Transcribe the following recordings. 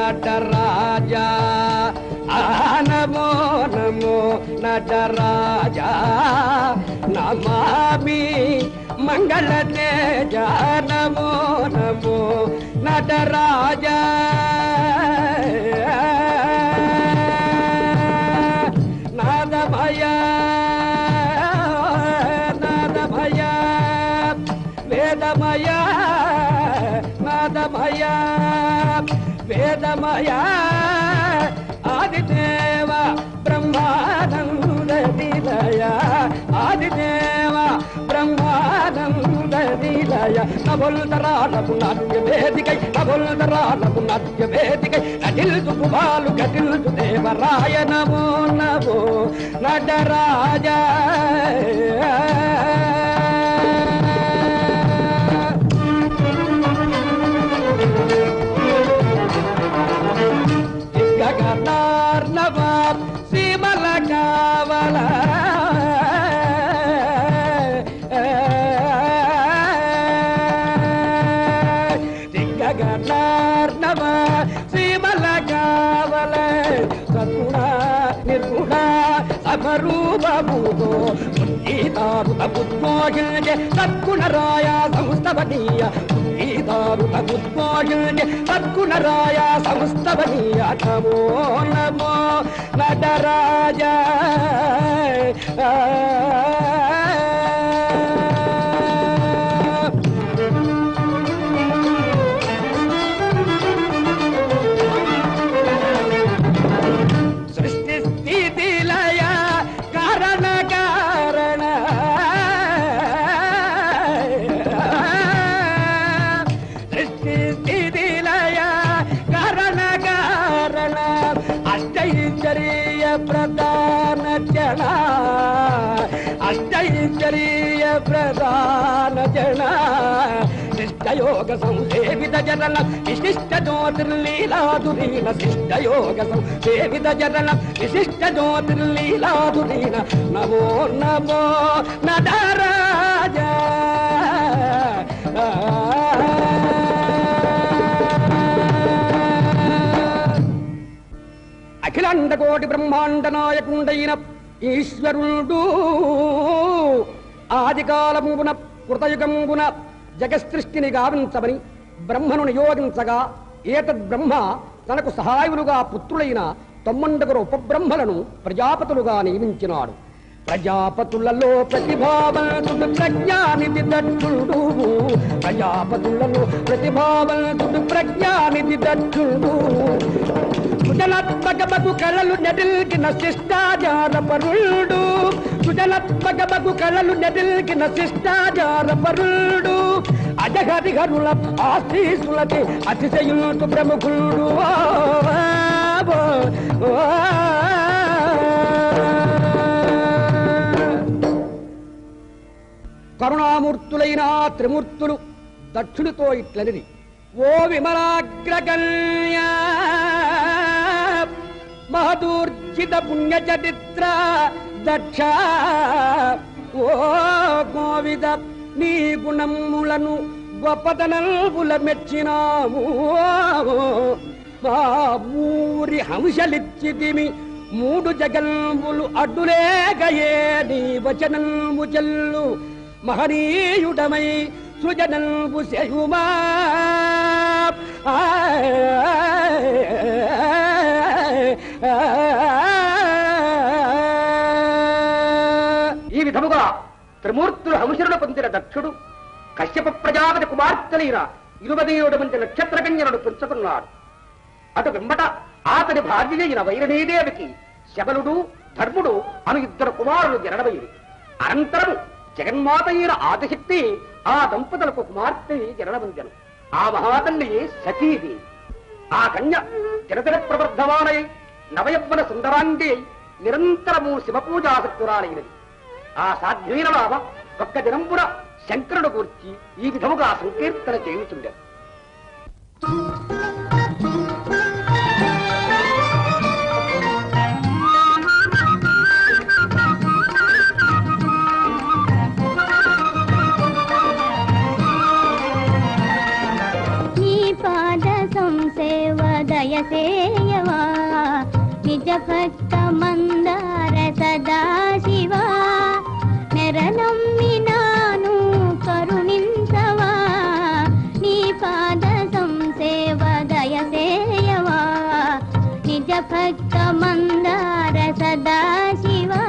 నటరాజా ఆ నమో నమో నటరాజా నమామి మంగళ తేజ నమో నమో నటరాజా నాదభయ నాదభయ వేదమయ నాదమయ వేదమయ ఆదిదేవ బ్రహ్మానంద నిలయ ఆదిదేవ బ్రహ్మానంద నిలయ నబుల్తరాలకు నాట్య వేదికై నబుల్తరాలకు నాట్య వేదికై నటిల్సు కుమాలు గటిల్సు దేవరాయ నమో నమో నటరాజా గగనార్ణవ సీమల కావల గగనార్ణవ సీమల కావల సగుణ నిర్గుణ సమరూపముతో ఉద్దీతారుత ఉద్మోహించే సద్గుణరాయ సంస్థవనీయ ఉద్దీతారుత ఉద్మోహించే సద్గుణరాయ సంస్థవనీయ నమో నమో నటరాజ సృష్టి స్థితి లయ కారణ కారణ సృష్టి స్థితి లయ కారణ కారణ అష్టైశ్వర్య ప్రధాన జన అష్టైశ్వర్య ప్రధాన జన శిష్టయోగ సంసేవిత జనల విశిష్ట జ్యోతిర్లీలాధురీన శిష్టయోగ సంసేవిత జనల విశిష్ట జ్యోతిర్లీలాధురీన నమో నమో నటరాజ అఖిలాండ కోటి బ్రహ్మాండ నాయకుండైన ఈశ్వరుడు ఆదికాలమున కృతయుగంబున జగసృష్టిని గావించమని బ్రహ్మను నియోగించగా ఏతద్ బ్రహ్మ తనకు సహాయులుగా పుత్రులైన తొమ్మండుగురు ఉపబ్రహ్మలను ప్రజాపతులుగా నియమించినాడు ప్రజాపతులలో ప్రతిభావంతుడు ప్రజ్ఞానిధి దక్షుడు ప్రజాపతులలో ప్రతిభావంతుడు ప్రజ్ఞానిధి దక్షుడు సుజనాత్మకమగు కళలు నెడిల్కిన శిష్టాచార పరుడు సుజనాత్మకమగు కళలు నెడిల్కిన శిష్టాచార పరుడు అజహరిహరుల ఆశీసులకి అతిశయులు ప్రముఖుడు ఓ, ఓ, ఓ. కరుణామూర్తులైన ఆ త్రిమూర్తులు దక్షుడితో ఇట్లనిది ఓ విమలాగ్రకన్య మహదూర్జిత పుణ్య చరిత్ర దక్ష ఓ గోవిద నీ గుణములను గొప్పతనల్పుల మెచ్చినాము మా ఊరి హంసలిచ్చితిమి మూడు జగల్ములు అడ్డులేగయే నీ వచనల్ము చెల్లు మహనీయుడమై సృజనల్పు శయుమా ఈ విధముగా త్రిమూర్తులు హంసులను పొందిన దక్షుడు కశ్యప ప్రజాపతి కుమార్తెలైన ఇరువది ఏడు మంది నక్షత్ర కన్యలను పెంచుకున్నాడు అటు వెంబట అతడి భార్య అయిన వైరణీదేవికి శబలుడు ధర్ముడు అను ఇద్దరు కుమారులు జనడమైంది అనంతరం జగన్మాత అయిన ఆదిశక్తి ఆ దంపతులకు కుమార్తె జనడమందెను ఆ మహాతల్లి సతీది ఆ కన్య తిరతిర ప్రవర్ధమానై నవయవ్వన సుందరాంగి అయి నిరంతరము శివపూజాసక్తురాలైనది ఆ సాధ్యమైన బాబ ఒక్క దినంపున శంకరుడు గూర్చి ఈ విధముగా సంకీర్తన చేయుచుండెను నీ పాద సంసేవద దయసేయవా నిజ భక్త మందార సదా శివా నెరనమ్మినాను కరుణించవా నీ పాద సంసేవ దయసేయవా నిజ భక్త మందార సదా శివా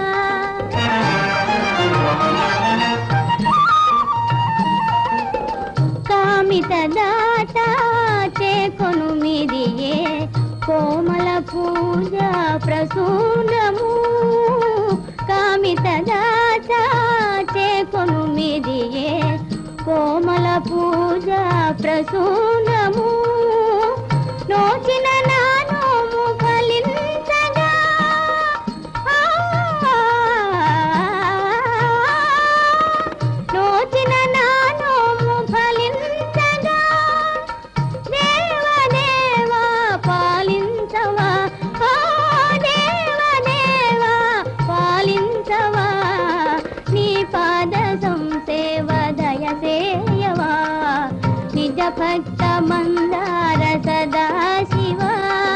కామిత దాత చేకొను మిదియే కోమల పూజ ప్రసూనము కామిత దాత చేకొను మిదియే కోమల పూజ ప్రసూనము నోచిన నానోము ఫలించగా నోచిన నానోము ఫలించగా దేవదేవా పాలించవా ఆ దేవదేవా పాలించవా నీ పాద సంసేవ దయసేయవా నిజ భక్త మందార సదా శివా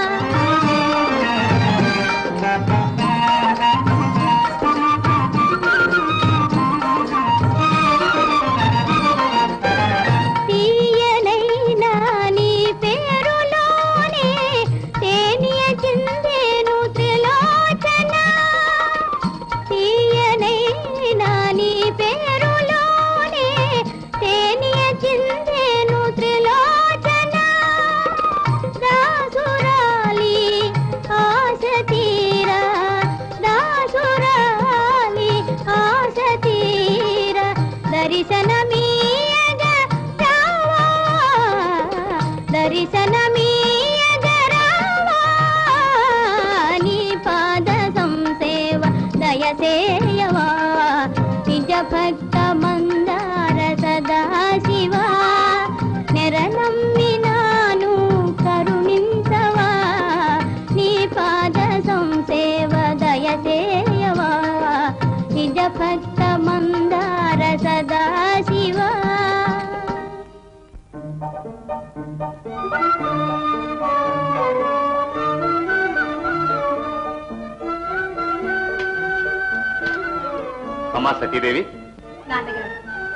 తీయనైనా నీ పేరులోనే తేనియ చిందేను త్రిలోచన తీయనైనా నీ పేరులోనే తేనియ చిందేను త్రిలోచన దాసురాలి ఆశ తీరా దాసురాలి ఆశ తీరా దర్శనమీయగ రావా దర్శనమీయగ రావా నీ పాద సంసేవ దయసేయవా నిజ భక్త మందార సదా శివా నెరనమ్మినాను కరుణించవా నీ పాద సంసేవ దయసేయవా నిజ భక్త మందార సదా శివా అమ్మా సతీదేవి నాన్నగారు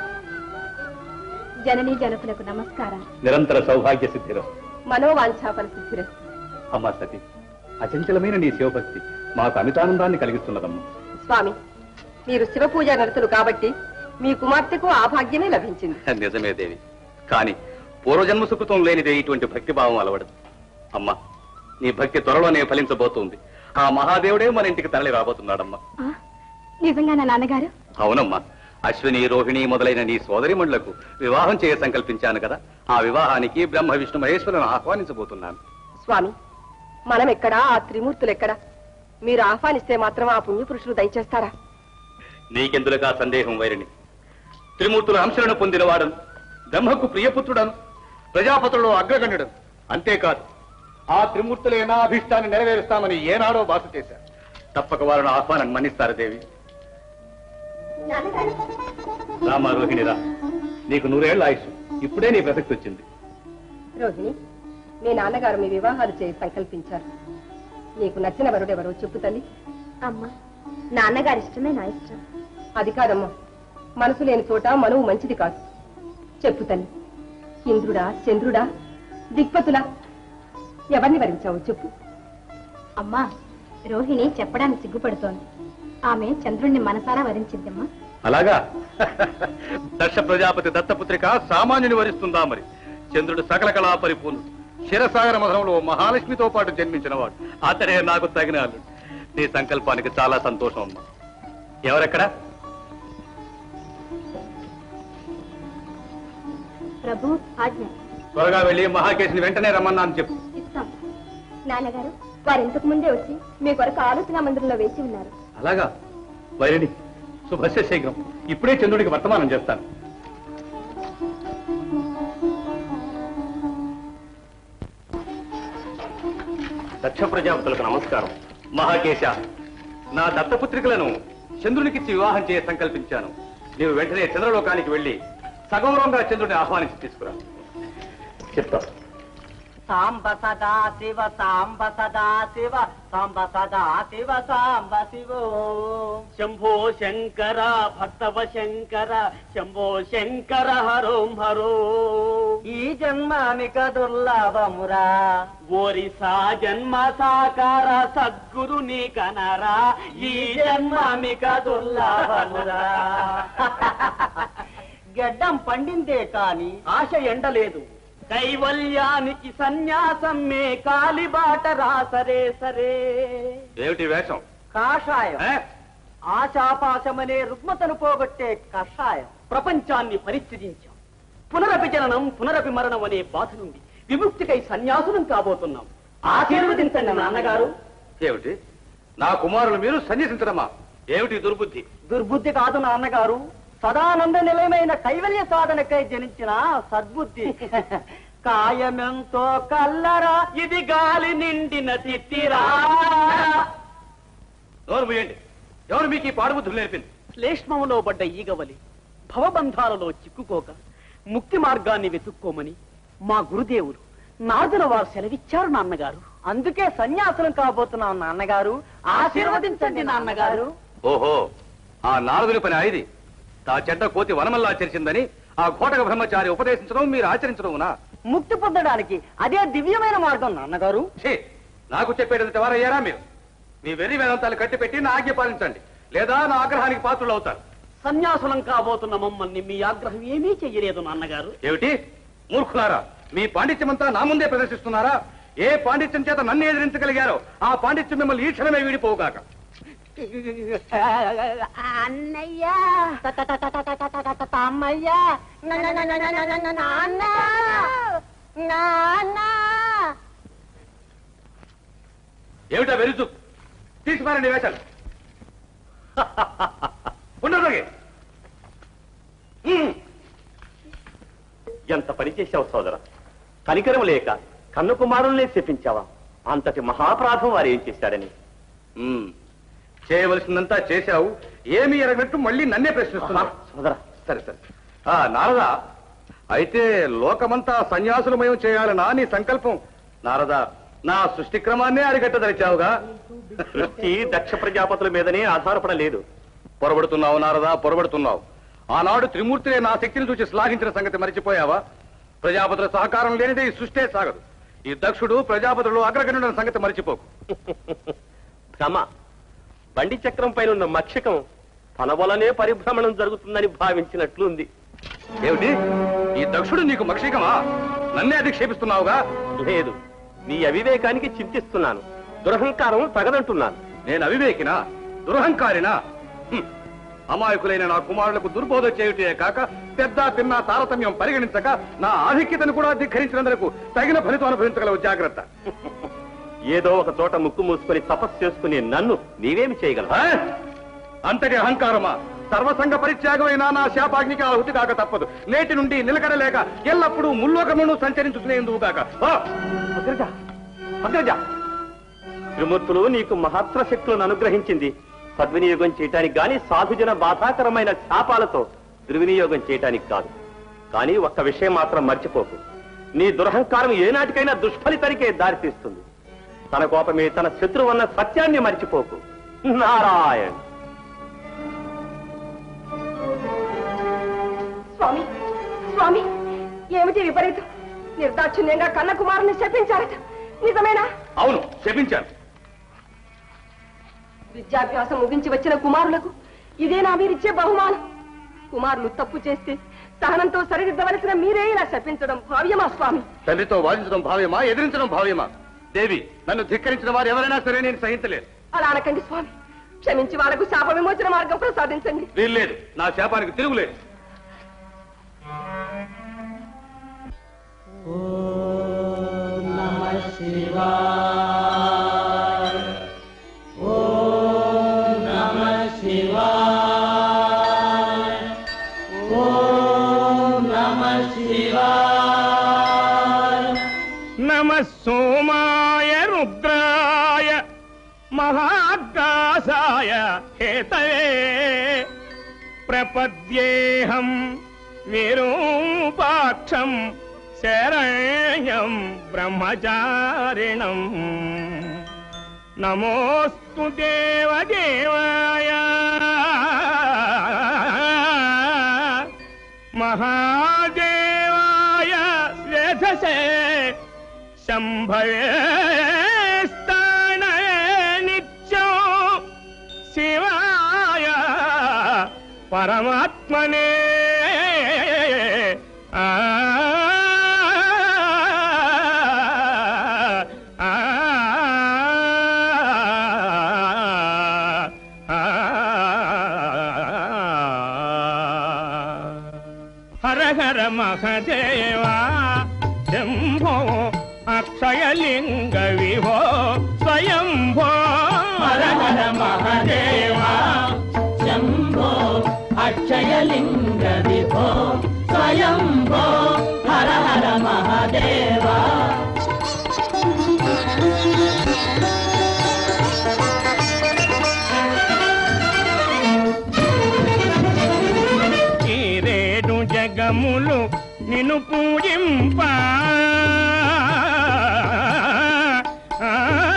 జననీ జనకులకు నమస్కారం నిరంతర సౌభాగ్య సిద్ధిరం మనోవాంఛాపన సిద్ధిరస్తు అమ్మా సతీ అచంచలమైన నీ శివభక్తి మాకు అమితానందాన్ని కలిగిస్తున్నదమ్మా స్వామి మీరు శివ పూజ నడుతులు కాబట్టి మీ కుమార్తెకు ఆ భాగ్యమే లభించింది నిజమే దేవి కాని పూర్వజన్మ సుకృతం లేనిదే ఇటువంటి భక్తి భావం అలవడదు అమ్మా నీ భక్తి త్వరలోనే ఫలించబోతుంది ఆ మహాదేవుడే మన ఇంటికి తరలి రాబోతున్నాడమ్మా నిజంగా నా నాన్నగారు అవునమ్మా అశ్విని రోహిణి మొదలైన నీ సోదరిమణులకు వివాహం చేయ సంకల్పించాను కదా ఆ వివాహానికి బ్రహ్మ విష్ణు మహేశ్వరులను ఆహ్వానించబోతున్నాను స్వామి మనం ఎక్కడా ఆ త్రిమూర్తులు ఎక్కడా మీరు ఆహ్వానిస్తే మాత్రం ఆ పుణ్యపురుషులు దయచేస్తారా నీకెందులకా సందేహం వైరిని త్రిమూర్తుల అంశలను పొందినవాడను బ్రహ్మకు ప్రియపుత్రుడను ప్రజాపతులలో అగ్రగణ్యుడను అంతేకాదు ఆ త్రిమూర్తులే నా అభిష్టాన్ని నెరవేరుస్తామని ఏనాడో బాస చేశారు తప్పక వారిని ఆహ్వానం మన్నిస్తారు దేవి రామా రోహిణి రా నీకు నూరేళ్ల ఆయుష్ ఇప్పుడే నీ ప్రసక్తి వచ్చింది రోహిణి మీ నాన్నగారు మీ వివాహాలు చేసి సంకల్పించారు నీకు నచ్చిన వరుడెవరో చెప్పు తల్లి అమ్మా నాన్నగారి ఇష్టమే నా ఇష్టం అది కాదమ్మా మనసు లేని చోట మనువు మంచిది కాదు చెప్పు తల్లి ఇంద్రుడా చంద్రుడా దిక్పతులా ఎవరిని వరించావు చెప్పు అమ్మా రోహిణి చెప్పడానికి సిగ్గుపడుతోంది ఆమె చంద్రుణ్ణి మనసారా వరించిందమ్మా అలాగా దక్ష ప్రజాపతి దత్తపుత్రిక సామాన్యుని వరిస్తుందా మరి చంద్రుడు సకల కళా పరిపూర్ణుడు క్షీరసాగర మధనంలో మహాలక్ష్మితో పాటు జన్మించినవాడు అతడే నాకు తగిన అల్లుడు నీ సంకల్పానికి చాలా సంతోషం అమ్మా ఎవరెక్కడ ప్రభు ఆజ్ఞ త్వరగా వెళ్ళి మహాకేశిని వెంటనే రమ్మన్నాను చెప్పు ఇస్తాం నాన్నగారు వారు ఇంతకు ముందే వచ్చి మీ కొరకు ఆలోచన మందిరంలో వేచి ఉన్నారు అలాగా వైరిని శుభస్య శీఘ్రం ఇప్పుడే చంద్రుడికి వర్తమానం చేస్తాను దక్ష ప్రజాపతులకు నమస్కారం మహాకేశ నా దత్తపుత్రికలను చంద్రునికిచ్చి వివాహం చేయ సంకల్పించాను నీవు వెంటనే చంద్రలోకానికి వెళ్ళి సగౌరవంగా చంద్రుడిని ఆహ్వానించి తీసుకురా చెప్తా సాంబ సదా శివ సాంబ సదా శివ సాంబ సదా శివ సాంబ శివ శంభో శంకర భక్తవ శంకర శంభో శంకర హరోం హరో ఈ జన్మామిక దుర్లభమురా ఓరిసా జన్మ సాకార సద్గురుని కనరా ఈ జన్మామిక దుర్లభమురా గడ్డం పండిందే కాని ఆశ ఎండలేదు కైవల్యానికి సన్యాసం మే కాలిబాట రాసరే సరే ఏమిటి వేషం కాషాయం ఏ? ఆశాపాశమనే రుగ్మతను పోగొట్టే కషాయం ప్రపంచాన్ని పరిస్థితించాం పునరభిజననం పునరపి మరణం అనే బాధ నుండి విముక్తికై సన్యాసులం కాబోతున్నాం ఆశీర్వదించండి నాన్నగారు ఏమిటి నా కుమారులు మీరు సన్యసించడమా ఏమిటి దుర్బుద్ధి దుర్బుద్ధి కాదు నాన్నగారు సదానంద నిలయమైన కైవల్య సాధనకై జనించిన సద్బుద్ధి కాయమెంతో కల్లరా ఇది గాలి నిండిన తిత్తిరా నోరు మూయండి ఎవరు మీకు ఈ పాడుబుద్ధులు నేర్పింది శ్లేష్మములో పడ్డ ఈగవలి భవబంధాలలో చిక్కుకోక ముక్తి మార్గాన్ని వెతుక్కోమని మా గురుదేవులు నాదుల వారు సెలవిచ్చారు నాన్నగారు అందుకే సన్యాసులం కాబోతున్నాం నాన్నగారు ఆశీర్వదించండి నాన్నగారు ఓహో ఆ నారదుని పని ఐది తా చెడ్డ కోతి వనమల్లా ఆచరించిందని ఆ కోటక బ్రహ్మచారి ఉపదేశించడం మీరు ఆచరించడమునా ముక్తి పొందడానికి అదే దివ్యమైన మార్గం నాన్నగారు ఛీ, నాకు చెప్పేటంత వారయ్యారా మీరు మీ వెర్రి వేదాంతాలు కట్టిపెట్టి నా ఆజ్ఞ పాలించండి లేదా నా ఆగ్రహానికి పాత్రులు అవుతారు సన్యాసులం కాబోతున్న మమ్మల్ని మీ ఆగ్రహం ఏమీ చెయ్యలేదు నాన్నగారు ఏమిటి మూర్ఖులారా మీ పాండిత్యమంతా నా ముందే ప్రదర్శిస్తున్నారా ఏ పాండిత్యం చేత నన్ను ఎదిరించగలిగారో ఆ పాండిత్యం మిమ్మల్ని ఈ క్షణమే వీడిపోగాక అన్నయ్య తమ్మయ్య నాన్న నాన్న ఏమిటా వెరుచు తీసుకురారండి వేషాలు ఉండదు ఎంత పని చేశావు సోదర కనికరం లేక కన్ను కుమారుల్నే శపించావా అంతటి మహాపరాధం వారు ఏం చేశారని చేయవలసిందంతా చేశావు ఏమి ఎరగనట్టు మళ్ళీ నన్నే ప్రశ్నిస్తున్నా సోదర సరే సరే ఆ నారదా అయితే లోకమంతా సన్యాసులమయం చేయాలనా నీ సంకల్పం నారదా నా సృష్టి క్రమాన్నే అరికట్టదలిచావుగా సృష్టి దక్ష ప్రజాపతుల మీదనే ఆధారపడలేదు పొరబడుతున్నావు నారదా పొరబడుతున్నావు ఆనాడు త్రిమూర్తినే నా శక్తిని చూసి శ్లాఘించిన సంగతి మరిచిపోయావా ప్రజాపతుల సహకారం లేనిదే ఈ సృష్టే సాగదు ఈ దక్షుడు ప్రజాపతులు అగ్రగణుడన్న సంగతి మరిచిపోకు భ్రమ బండి చక్రం పైన ఉన్న మక్షకం తన వలనే పరిభ్రమణం జరుగుతుందని భావించినట్లుంది ఏమిటి ఈ దక్షుడు నీకు మక్షికమా నన్నే అధిక్షేపిస్తున్నావుగా లేదు నీ అవివేకానికి చింతిస్తున్నాను దురహంకారం తగదంటున్నాను నేను అవివేకినా దురహంకారినా హ్మ్. అమాయకులైన నా కుమారులకు దుర్బోధ చేయుటే కాక పెద్ద పిన్న తారతమ్యం పరిగణించక నా ఆధిక్యతను కూడా ధిక్కరించినందుకు తగిన ఫలితం అనుభవించగలవు జాగ్రత్త ఏదో ఒక చోట ముక్కు మూసుకొని తపస్సు చేసుకునే నన్ను నీవేమి చేయగలవు ఆ? అంతటి అహంకారమా సర్వసంగ పరిత్యాగమైన నా శాపాగ్నికి ఆహుతి కాక తప్పదు నేటి నుండి నిలకడలేక ఎల్లప్పుడూ ముల్లోకమును సంచరించుకునేందుకు కాక ఆ! అగ్రజ అగ్రజ త్రిమూర్తులు నీకు మహత్వ శక్తులను అనుగ్రహించింది సద్వినియోగం చేయటానికి గాని సాధుజన బాధాకరమైన శాపాలతో దుర్వినియోగం చేయటానికి కాదు కానీ ఒక్క విషయం మాత్రం మర్చిపోకు నీ దురహంకారం ఏనాటికైనా దుష్ఫలితానికే దారితీస్తుంది తన కోపమే తన శత్రువు అన్న సత్యాన్ని మర్చిపోకు నారాయణ్ స్వామి స్వామి ఏమిటి విపరీతం నిర్దాక్షిణ్యంగా కన్న కుమారుని శపించారట నిజమేనా అవును శపించాను విద్యాభ్యాసం ముగించి వచ్చిన కుమారులకు ఇదేనా మీరిచ్చే బహుమానం కుమారులు తప్పు చేస్తే సహనంతో సరిదిద్దవలసిన మీరే ఇలా శపించడం భావ్యమా స్వామి తండ్రితో వాదించడం భావ్యమా ఎదిరించడం భావ్యమా దేవి నన్ను ధిక్కరించిన వారు ఎవరైనా సరే నేను సహించలేదు అలా అనకండి స్వామి క్షమించి వాళ్ళకు శాప విమోచన మార్గం ప్రసాదించండి వీల్లేదు నా శాపానికి తిరుగులేదు నమ సోమాయ రుద్రాయ మహాకాశాయ హేతవే ప్రపద్యేహం విరూపాక్షం శరణ్యం బ్రహ్మచారిణం నమోస్తు దేవదేవాయ మహాదేవాయ వేధసే శంభవే స్థానయ నిత్యం శివాయ పరమాత్మనే ఆ ఆ హర హర మహదేవా శంభో అక్షయలింగ విభో స్వయంభో హర హర మహదేవా శంభో అక్షయలింగ విభో స్వయంభో హర హర మహాదేవా ఈ రేడు జగములు నిన్ను పూజింప ఆ,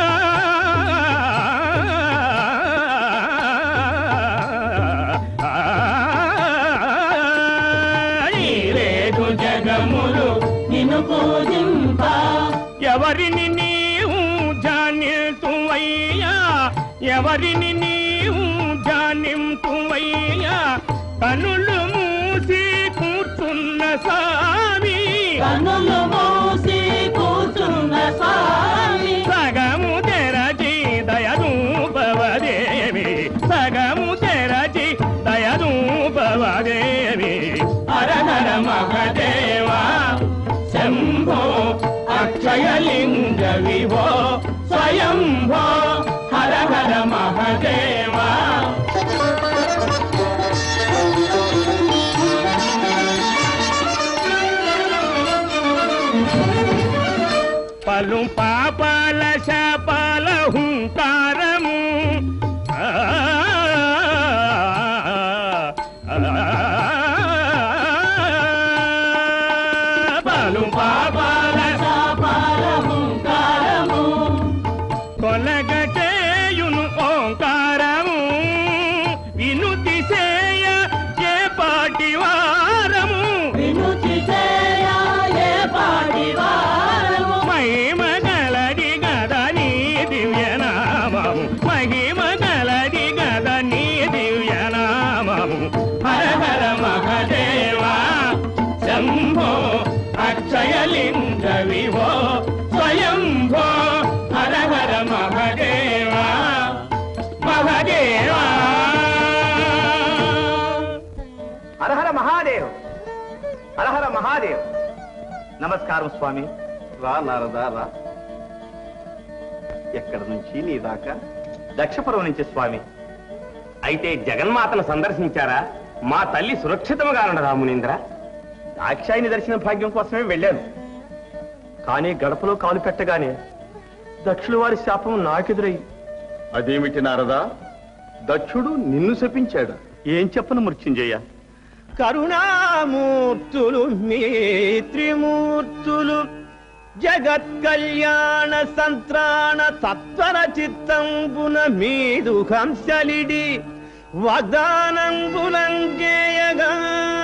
ఈ రేడు జగములు నిన్ను పూజింప ఎవరిని నీవు జానితువయ్యా ఎవరిని నీవు జానింతువయ్యా కనులు మూసి కూర్చున్న స్వామి కన్నులు మూసి కూర్చున్న స్వామి సగము తెరచి దయదూపవదేవి సగము తెరచి దయదూపవదేవి హర హర మహదేవా శంభో అక్షయలింగ విభో స్వయంభో హర హర మహదేవా పలు పాపాల శాపాల హుంకారము ఆ, పలు పాపాల శాపాల హుంకారము కొలగ చేయును ఓంకారము వినుతి చేయ ఏ పాటి వారము వినుతి చేయ ఏ పాటి వారము మహిమ గలది గద నీ దివ్యనామము మహిమ గలది గద నీ దివ్యనామము హర హర మహదేవా శంభో అక్షయలింగ విభో స్వయంభో హర హర మహదేవా మహదేవా హరహర మహాదేవ్ హరహర మహాదేవ్ నమస్కారం స్వామి రా నారదా రా ఎక్కడి నుంచి నీ దాకా దక్షపురం నుంచి స్వామి అయితే జగన్మాతను సందర్శించారా మా తల్లి సురక్షితముగా ఉండదా మునీంద్ర దాక్షాయిని దర్శన భాగ్యం కోసమే వెళ్ళాను కానీ గడపలో కాలు పెట్టగానే దక్షుల వారి శాపం నాకెదురై అదేమిటి నారదా దక్షుడు నిన్ను శపించాడు ఏం చెప్పను మృత్యుంజయ కరుణామూర్తులు మీ త్రిమూర్తులు జగత్ కళ్యాణ సంత్రాణ తత్వర చిత్తంబున మీదు హంసలిడి వాగ్దానంబులంజేయగా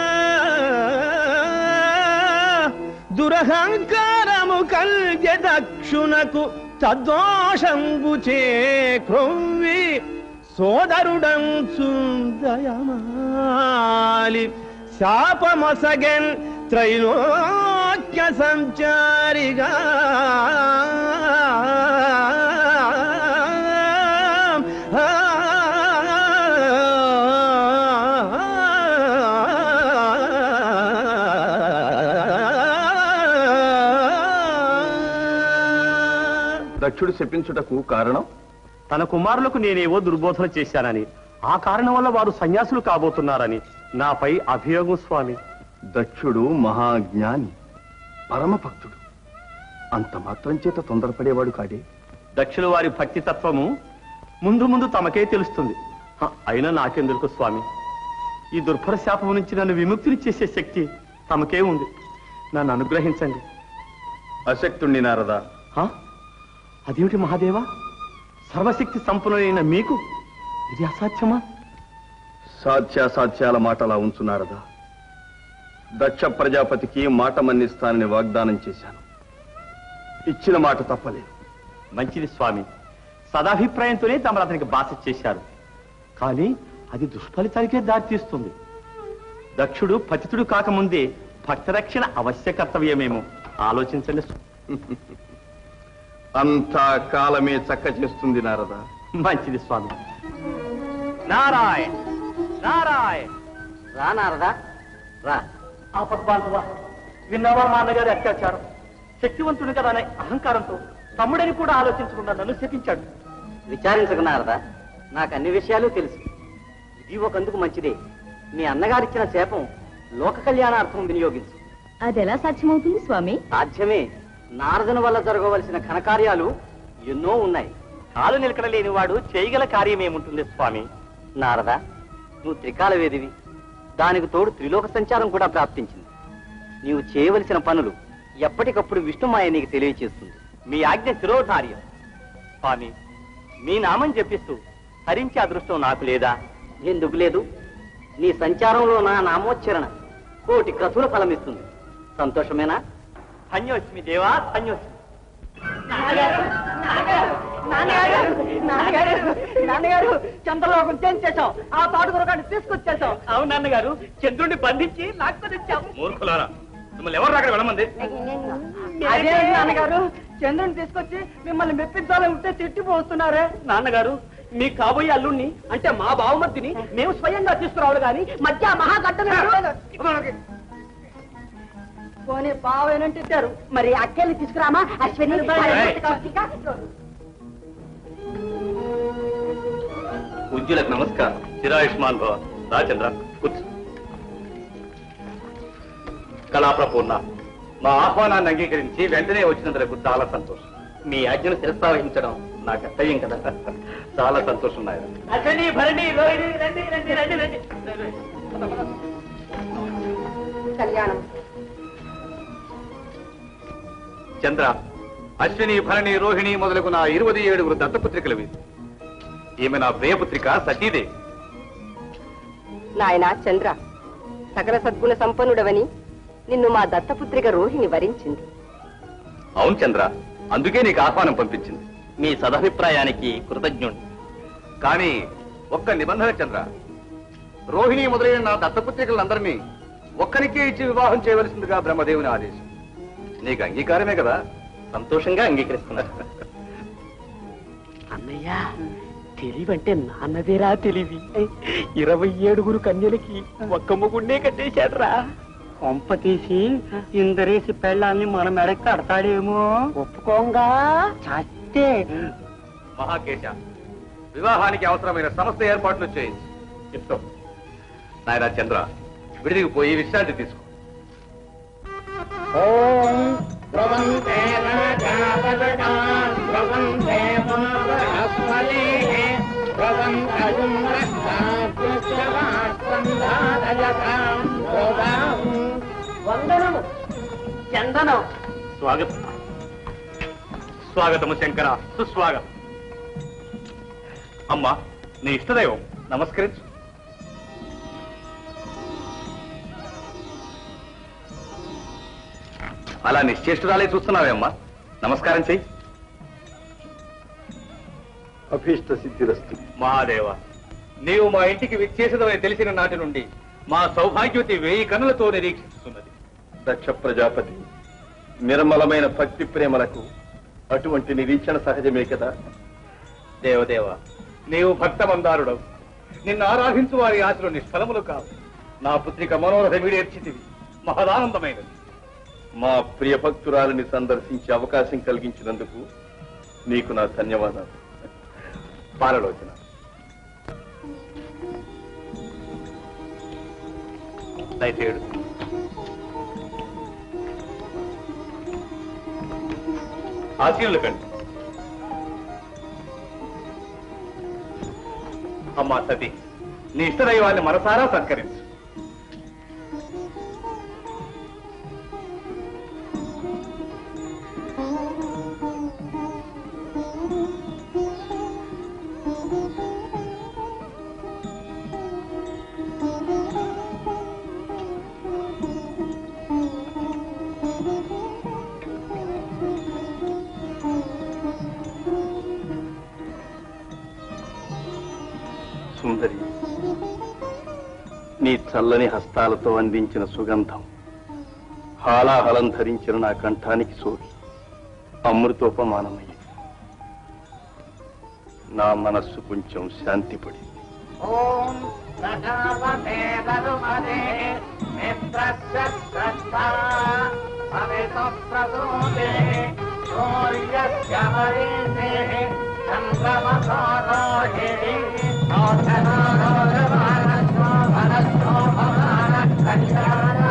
దురహంకారము కల్య దక్షునకు తద్దోషంబు చే క్రొవ్వి సోదరుడం సుందయమాలి శాపమసగన్ త్రైలోక్య సంచారిగా దక్షుడు శపించుటకు కారణం తన కుమారులకు నేనేవో దుర్బోధన చేశానని ఆ కారణం వల్ల వారు సన్యాసులు కాబోతున్నారని నాపై అభియోగం స్వామి దక్షుడు మహాజ్ఞాని పరమభక్తుడు అంత మాత్రం చేత తొందరపడేవాడు కాడే దక్షుల వారి భక్తి తత్వము ముందు ముందు తమకే తెలుస్తుంది హ, అయినా నాకెందుకు స్వామి ఈ దుర్భర శాపం నుంచి నన్ను విముక్తిని చేసే శక్తి తమకే ఉంది నన్ను అనుగ్రహించండి అశక్తుణ్ణి నారదా హా? అదేమిటి మహాదేవా సర్వశక్తి సంపన్నులైన మీకు ఇది అసాధ్యమా సాధ్యాసాధ్యాల మాట అలా ఉంచు నారదా దక్ష ప్రజాపతికి మాట మన్నిస్తానని వాగ్దానం చేశాను ఇచ్చిన మాట తప్పలేదు మంచిది స్వామి సదాభిప్రాయంతోనే తమరు అతనికి బాస చేశారు కానీ అది దుష్ఫలితానికే దారితీస్తుంది దక్షుడు పతితుడు కాకముందే భక్తరక్షణ అవశ్య కర్తవ్యమేమో ఆలోచించండి స్వామి. అంతా కాలమే చక్క చేస్తుంది నారదా మంచిది స్వామి నారాయణ నారాయణ రా నారదా రా ఆపద్బాంధవా విన్నావా మా అన్నగారి అత్యాచారం శక్తివంతుడు కదా అనే అహంకారంతో తమ్ముడని కూడా ఆలోచించకుండా నన్ను శపించాడు విచారించకు నారదా నాకు అన్ని విషయాలు తెలుసు ఇది ఒకందుకు మంచిదే మీ అన్నగారిచ్చిన శాపం లోక కళ్యాణార్థం వినియోగించు అది ఎలా సాధ్యమవుతుంది స్వామి సాధ్యమే నారదుని వల్ల జరగవలసిన ఘనకార్యాలు ఎన్నో ఉన్నాయి కాలు నిలకడలేని వాడు చేయగల కార్యమేముంటుంది స్వామి నారదా నువ్వు త్రికాల వేదివి దానికి తోడు త్రిలోక సంచారం కూడా ప్రాప్తించింది నీవు చేయవలసిన పనులు ఎప్పటికప్పుడు విష్ణుమాయ నీకు తెలియచేస్తుంది మీ ఆజ్ఞ శిరోధార్యం స్వామి మీ నామం జపిస్తూ హరించే అదృష్టం నాకు లేదా ఎందుకు లేదు నీ సంచారంలో నా నామోచ్చరణ కోటి క్రతుల ఫలమిస్తుంది సంతోషమేనా ధన్యోస్మి దేవా ధన్యోస్మి నాన్నగారు చంద్రలోకం చేయించేశాం ఆ పాడుకురగాన్ని తీసుకొచ్చేసాం అవును నాన్నగారు చంద్రుడిని బంధించి నాకు తెచ్చాం మూర్ఖులారా మిమ్మల్ని ఎవరు అక్కడ వెళ్ళమంది అదే నాన్నగారు చంద్రుని తీసుకొచ్చి మిమ్మల్ని మెప్పించాలని ఉంటే తిట్టిపోతున్నారే నాన్నగారు మీ కాబోయే అల్లుణ్ణి అంటే మా బావమర్దిని మేము స్వయంగా తీసుకురావాలి గాని మధ్య మహాగడ్డ పోనీ బావేనంటే ఇచ్చారు మరి అక్కెళ్ళి తీసుకురామా అశ్విని ఉజ్జులకు నమస్కారం చిరాయుష్మాన్ భవ రాజేంద్ర కూర్చో కళాప్రపూర్ణ మా ఆహ్వానాన్ని అంగీకరించి వెంటనే వచ్చినందుకు చాలా సంతోషం మీ ఆజ్ఞను శిరస్థావహించడం నా కర్తవ్యం కదా చాలా సంతోషం నాయన అశ్విని భరణి రోహిణి రండి రండి రండి రండి కళ్యాణం చంద్ర అశ్విని భరణి రోహిణి మొదలగు నా ఇరవై ఏడుగురు దత్తపుత్రికలు వీరు ఈమె నా ప్రియపుత్రిక సతీదేవి నాయనా చంద్ర సకల సద్గుణ సంపన్నుడవని నిన్ను మా దత్తపుత్రిక రోహిణి వరించింది అవును చంద్ర అందుకే నీకు ఆహ్వానం పంపించింది మీ సదభిప్రాయానికి కృతజ్ఞుడు కానీ ఒక్క నిబంధన చంద్ర రోహిణి మొదలైన నా దత్తపుత్రికలందరినీ ఒక్కరికే ఇచ్చి వివాహం చేయవలసిందిగా బ్రహ్మదేవుని ఆదేశం నీకు అంగీకారమే కదా సంతోషంగా అంగీకరిస్తున్నారు అన్నయ్య తెలివంటే నాన్నదేరా తెలివి ఇరవై ఏడుగురు కన్యలకి ఒక్క ముగుండే కట్టేశాడ్రా కొంప తీసి ఇందరేసి పెళ్ళాన్ని మన మెడకి కడతాడేమో ఒప్పుకోంగా చస్తే మహాకేశ వివాహానికి అవసరమైన సమస్త ఏర్పాట్లు చేయించు చెప్తాం నాయనా చంద్ర విడిదికి పోయి విశ్రాంతి తీసుకో వందనము చందనం స్వాగతం స్వాగతము శంకర సుస్వాగతం అమ్మా నీ ఇష్టదైవం నమస్కరించు అలా నిశ్చేష్టురాలే చూస్తున్నావే అమ్మా నమస్కారం చెయ్యి అభీష్ట సిద్ధిరస్తు మహాదేవ నీవు మా ఇంటికి విచ్చేసదవని తెలిసిన నాటి నుండి మా సౌభాగ్యవతి వేయి కనులతో నిరీక్షిస్తున్నది దక్ష ప్రజాపతి నిర్మలమైన భక్తి ప్రేమలకు అటువంటి నిరీక్షణ సహజమే కదా దేవదేవ నీవు భక్త మందారుడవు నిన్ను ఆరాధించు వారి ఆశలు నిష్ఫలములు కావు నా పుత్రిక మనోరథ వీడేర్చితివి మహదానందమైనది మా ప్రియ భక్తురాలిని సందర్శించే అవకాశం కలిగించినందుకు నీకు నా ధన్యవాదాలు పాలలోచన దయచేయుడు ఆశీనులు కండి అమ్మా సతీ నీ ఇష్టదైవాన్ని మనసారా సత్కరించు సుందరి నీ చల్లని హస్తాలతో అందించిన సుగంధం హాలాహలం ధరించిన నా కంఠానికి సోకి అమృతోపమానమయ్యి నా మనస్సు కొంచెం శాంతిపడి ఓం ప్రజాపతే తరుమదే మిత్రస్య స్రష్టా భవితు ప్రసూతే సూర్యస్య మరీతే చంద్రమసో రోహిణి ఓషనారోరమానస్వో భరస్వో భవాన కళ్యాణ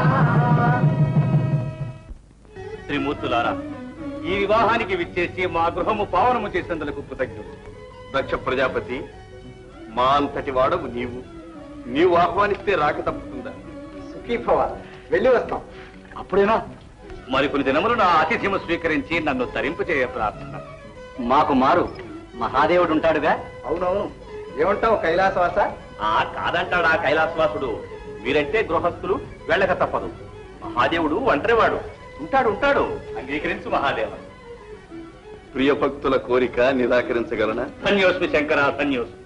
త్రిమూర్తులారా ఈ వివాహానికి విచ్చేసి మా గృహము పావనము చేసేందుకు కృతజ్ఞులు దక్ష ప్రజాపతి మా అంతటి వాడవు నీవు నీవు ఆహ్వానిస్తే రాక తప్పుతుందా సుఖీభవ వెళ్ళి వస్తాం అప్పుడేనా మరికొన్ని దినములు నా అతిథ్యము స్వీకరించి నన్ను తరింపు చేయ ప్రార్థన మాకు మారు మహాదేవుడు ఉంటాడుగా అవునవును ఏమంటావు కైలాసవాస ఆ కాదంటాడా కైలాసవాసుడు మీరంటే గృహస్థులు వెళ్ళక తప్పదు మహాదేవుడు ఒంటరివాడు ఉంటాడు ఉంటాడు అంగీకరించు మహాదేవ ప్రియ భక్తుల కోరిక నిరాకరించగలనా ధన్యోస్మి శంకర ధన్యోస్మి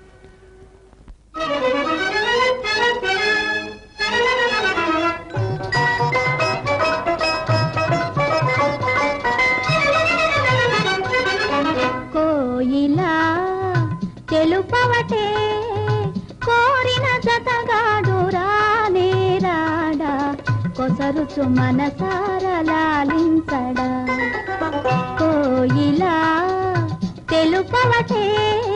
కోయిలా తెలుపవటే కోరిన జతగాడు రానే రాడా కొసరుచు మనసార లాలించడా కోయిలా తెలుపవటే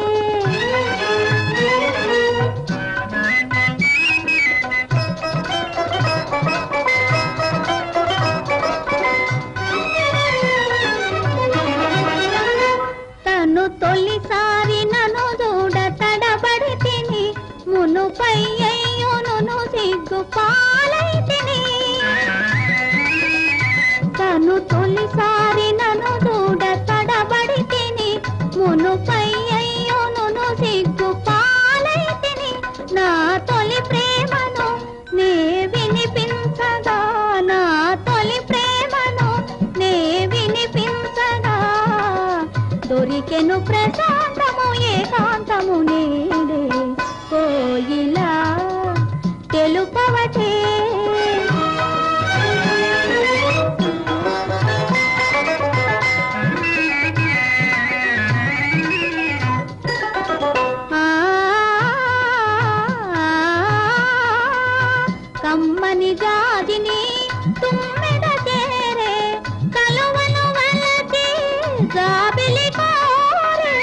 తను తొలిసారి నన్ను చూడ తడబడి తిని మునుపై అయ్యోను సిగ్గు పాలై తిని తను తొలిసారి నన్ను చూడ తడబడి తిని మునుపై అయ్యోను సిగ్గు పాలై తిని నా తొలి ప్రేమను నే వినిపించగా నా తొలి ప్రేమను నే వినిపించగా దొరికెను ప్రశాంతము ఏకాంతము నేడే కోయిలా తెలుపవటే ఆ, కమ్మని జాజిని తుమ్మెద చేరే కలువను వలచి జాబిలి కోరే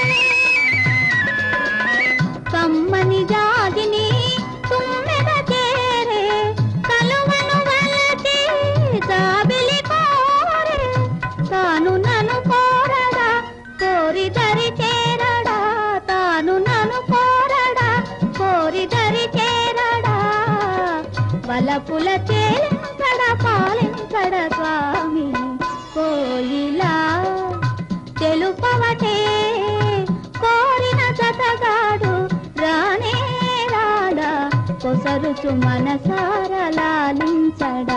కమ్మని జాజిని తుమ్మెద చేరే కలువను వలచి జాబిలి కోరే తాను నన్ను కోరడా కోరి దరి చేరడా తాను నన్ను కోరడా కోరి దరి చేరడా వలపుల చేలించడ పాలించడ స్వామి కోయిలా తెలుపవటే కోరిన జతగాడు రానే రాడా కొసరుచు మనసార లాలించడా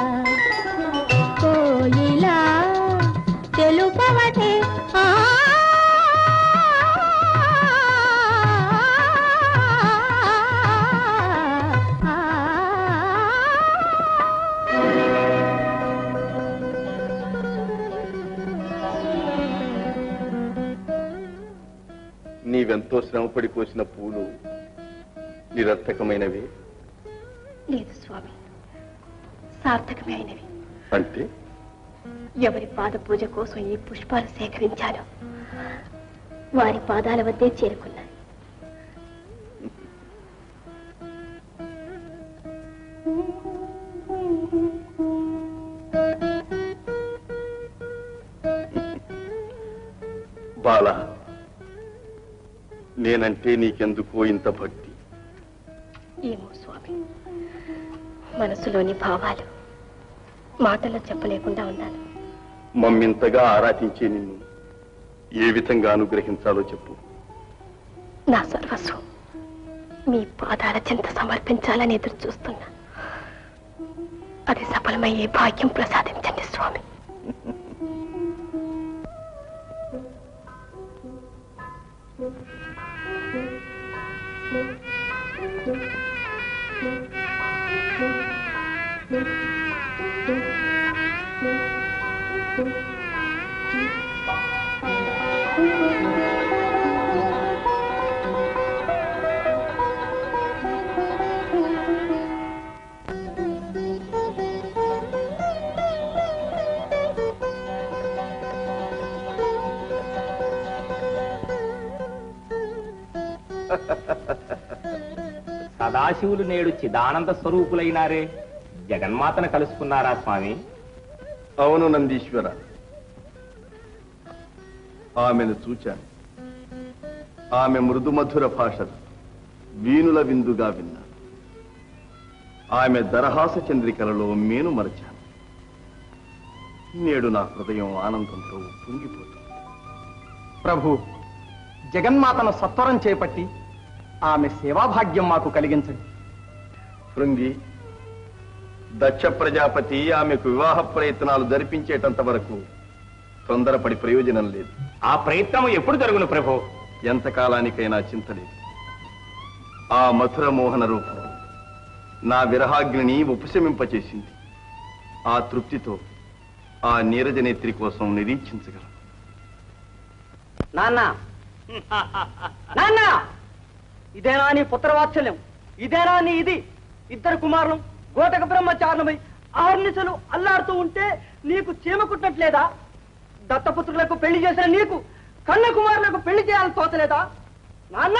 కోయిలా తెలుపవటే ఆ నీవెంతో శ్రమపడి కోసిన పూలు నిరర్థకమైనవి లేదు స్వామి సార్థకమే అయినవి అంటే ఎవరి పాద పూజ కోసం ఈ పుష్పాలు సేకరించాను వారి పాదాల వద్దే చేరుకున్నాను బాల నేనంటే నీకెందుకో ఇంత భక్తి ఏమో స్వామి మనసులోని భావాలు మాటల్లో చెప్పలేకుండా ఉన్నాను మమ్మింతగా ఆరాధించే నిన్ను ఏ విధంగా అనుగ్రహించాలో చెప్పు నా సర్వస్వం మీ పాదాల చెంత సమర్పించాలని ఎదురు చూస్తున్నా అది సఫలమయ్యే భాగ్యం ప్రసాదించండి స్వామి సదాశివులు నేడు చిదానంద స్వరూపులైనారే జగన్మాతను కలుసుకున్నారా స్వామి అవును నందీశ్వర ఆమెను చూచాను ఆమె మృదుమధుర భాషలు వీణుల విందుగా విన్నా ఆమె దరహాస చంద్రికలలో మేను మరచాను నేడు నా హృదయం ఆనందంతో పొంగిపోతుంది ప్రభు జగన్మాతను సత్వరం చేపట్టి ఆమె సేవాభాగ్యం మాకు కలిగించండి భృంగి దక్ష ప్రజాపతి ఆమెకు వివాహ ప్రయత్నాలు జరిపించేటంత వరకు తొందరపడి ప్రయోజనం లేదు ఆ ప్రయత్నం ఎప్పుడు జరుగును ప్రభు ఎంతకాలానికైనా చింతలేదు ఆ మధుర మోహన రూపం నా విరహాగ్నిని ఉపశమింపచేసింది ఆ తృప్తితో ఆ నీరజనేత్రి కోసం నిరీక్షించగలను నాన్న నాన్న ఇదేనా నీ పుత్రవాత్సల్యం ఇదేనా నీ ఇది ఇద్దరు కుమారులు గోటక బ్రహ్మచారణమై ఆర్నిసలు అల్లాడుతూ ఉంటే నీకు చీమ కుట్టట్లేదా దత్తపుత్రులకు పెళ్లి చేసిన నీకు కన్న కుమారులకు పెళ్లి చేయాలని తోచలేదా నాన్న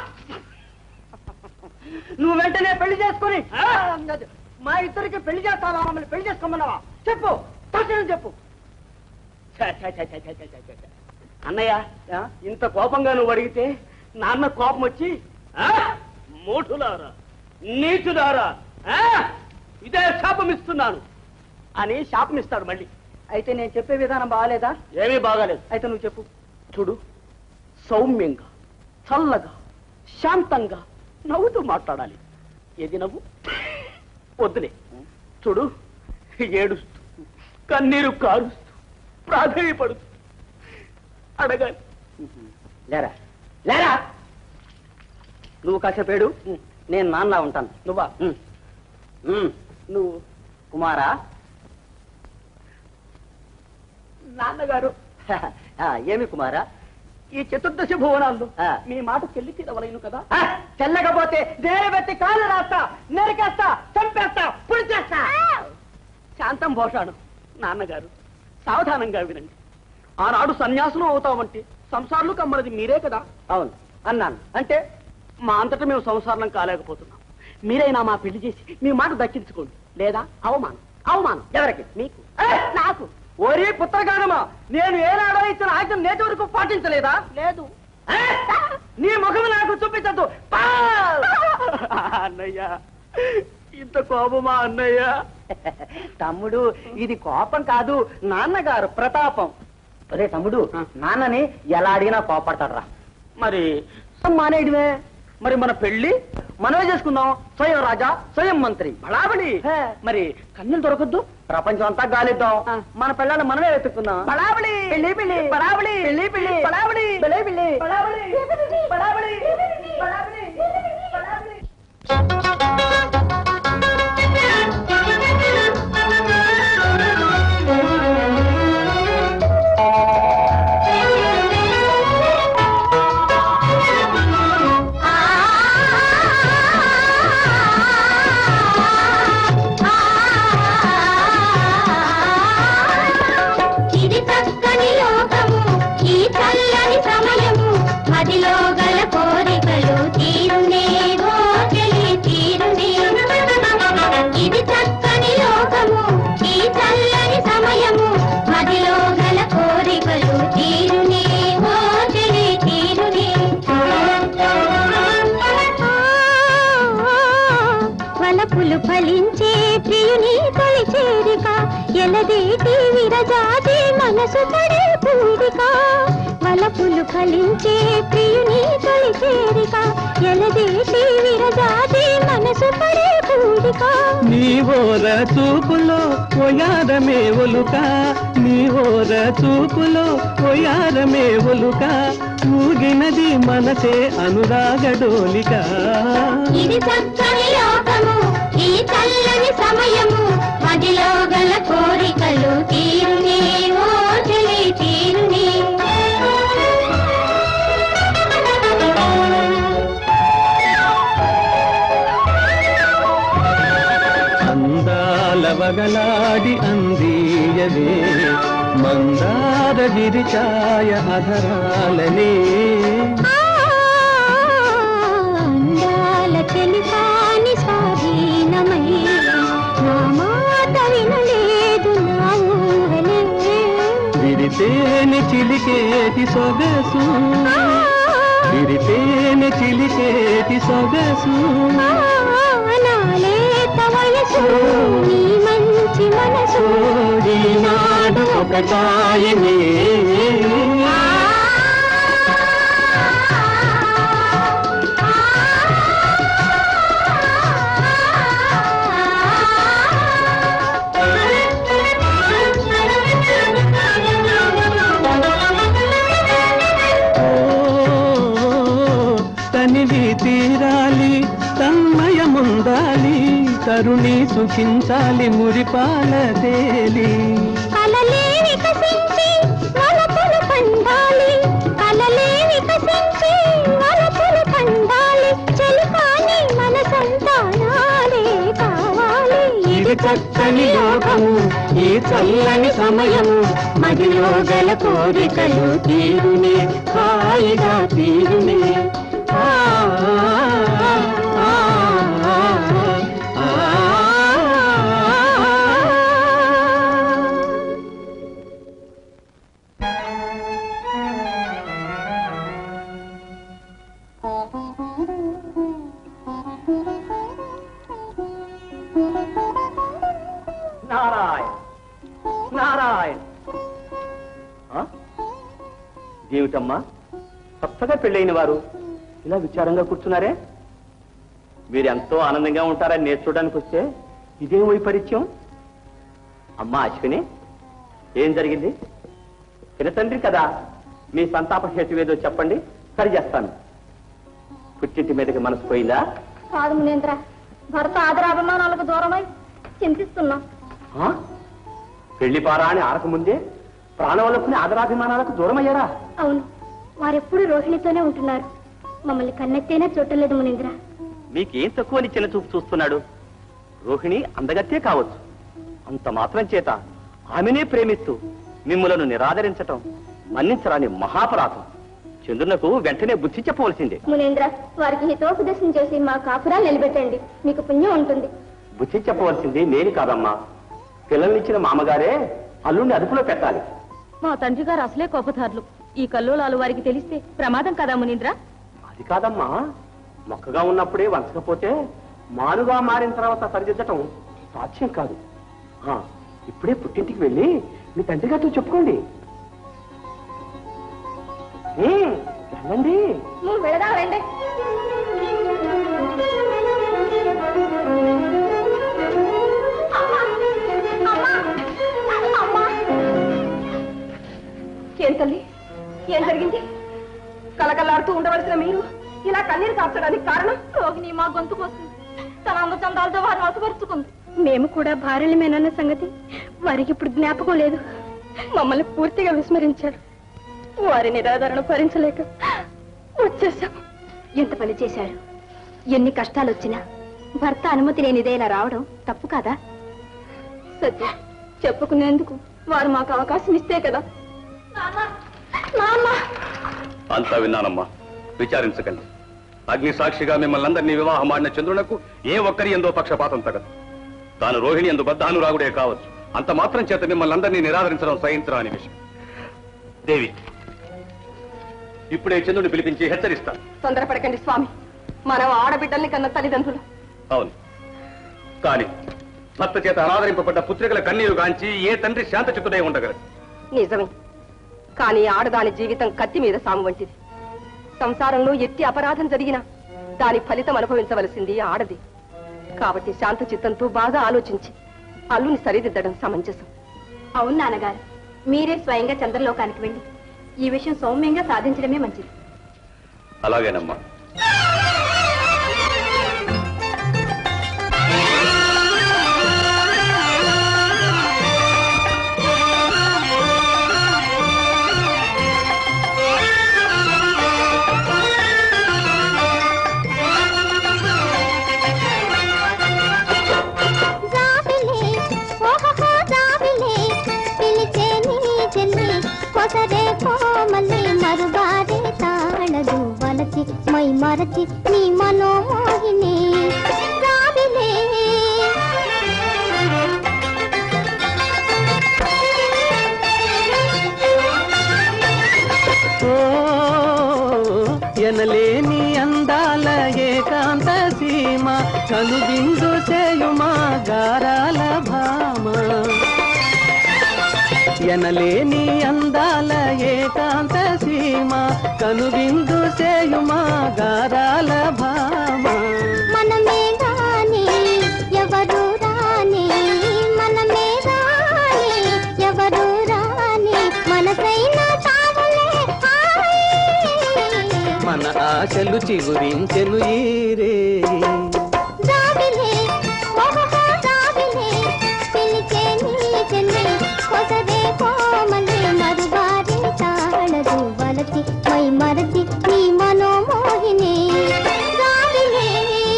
నువ్వు వెంటనే పెళ్లి చేసుకొని ఆ, మా ఇద్దరికి పెళ్లి చేస్తావా మమ్మల్ని పెళ్లి చేసుకోమన్నావా చెప్పు తక్షణం చెప్పు ఛ, ఛ, ఛ, ఛ, ఛ, ఛ, ఛ, ఛ. అన్నయ్య ఆ, ఇంత కోపంగా నువ్వు అడిగితే నాన్న కోపం వచ్చి ఆ, మూఢులారా నీచులారా ఆ, ఇదే శాపం ఇస్తున్నాను అని శాపం ఇస్తాడు మళ్ళీ అయితే నేను చెప్పే విధానం బాగాలేదా ఏమీ బాగాలేదు అయితే నువ్వు చెప్పు చూడు సౌమ్యంగా చల్లగా శాంతంగా నవ్వుతూ మాట్లాడాలి ఏది నవ్వు వద్దులే చూడు ఏడుస్తూ కన్నీరు కారుస్తూ ప్రాధేయపడుతూ అడగాలి లేరా లేరా నువ్వు కాసేపు ఏడు నేను నాన్నలా ఉంటాను నువ్వా ఉమ్. ఉమ్. నువ్వు కుమారా నాన్నగారు ఆ, ఏమి కుమారా ఈ చతుర్దశి భువనాల్లో మీ మాట చెల్లి తీరవలేను కదా చెల్లకపోతే నేనే పెట్టి కాళ్ళు రాస్తా నరికేస్తా చంపేస్తా పుడిచేస్తా శాంతం భోషాడు నాన్నగారు సావధానంగా వినండి ఆనాడు సన్యాసులు అవుతామంటే సంసారాలు కమ్మన్నది మీరే కదా అవును అన్నాను అంటే మా అంతటా మేము సంసారం కాలేకపోతున్నాం మీరైనా మా పెళ్లి చేసి మీ మాట దక్కించుకోండి లేదా అవమానం అవమానం ఎవరికి మీకు నాకు ఒరే పుత్రగానమా నేను ఏనాడో ఇచ్చిన ఆజ్ఞ నేటి వరకు పాటించలేదా లేదు నీ ముఖం నాకు చూపించద్దు అన్నయ్య ఇంత కోపమా అన్నయ్య తమ్ముడు ఇది కోపం కాదు నాన్నగారు ప్రతాపం అరే తమ్ముడు నాన్నని ఎలా అడిగినా కోపడతాడరా మరి మానేయడమే మరి మన పెళ్లి మనమే చేసుకుందాం స్వయం రాజా స్వయం మంత్రి బళాబడి మరి కన్యలు దొరకద్దు ప్రపంచం అంతా గాలిద్దాం మన పిల్లల్ని మనమే వెతుక్కుందాం బళాబడి పెళ్లి పెళ్లి బళాబడి పెళ్లి పెళ్లి బళాబడి పెళ్లి పెళ్లి బళాబడి బళాబడి బళాబడి ఇది చక్కని లోకము ఈ చల్లని సమయము మదిలో గల కోరికలు తీరునే గోచలి తీరునే ఇది చక్కని లోకము ఈ చల్లని సమయము మదిలో గల కోరికలు తీరునే గోచలి తీరునే వలపులు ఫలించే ప్రియుని తొలి చేరిక ఎలదేటి విరజాతి మనసు పడే పూరిక వలపులు ఫలించే ప్రియుని తొలి చేరిక ఎలదేటి విరజాతి మనసు పడే పూరిక నీ ఓర చూపులో ఒయారమే ఒలుక నీ ఓర చూపులో ఒయారమే ఒలుక ఊగినది మనసే అనురాగడోలిక ఇది చక్కని లోకము ఈ చల్లని సమయము మదిలో గల కోరికలు తీరునే ఓ చెలి తీరునే పగలాడి అందియవే మందార గిరిచాయ అధరాలనే అందాల చెలికాని స్వాధీనమై నా మాట వినలేదు నా ఊహలే విరితేని చిలికేటి సొగసు విరితేని చిలికేటి సొగసు నాలేత వయసు నీ మంచి మనసు ఈనాడు ఒకటాయనే తనివి తీరాలి తన్మయముందాలి తరుణి సుఖించాలి మురిపాల తేలి కలలే వికసించి వలపులు పండాలి కలలే వికసించి వలపులు పండాలి చెలికాని మనసంతా నాడే కావాలి ఇది చక్కని యోగము ఈ చల్లని సమయము మదిలో గల కోరికలు తీరునే హాయిగా తీరునే ఆ, ఆ, ఆ, ఆ, ఆ. నారాయణ నారాయణ ఆ? ఏమిటమ్మా కొత్తగా పెళ్ళైన వారు ఇలా విచారంగా కూర్చున్నారే మీరు ఎంతో ఆనందంగా ఉంటారని నేను చూడడానికి వస్తే ఇదే వైపరీత్యం అమ్మా అశ్విని ఏం జరిగింది చిన్న తండ్రి కదా మీ సంతాప హేతు ఏదో చెప్పండి సరి చేస్తాను పుట్టింటి మీదకి మనసు పోయిందా కాదు మునేంద్ర భర్త ఆదరాభిమానాలకు దూరమై చింతిస్తున్నాం ఆ? పెళ్లి పారా అని ఆరకముందే ప్రాణవలపుని ఆదరాభిమానాలకు దూరం అయ్యారా అవును వారెప్పుడు రోహిణితోనే ఉంటున్నారు మమ్మల్ని కన్నెత్తేనే చూడలేదు మునేంద్ర మీకేం తక్కువని చిన్న చూపు చూస్తున్నాడు రోహిణి అందగత్తే కావచ్చు అంత మాత్రం చేత ఆమెనే ప్రేమిస్తూ మిమ్ములను నిరాదరించటం మన్నించరాని మహాపరాధం చంద్రునకు వెంటనే బుద్ధి చెప్పవలసిందే మునేంద్ర వారికి హితోపదేశం చేసి మా కాపురాలు నిలబెట్టండి మీకు పుణ్యం ఉంటుంది బుద్ధి చెప్పవలసింది నేను కాదమ్మా పిల్లల్నిచ్చిన మామగారే అల్లుడిని అదుపులో పెట్టాలి మా తండ్రి గారు అసలే కోపదారులు ఈ కల్లోలాలు వారికి తెలిస్తే ప్రమాదం కదా మునీంద్ర అది కాదమ్మా మొక్కగా ఉన్నప్పుడే వంచకపోతే మానుగా మారిన తర్వాత సరిదిద్దటం సాధ్యం కాదు ఆ, ఇప్పుడే పుట్టింటికి వెళ్ళి మీ తండ్రి గారితో చెప్పుకోండి ఉమ్, వెళ్ళండి నువ్వు వెళదాం రండి ఏం తల్లి ఏం జరిగింది కలకల్లాడుతూ ఉండవలసిన మీరు ఇలా కన్నీరు కార్చడానికి కారణం రోగిని మా గొంతు కోసింది తన అందచందాలతో వారిని వసపరుచుకుంది మేము కూడా భార్యలమేనన్న సంగతి వారికి ఇప్పుడు జ్ఞాపకం లేదు మమ్మల్ని పూర్తిగా విస్మరించారు వారి నిరాదరణ భరించలేక వచ్చేసాం ఎంత పని చేశారు ఎన్ని కష్టాలు వచ్చినా భర్త అనుమతి లేనిదే ఇలా రావడం తప్పు కాదా సత్య చెప్పుకునేందుకు వారు మాకు అవకాశం ఇస్తే కదా నాన్న అంతా విన్నానమ్మా విచారించకండి అగ్ని సాక్షిగా మిమ్మల్ని అందరినీ వివాహం ఆడిన చంద్రునకు ఏ ఒక్కరి ఎందో పక్షపాతం తగదు తాను రోహిణి ఎందు బద్ధానురాగుడే కావచ్చు అంత మాత్రం చేత మిమ్మల్ని అందరినీ నిరాదరించడం సహించరా అనే విషయం దేవి ఇప్పుడే చంద్రుని పిలిపించి హెచ్చరిస్తాను తొందరపడకండి స్వామి మనం ఆడబిడ్డల్ని కన్న తల్లిదండ్రులు అవును కానీ భర్త చేత అనాదరింపబడ్డ పుత్రికల కన్నీరు గాంచి ఏ తండ్రి శాంతచిత్తుడై ఉండగలడు నిజమే కానీ ఆడదాని జీవితం కత్తి మీద సాము వంటిది సంసారంలో ఎట్టి అపరాధం జరిగినా దాని ఫలితం అనుభవించవలసింది ఆడది కాబట్టి శాంత చిత్తంతో బాగా ఆలోచించి అల్లుని సరిదిద్దడం సమంజసం అవును నాన్నగారు మీరే స్వయంగా చంద్రలోకానికి వెళ్ళి ఈ విషయం సౌమ్యంగా సాధించడమే మంచిది అలాగేనమ్మా జాబిలి ఓ మై మరచి నీ మనోమోహిని రావిలే ఓ ఎనలేని అందాల ఏకాంత సీమ కనువిందు చేయుమా గారాల భామ ఎనలేని అందాల ఏకాంత సీమ కనువిందు చేయుమా గారాల భామ మనమే గాని ఎవరు రాని మనమే రాని ఎవరు రాని మనసైన తావలే మన ఆశలు చిగురించెను ఈరే రావిలే ఓహో రావిలే పిలిచే నీ చెల్లి కొసరే కోమలి మరువారి తాళదు వలచి మై మరచి నీ మనోమోహిని రావిలే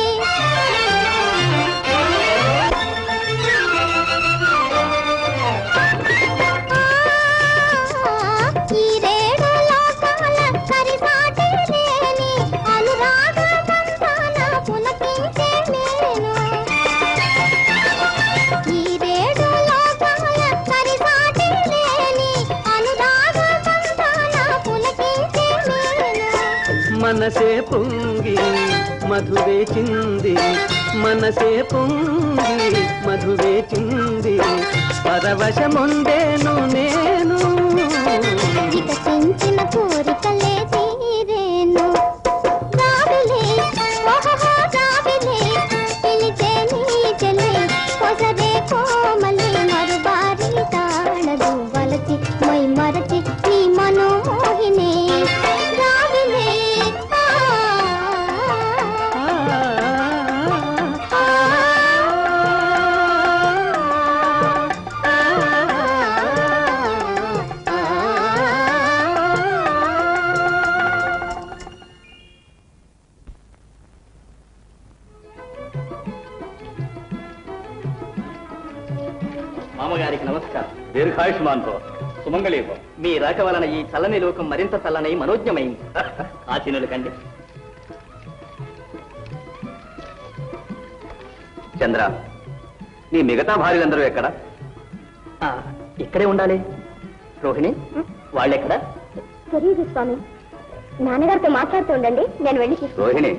ఈ రేడు లోకాల కరిసాటి లేని అనురాగ బంధాన పులకించే నేను ఈ రేడు లోకాల కరిసాటి లేని అనురాగ బంధాన పులకించే నేను మనసే పొంగి మధువే చింది మనసే పొంగి మధువే చింది పరవశముందేను నేను వికసించిన కోరికలే తీరేను రావిలే ఓహో రావిలే పిలిచే నీ చెల్లి కొసరే కోమలి మరుబారి తాళదు వలచి మై మరచి నీ మనోమోహిని రావిలే మామగారికి నమస్కారం దీర్ఘాయుష్మాన్ భవ సుమంగళీ భవ మీ రాక వలన ఈ చల్లని లోకం మరింత చల్లనై మనోజ్ఞమైంది ఆచీనులు కండి చంద్ర నీ మిగతా భార్యలందరూ ఎక్కడ ఆ, ఇక్కడే ఉండాలి రోహిణి వాళ్ళెక్కడ తెలియదు స్వామి నాన్నగారితో మాట్లాడుతూ ఉండండి నేను వెళ్ళి తీసుకు రోహిణి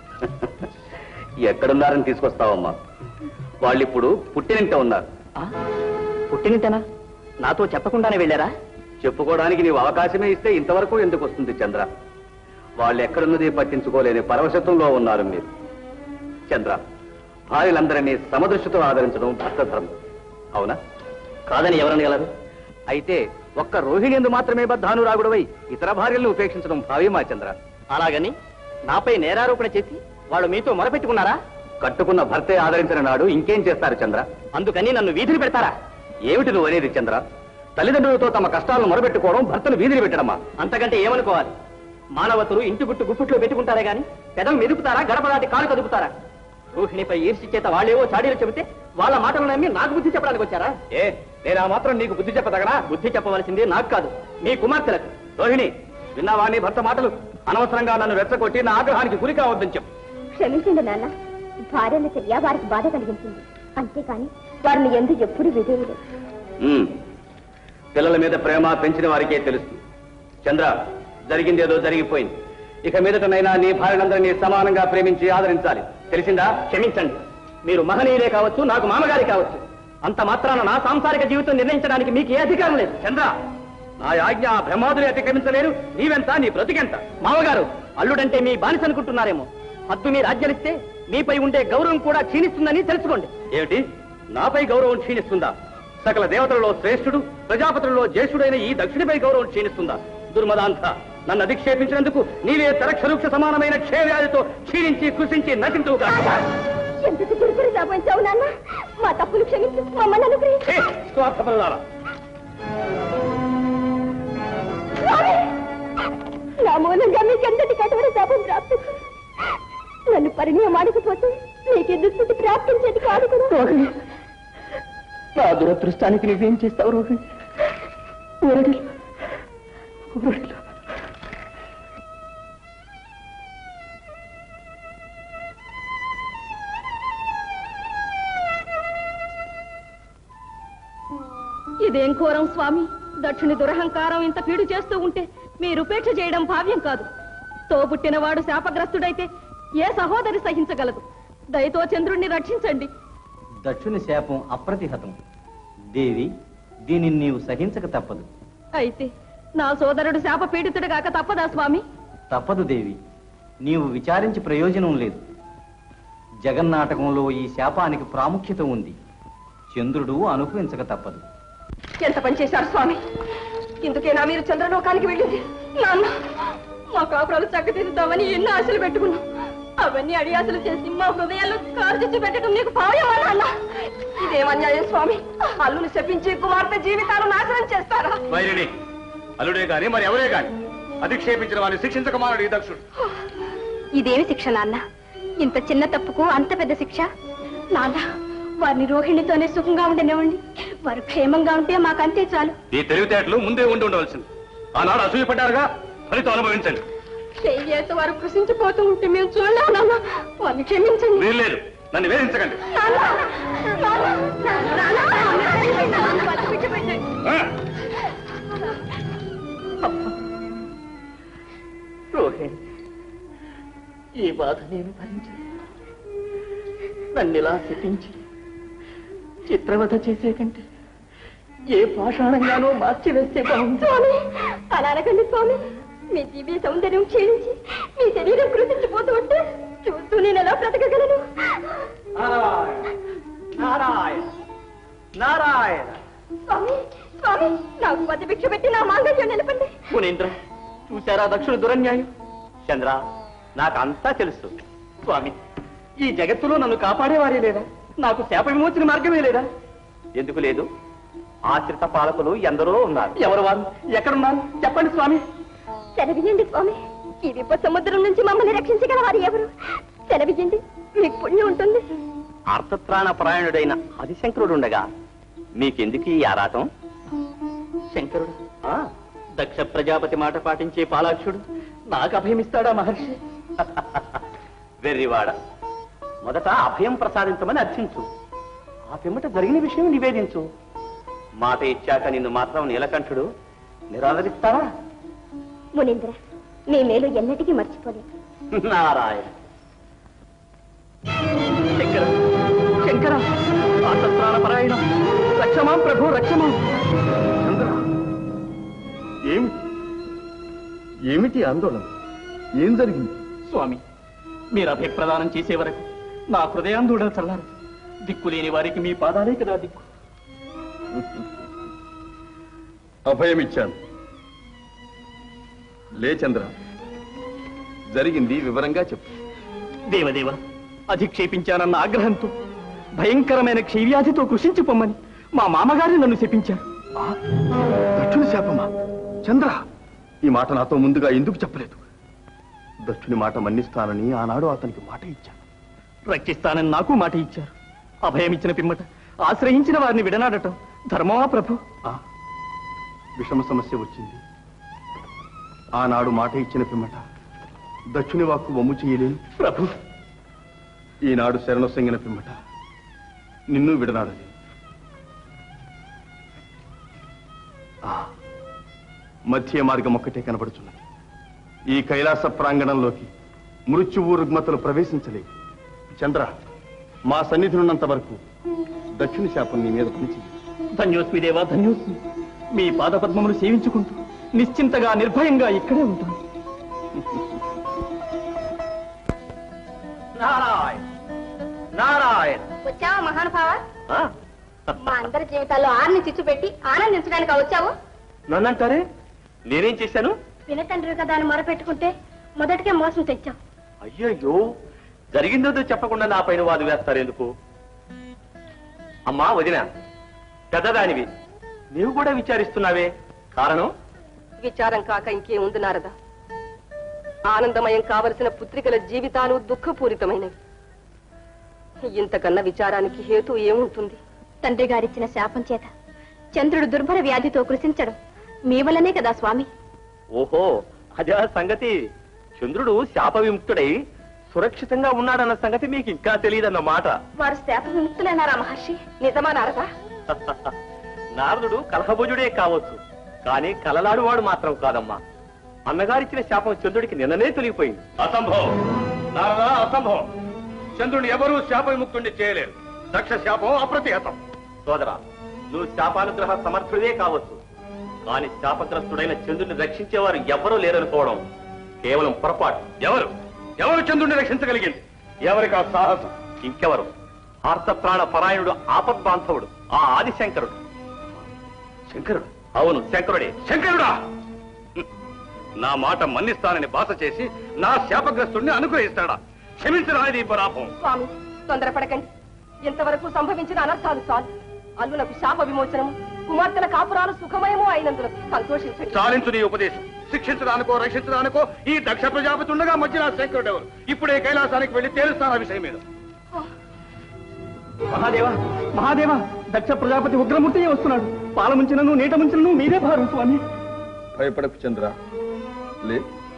ఎక్కడున్నారని తీసుకొస్తావమ్మా వాళ్ళిప్పుడు పుట్టినింట ఉన్నారు ఆ, పుట్టినింటనా నాతో చెప్పకుండానే వెళ్ళారా చెప్పుకోవడానికి నీవు అవకాశమే ఇస్తే ఇంతవరకు ఎందుకు వస్తుంది చంద్ర వాళ్ళు ఎక్కడున్నది పట్టించుకోలేని పరవశత్వంలో ఉన్నారు మీరు చంద్ర భార్యలందరినీ సమదృష్టితో ఆదరించడం భర్త ధర్మం అవునా కాదని ఎవరనగలరు అయితే ఒక్క రోహిణి ఎందు మాత్రమే బద్ధానురాగుడవై ఇతర భార్యలను ఉపేక్షించడం భావ్యమా చంద్ర అలాగని నాపై నేరారోపణ చేసి వాళ్ళు మీతో మొరపెట్టుకున్నారా కట్టుకున్న భర్తే ఆదరించిన నాడు ఇంకేం చేస్తారు చంద్ర అందుకని నన్ను వీధిని పెడతారా ఏమిటి నువ్వు అనేది చంద్ర తల్లిదండ్రులతో తమ కష్టాలను మొరబెట్టుకోవడం భర్తను వీధిని పెట్టడమా అంతకంటే ఏమనుకోవాలి మానవతలు ఇంటి గుట్టు గుప్పిట్లో పెట్టుకుంటారే గాని పెదం మెదుపుతారా గడప దాటి కాలు కదుపుతారా రోహిణిపై ఈర్ష్య చేత వాళ్ళేవో చాడీలు చెబితే వాళ్ళ మాటలు నమ్మి నాకు బుద్ధి చెప్పడానికి వచ్చారా ఏ నేను ఆ మాత్రం నీకు బుద్ధి చెప్పదగనా బుద్ధి చెప్పవలసింది నాకు కాదు మీ కుమార్తెలకు రోహిణి విన్నావా నీ భర్త మాటలు అనవసరంగా నన్ను రెచ్చగొట్టి నా ఆగ్రహానికి గురి కావద్దని చెప్పు క్షమించండి నాన్న భార్యల చర్య వారికి బాధ కలిగించింది అంతేకాని వారిని ఎందుకు ఎప్పుడు విధేయులు ఉమ్. పిల్లల మీద ప్రేమ పెంచిన వారికే తెలుస్తుంది చంద్ర జరిగిందేదో జరిగిపోయింది ఇక మీదటనైనా నీ భార్యలందరినీ సమానంగా ప్రేమించి ఆదరించాలి తెలిసిందా క్షమించండి మీరు మహనీయులే కావచ్చు నాకు మామగారి కావచ్చు అంత మాత్రాన నా సాంసారిక జీవితం నిర్ణయించడానికి మీకు ఏ అధికారం లేదు చంద్ర నా ఆజ్ఞ ఆ బ్రహ్మాదులు అతిక్రమించలేరు నీవెంత నీ బ్రతికెంత మామగారు అల్లుడంటే మీ బానిస అనుకుంటున్నారేమో హద్దు మీ రాజ్యాలిస్తే మీపై ఉండే గౌరవం కూడా క్షీణిస్తుందని తెలుసుకోండి ఏమిటి నాపై గౌరవం క్షీణిస్తుందా సకల దేవతలలో శ్రేష్ఠుడు ప్రజాపతులలో జ్యేష్ఠుడైన ఈ దక్షిణపై గౌరవం క్షీణిస్తుందా దుర్మదాంత నన్ను అధిక్షేపించినందుకు నీవే తరక్షరుక్ష సమానమైన క్షయవ్యాధితో క్షీణించి కృషించి నశించు ఎంత దుర్గురు రాబోయించావు నాన్న మా తప్పులు క్షమించు మమ్మల్ని అనుగ్రహించు స్వార్థపరులారా స్వామి! నా మూలంగా మీకు ఎంతటి కఠోర శాపం ప్రాప్తించింది నన్ను పరిణయం ఆడకపోతే మీకు దుస్థితి ప్రాప్తించేది కాదు కదా రోహిణి నా దురదృష్టానికి నువ్వేం చేస్తావు రోహిణి ఊరడిలో ఊరడిలో ఇదేం ఘోరం స్వామి దక్షుని దురహంకారం ఇంత పీడు చేస్తూ ఉంటే మీరు ఉపేక్ష చేయడం భావ్యం కాదు తోబుట్టినవాడు శాపగ్రస్తుడైతే ఏ సహోదరి సహించగలదు దయతో చంద్రుణ్ణి రక్షించండి దక్షుని శాపం అప్రతిహతం దేవి దీనిని నీవు సహించక తప్పదు అయితే నా సోదరుడు శాప పీడితుడు కాక తప్పదా స్వామి తప్పదు దేవి నీవు విచారించి ప్రయోజనం లేదు జగన్నాటకంలో ఈ శాపానికి ప్రాముఖ్యత ఉంది చంద్రుడు అనుభవించక తప్పదు ఎంత పని చేశారు స్వామి ఇందుకేనా మీరు చంద్రలోకానికి వెళ్ళింది నాన్న మా కాపురాలు చక్కదిద్దామని ఎన్నో ఆశలు పెట్టుకున్నాం అవన్నీ అడియాసలు చేసి మా హృదయాల్లో కార్చిచ్చి పెట్టడం నీకు భావ్యమా నాన్న ఇదేం అన్యాయం స్వామి అల్లుని శపించి కుమార్తె జీవితాలు నాశనం చేస్తారా వైరిని అల్లుడే గాని మరి ఎవరే గాని అధిక్షేపించిన వారిని శిక్షించకమానడు ఈ దక్షుడు ఇదేమి శిక్ష నాన్న ఇంత చిన్న తప్పుకు అంత పెద్ద శిక్ష నాన్న వారిని రోహిణితోనే సుఖంగా ఉండనివ్వండి వారు క్షేమంగా ఉంటే మాకంతే చాలు ఈ తెలివితేటలు ముందే ఉండి ఉండవలసింది ఆనాడు అసూయపడ్డారుగా ఫలితం అనుభవించండి చెయ్యేత వారు కృషించిపోతూ ఉంటే మేము చూడలేము నాన్న వారిని క్షమించండి వీల్లేదు నన్ను వేధించకండి నాన్న, నాన్న, నాన్న, నాన్న, వారిని విడిచిపెట్టండి. ఆ? రోహిణి ఈ బాధ నేను భరించను నన్నిలా శపించి చిత్రవధ చేసే కంటే ఏ పాషాణంగానో మార్చివేస్తే బాగుంది స్వామి అలా అనకండి స్వామి మీ దివ్య సౌందర్యం క్షీణించి మీ శరీరం కృషించిపోతూ ఉంటే చూస్తూ నేను ఎలా బ్రతకగలను నారాయణ నారాయణ స్వామి స్వామి నాకు పది భిక్ష పెట్టి నా మాంగళ్యం నిలపండి మునీంద్ర చూశారా దక్షుడు దురన్యాయం చంద్ర నాకంతా తెలుసు స్వామి ఈ జగత్తులో నన్ను కాపాడేవారే లేదా నాకు శాప విమోచన మార్గమే లేదా ఎందుకు లేదు ఆశ్రిత పాలకులు ఎందరో ఉన్నారు ఎవరు వారు ఎక్కడున్నారు చెప్పండి స్వామి సెలవియండి స్వామి ఈ విప సముద్రం నుంచి మమ్మల్ని రక్షించగల వారు ఎవరు సెలవియండి మీకు పుణ్యం ఉంటుంది అర్థత్రాణ పరాయణుడైన ఆదిశంకరుడుండగా మీకెందుకు ఈ ఆరాటం శంకరుడు దక్ష ప్రజాపతి మాట పాటించే పాలాక్షుడు నాకు అభయమిస్తాడా మహర్షి వెర్రివాడ మొదట అభయం ప్రసాదించమని అర్థించు ఆ పిమ్మట జరిగిన విషయం నివేదించు మాట ఇచ్చాక నిన్ను మాత్రం నీలకంఠుడు నిరాదరిస్తారా మునీంద్ర మీ మేలు ఎన్నటికీ మర్చిపోలేదు నారాయణ శంకర శంకర ఆసత్రాణ పరాయణ రక్షమా ప్రభు రక్షమా చంద్ర ఏమిటి ఏమిటి ఆందోళన ఏం జరిగింది స్వామి మీరు అభయప్రదానం చేసే వరకు నా హృదయాందోళన చల్లారు దిక్కులేని వారికి మీ పాదాలే కదా దిక్కు అభయమిచ్చాను లే చంద్ర జరిగింది వివరంగా చెప్పు దేవదేవ అధిక్షేపించానన్న ఆగ్రహంతో భయంకరమైన క్షయవ్యాధితో కృషించిపోమ్మని మా మామగారు నన్ను శపించారు దక్షుని శాపమా చంద్ర ఈ మాట నాతో ముందుగా ఎందుకు చెప్పలేదు దక్షుని మాట మన్నిస్తానని ఆనాడు అతనికి మాట ఇచ్చాను రక్షిస్తానని నాకు మాట ఇచ్చారు అభయమిచ్చిన పిమ్మట ఆశ్రయించిన వారిని విడనాడటం ధర్మమా ప్రభు ఆ, విషమ సమస్య వచ్చింది ఆనాడు మాట ఇచ్చిన పిమ్మట దక్షుని వాక్కు వమ్ము చేయలేను ప్రభు ఈనాడు శరణొసంగిన పిమ్మట నిన్ను విడనాడలేదు ఆ, మధ్య మార్గం ఒక్కటే కనబడుచున్నది ఈ కైలాస ప్రాంగణంలోకి మృత్యువు రుగ్మతలు ప్రవేశించలేవు చంద్ర మా సన్నిధినున్నంత వరకు దక్షిణ శాపం నీ మీద పనిచేయదు ధన్యోస్మి దేవా ధన్యోస్మి మీ పాదపద్మములు సేవించుకుంటూ నిశ్చింతగా నిర్భయంగా ఇక్కడే ఉంటాను నారాయణ నారాయణ వచ్చావా మహానుభావ మా అందరి జీవితాల్లో ఆరిని చిచ్చు పెట్టి ఆనందించడానికి వచ్చావు నన్నంటారే నేనేం చేశాను వినతండ్రి కదా అని మొరపెట్టుకుంటే మొదటికే మోసం తెచ్చావు అయ్యయ్యో జరిగిందో చెప్పకుండా నా పైన వాదు వేస్తారు ఎందుకు అమ్మా వదిన పెద్దదానివి నీవు కూడా విచారిస్తున్నావే కారణం విచారం కాక ఇంకేముంది నారదా ఆనందమయం కావలసిన పుత్రికల జీవితాలు దుఃఖపూరితమైనవి ఇంతకన్నా విచారానికి హేతు ఏముంటుంది తండ్రి గారిచ్చిన శాపం చేత చంద్రుడు దుర్భర వ్యాధితో కృషించడం మీ వల్లనే కదా స్వామి ఓహో అదే ఆ సంగతి చంద్రుడు శాప విముక్తుడై సురక్షితంగా ఉన్నాడన్న సంగతి మీకు ఇంకా తెలియదన్న మాట వారు శాప విముక్తులైనారా మహర్షి నిజమా నారదా నారదుడు కలహభుజుడే కావచ్చు కానీ కలలాడువాడు మాత్రం కాదమ్మా అన్నగారిచ్చిన శాపం చంద్రుడికి నిన్ననే తొలిగిపోయింది అసంభవం నారదా అసంభవం చంద్రుని ఎవరూ శాప విముక్తుణ్ణి చేయలేరు దక్ష శాపం అప్రతిహతం సోదరా నువ్వు శాపానుగ్రహ సమర్థుడివే కావచ్చు కానీ శాపగ్రస్తుడైన చంద్రుని రక్షించేవారు ఎవ్వరూ లేరనుకోవడం కేవలం పొరపాటు ఎవరు ఎవరు చంద్రుని రక్షించగలిగింది ఎవరికి ఆ సాహసం ఇంకెవరు ఆర్తప్రాణ పరాయణుడు ఆపద్బాంధవుడు ఆ ఆదిశంకరుడు శంకరుడు అవును శంకరుడే శంకరుడా హ్మ్. నా మాట మన్నిస్తానని బాస చేసి నా శాపగ్రస్తుడిని అనుగ్రహిస్తాడా క్షమించరానిది ఈ పరాపం స్వామి తొందరపడకండి ఇంతవరకు సంభవించిన అనర్థాలు చాలు అల్లులకు శాప విమోచనము కుమార్తెల కాపురాలు సుఖమయము అయినందులకు సంతోషించండి చాలించు నీ ఉపదేశం శిక్షించడానికో రక్షించడానికో ఈ దక్ష ప్రజాపతి ఉండగా మధ్య నా శంకరుడు ఎవరు ఇప్పుడే కైలాసానికి వెళ్లి తేలుస్తాను ఆ విషయం మీద మహాదేవ మహాదేవ దక్ష ప్రజాపతి ఉగ్రమూర్తి వస్తున్నాడు పాల ముంచినను నీట ముంచినను మీరే భారం స్వామి భయపడకు చంద్ర లే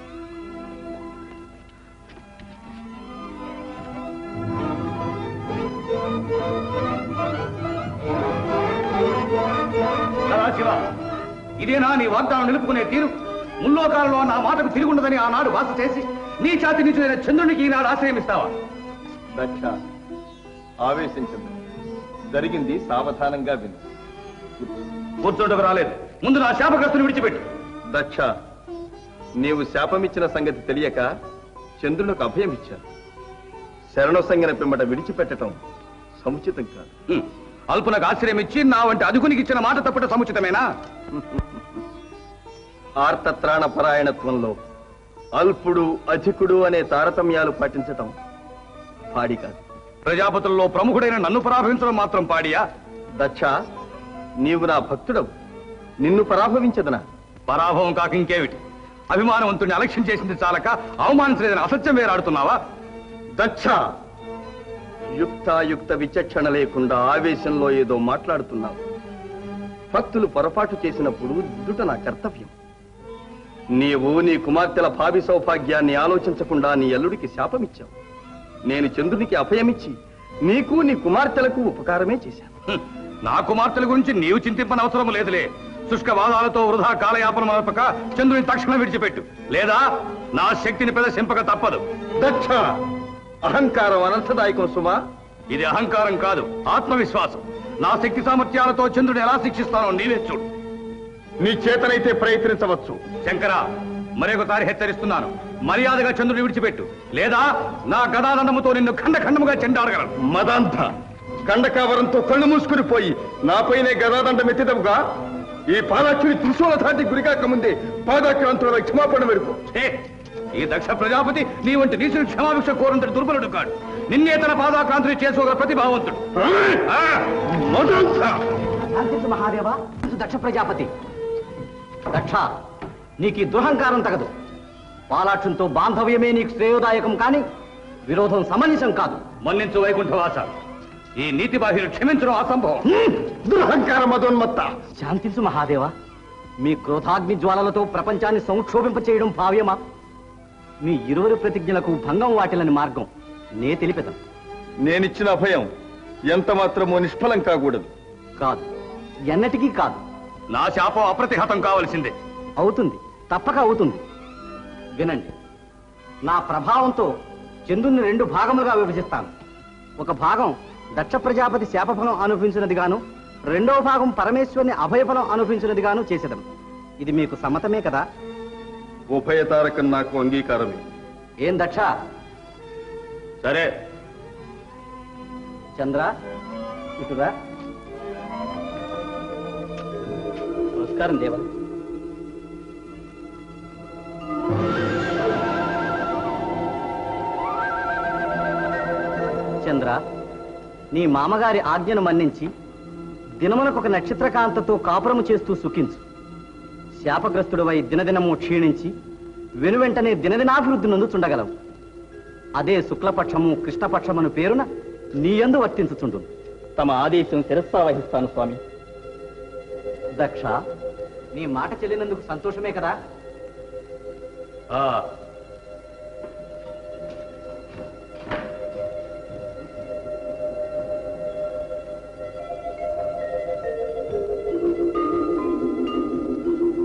సదాశివ ఇదేనా నీ వాగ్దానం నిలుపుకునే తీరు ముల్లోకాలలో నా మాటకు తిరుగుండదని ఆనాడు వాస చేసి నీ ఛాతి నిచులైన చంద్రునికి ఈనాడు ఆశ్రయమిస్తావా దక్ష ఆవేశించదు జరిగింది సావధానంగా విను కూర్చోటకు రాలేదు ముందు నా శాపగ్రస్తుని విడిచిపెట్టు దక్ష నీవు శాపమిచ్చిన సంగతి తెలియక చంద్రునికి అభయం ఇచ్చాను శరణ సంగన పిమ్మట విడిచిపెట్టడం సముచితం కాదు హ్మ్. అల్పునకు ఆశ్రయం ఇచ్చి నా వంటి అదుకునికి ఇచ్చిన మాట తప్పట సముచితమేనా ఆర్తత్రాణ పరాయణత్వంలో అల్పుడు అధికుడు అనే తారతమ్యాలు పాటించటం పాడి కాదు ప్రజాపతుల్లో ప్రముఖుడైన నన్ను పరాభవించడం మాత్రం పాడియా దక్ష నీవు నా భక్తుడవు నిన్ను పరాభవించదనా పరాభవం కాక ఇంకేమిటి అభిమానవంతుడిని అలక్ష్యం చేసింది చాలక అవమానించలేదని అసత్యం వేరాడుతున్నావా దక్ష యుక్తాయుక్త విచక్షణ లేకుండా ఆవేశంలో ఏదో మాట్లాడుతున్నావు భక్తులు పొరపాటు చేసినప్పుడు దిద్దుట నా కర్తవ్యం నీవు నీ కుమార్తెల భావి సౌభాగ్యాన్ని ఆలోచించకుండా నీ అల్లుడికి శాపమిచ్చావు నేను చంద్రునికి అభయమిచ్చి నీకు నీ కుమార్తెలకు ఉపకారమే చేశాను హ్మ్. నా కుమార్తెల గురించి నీవు చింతింపని అవసరం లేదులే శుష్క వాదాలతో వృధా కాలయాపన మరపక చంద్రుని తక్షణం విడిచిపెట్టు లేదా నా శక్తిని ప్రదర్శింపక తప్పదు దక్ష అహంకారం అనర్థదాయకం సుమా ఇది అహంకారం కాదు ఆత్మవిశ్వాసం నా శక్తి సామర్థ్యాలతో చంద్రుని ఎలా శిక్షిస్తానో నీవే చూడు నీ చేతనైతే ప్రయత్నించవచ్చు శంకర మరొకసారి హెచ్చరిస్తున్నాను మర్యాదగా చంద్రుని విడిచిపెట్టు లేదా నా గదాదండముతో నిన్ను ఖండ ఖండముగా చెండాడగలను మదాంత కండకావరంతో కళ్ళు మూసుకుని పోయి నాపైనే గదాదండం ఎత్తిదవుగా ఈ పాదాక్షుని త్రిశూల ధాటి గురికాక ముందే పాదాక్రాంతుల క్షమాపణ మెరుపు ఛే! ఈ దక్ష ప్రజాపతి నీ వంటి నీచుని క్షమాభిక్ష కోరంతటి దుర్బలుడు కాడు నిన్నే తన పాదాక్రాంతిని చేసుకోగల ప్రతిభావంతుడు ఆ! మదాంత శాంతించు మహాదేవా దక్ష ప్రజాపతి దక్ష నీకు ఈ దురహంకారం తగదు పాలాక్షంతో బాంధవ్యమే నీకు శ్రేయోదాయకం కాని విరోధం సమన్విసం కాదు మన్నించు వైకుంఠవాస ఈ నీతి బాహ్యులు క్షమించడం అసంభవం దురహంకార మదోన్మత్త శాంతించు మహాదేవా మీ క్రోధాగ్ని జ్వాలలతో ప్రపంచాన్ని సంక్షోభింప చేయడం భావ్యమా మీ ఇరువురు ప్రతిజ్ఞలకు భంగం వాటిలని మార్గం నే తెలిపెదను నేనిచ్చిన అభయం ఎంత మాత్రమో నిష్ఫలం కాకూడదు కాదు ఎన్నటికీ కాదు నా శాపం అప్రతిహతం కావలసిందే అవుతుంది తప్పక అవుతుంది వినండి నా ప్రభావంతో చంద్రుని రెండు భాగములుగా విభజిస్తాను ఒక భాగం దక్ష ప్రజాపతి శాపఫలం అనుభవించినది గాను రెండవ భాగం పరమేశ్వరుని అభయఫలం అనుభవించినది గాను చేసేదను ఇది మీకు సమ్మతమే కదా ఉభయతారకం నాకు అంగీకారమే ఏం దక్ష సరే చంద్ర ఇటురా నమస్కారం దేవ చంద్ర నీ మామగారి ఆజ్ఞను మన్నించి దినమునకు ఒక నక్షత్రకాంతతో కాపురము చేస్తూ సుఖించు శాపగ్రస్తుడవై దినదినము క్షీణించి వెనువెంటనే దినదినాభివృద్ధి నందుచుండగలవు అదే శుక్లపక్షము కృష్ణపక్షమను పేరున నీయందు వర్తించుచుండు తమ ఆదేశం శిరస్సా వహిస్తాను స్వామి దక్ష నీ మాట చెల్లినందుకు సంతోషమే కదా ఆ,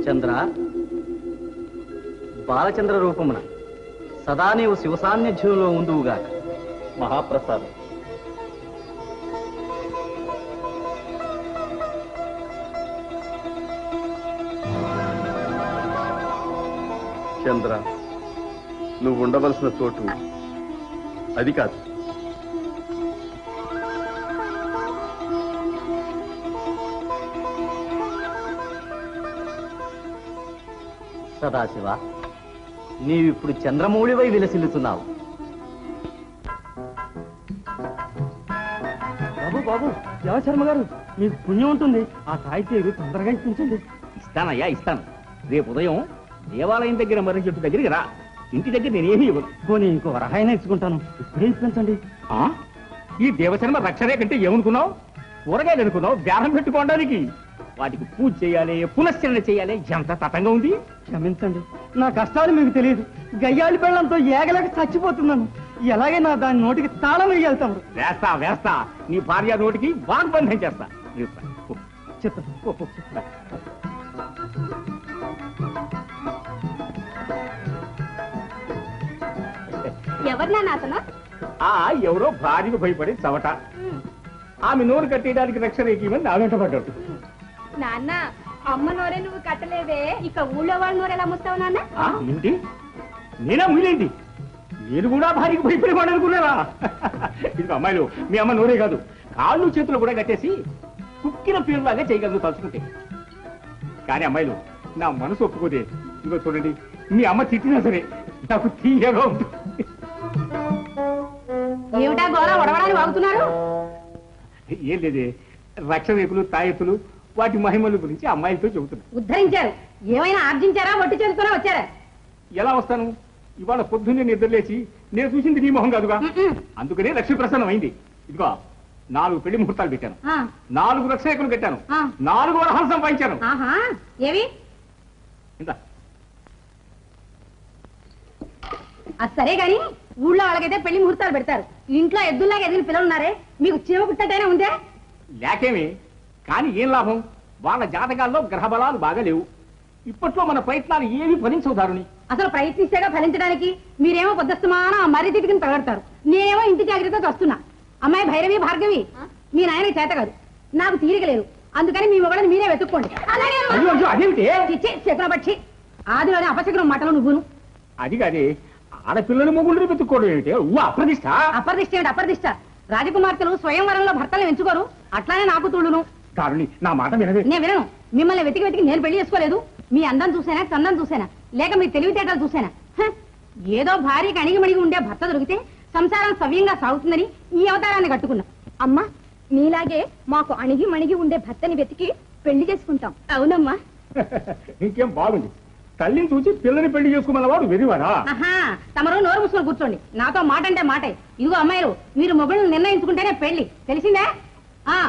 చంద్ర బాలచంద్ర రూపమున సదా నీవు శివ సాన్నిధ్యంలో ఉండువుగాక మహాప్రసాదం చంద్ర నువ్వు ఉండవలసిన చోటు అది కాదు సదాశివ నీవిప్పుడు చంద్రమౌళివై విలసిల్లుతున్నావు బాబు బాబు దేవశర్మ గారు మీకు పుణ్యం ఉంటుంది ఆ తాయితీరు తొందరగా ఇప్పించండి ఇస్తానయ్యా ఇస్తాను రేపు ఉదయం దేవాలయం దగ్గర మర్రి చెట్టు దగ్గరికి రా ఇంటి దగ్గర నేనేమీ ఇవ్వను పోనీ ఇంకో రహాయినా ఇచ్చుకుంటాను ఇప్పుడే ఇప్పించండి ఆ? ఈ దేవశర్మ రక్షరే కంటే ఏమనుకున్నావు కూరగాయలు అనుకున్నావు బేరం పెట్టుకోవడానికి వాటికి పూజ చేయాలి పునశ్చరణ చేయాలి ఎంత తతంగా ఉంది క్షమించండి నా కష్టాలు మీకు తెలియదు గయ్యాళి పెళ్ళంతో ఏగలేక చచ్చిపోతున్నాను ఎలాగే నా దాని నోటికి తాళం వేయాలి తమ్ముడు వేస్తా వేస్తా నీ భార్య నోటికి వాగ్బంధం చేస్తా వేస్తా. ఓ, చెప్తా ఓ, ఓ, ఓ. ఎవరినా అతను ఆ ఎవరో భార్యకు భయపడి చవట ఆమె నోరు కట్టేయడానికి రక్షణ ఎక్కిమని నా వెంట పడ్డాడు నాన్న అమ్మ నోరే నువ్వు కట్టలేదే ఇక ఊళ్ళో వాళ్ళ నోరు ఎలా ముస్తావు నాన్న ఆ, ఏంటి నేనా ముయ్యేంటి నేను కూడా భార్యకు భయపడేవాడు అనుకున్నారా ఇది అమ్మాయిలు మీ అమ్మ నోరే కాదు కాళ్ళు చేతులు కూడా కట్టేసి కుక్కిన పేరులాగా చేయగలదు తలుచుకుంటే కానీ అమ్మాయిలు నా మనసు ఒప్పుకోదే ఇదిగో చూడండి మీ అమ్మ తిట్టినా సరే నాకు తీయగా ఉంటుంది ఏమిటా గోళ ఒడవడాన్ని వాగుతున్నారు ఏం లేదే రక్షవేకులు తాయెత్తులు వాటి మహిమల గురించి అమ్మాయిలతో చెబుతున్నా ఉద్ధరించారు ఏమైనా ఆర్జించారా ఒట్టి చేసుకునే వచ్చారా ఎలా వస్తాను ఇవాళ పొద్దున్నే నిద్రలేచి నేను చూసింది నీ మొహం కాదుగా అందుకనే లక్ష్మీ ప్రసన్నం అయింది ఇదిగో నాలుగు పెళ్లి ముహూర్తాలు పెట్టాను ఆ, నాలుగు రక్షకులు కట్టాను ఆ. నాలుగు వరహాలు సంపాదించాను ఆహా ఏవి ఇందా అది సరే గాని ఊళ్ళో వాళ్ళకైతే పెళ్లి ముహూర్తాలు పెడతారు ఇంట్లో ఎద్దుల్లాగా ఎదిగిన పిల్లలు ఉన్నారే మీకు చీమ పుట్టటైనా ఉందే లేకేమి కానీ ఏం లాభం వాళ్ళ జాతకాల్లో గ్రహబలాలు బాగా లేవు ఇప్పట్లో మన ప్రయత్నాలు ఏవి ఫలించవు దారుని అసలు ప్రయత్నిస్తేగా ఫలించడానికి మీరేమో పొద్దుస్తమాన ఆ మర్రి తిటికిని తగడతారు నేనేమో ఇంటి జాగ్రత్తతో వస్తున్నా అమ్మాయి భైరవి భార్గవి మీ నాయనకి చేత కాదు నాకు తీరిక లేదు అందుకని మీ మొగడని మీరే వెతుక్కోండి అలాగే అయ్యో అయ్యో అదేమిటి చిచ్చి శకునపక్షి ఆదిలోనే అపశకునం మాటలు నువ్వును అది కాదే ఆడపిల్లలు మొగుళ్ళు వెతుక్కోవడం ఏమిటి ఉవ్వ అప్రదిష్ట అపరదిష్ట ఏమిటి అపరదిష్ట రాజకుమార్తెలు స్వయంవరంలో భర్తలను ఎంచుకోరు అట్లానే నాకు తుళ్ళును దారుని నా మాట వినవే నేను వినను మిమ్మల్ని వెతికి వెతికి నేను పెళ్లి చేసుకోలేదు మీ అందం చూసానా చందం చూసానా లేక మీ తెలివితేటలు చూసానా హ! ఏదో భార్యకి అణిగిమణిగి ఉండే భర్త దొరికితే సంసారం సవ్యంగా సాగుతుందని ఈ అవతారాన్ని కట్టుకున్నా అమ్మా మీలాగే మాకు అణిగి మణిగి ఉండే భర్తని వెతికి పెళ్లి చేసుకుంటాం అవునమ్మా ఇంకేం బాగుంది తల్లిని చూసి పిల్లని పెళ్లి చేసుకోమన్న వాడు వెరివాడా ఆహా తమరు నోరు మూసుకొని కూర్చోండి నాతో మాట అంటే మాటే ఇదిగో అమ్మాయిలు మీరు మొగుళ్ళని నిర్ణయించుకుంటేనే పెళ్లి తెలిసిందే ఆ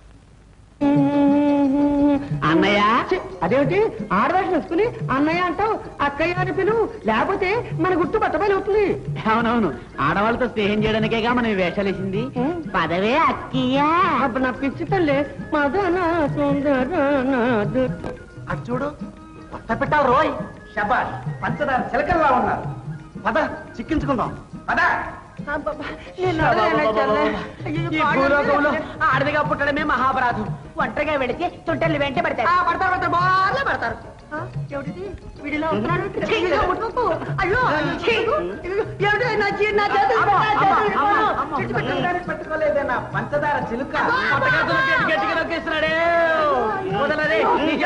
అన్నయ్య అదేమిటి ఆడవేషం వేసుకుని అన్నయ్య అంటావు అక్కయ్య అని పిలువు లేకపోతే మన గుట్టు బట్టబయలు అవుతుంది అవునవును ఆడవాళ్ళతో స్నేహం చేయడానికేగా మనం ఈ వేషాలు వేసింది పదవే అక్కయ్యా అప్పుడు నా పిచ్చి తల్లి మదన సుందరనాథు. అటు చూడు కొత్త పెట్టాలి రోయ్ శబాష్ పంచదార చిలకల్లా ఉన్నారు పద చిక్కించుకుందాం పద అబ్బబ్బా, నేను నడవలేను చెల్లె. అయ్యో, ఈ భూలోకంలో ఆడదిగా పుట్టడమే మహాపరాధం ఒంటరిగా వెళితే తుంటల్ని వెంట పడతాయి ఆ, పడతారు పడతారు బాగా పడతారు ఆ, ఏమిటిది వీడిలా ఉంటున్నాడు ఛీ, ఇదిగో ముట్టుకోకు. అయ్యో ఛీ, ఇదిగో, ఏమిటి నా చీ- నా చేతులు అమ్మ, నా అమ్మ, చేతులు. అమ్మ, అమ్మ. చిట్టుపెట్టుకోవడానికి పెట్టుకోలేదేనా పంచదార చిలుక గట్టిగా నొక్కేస్తున్నాడే వదలరే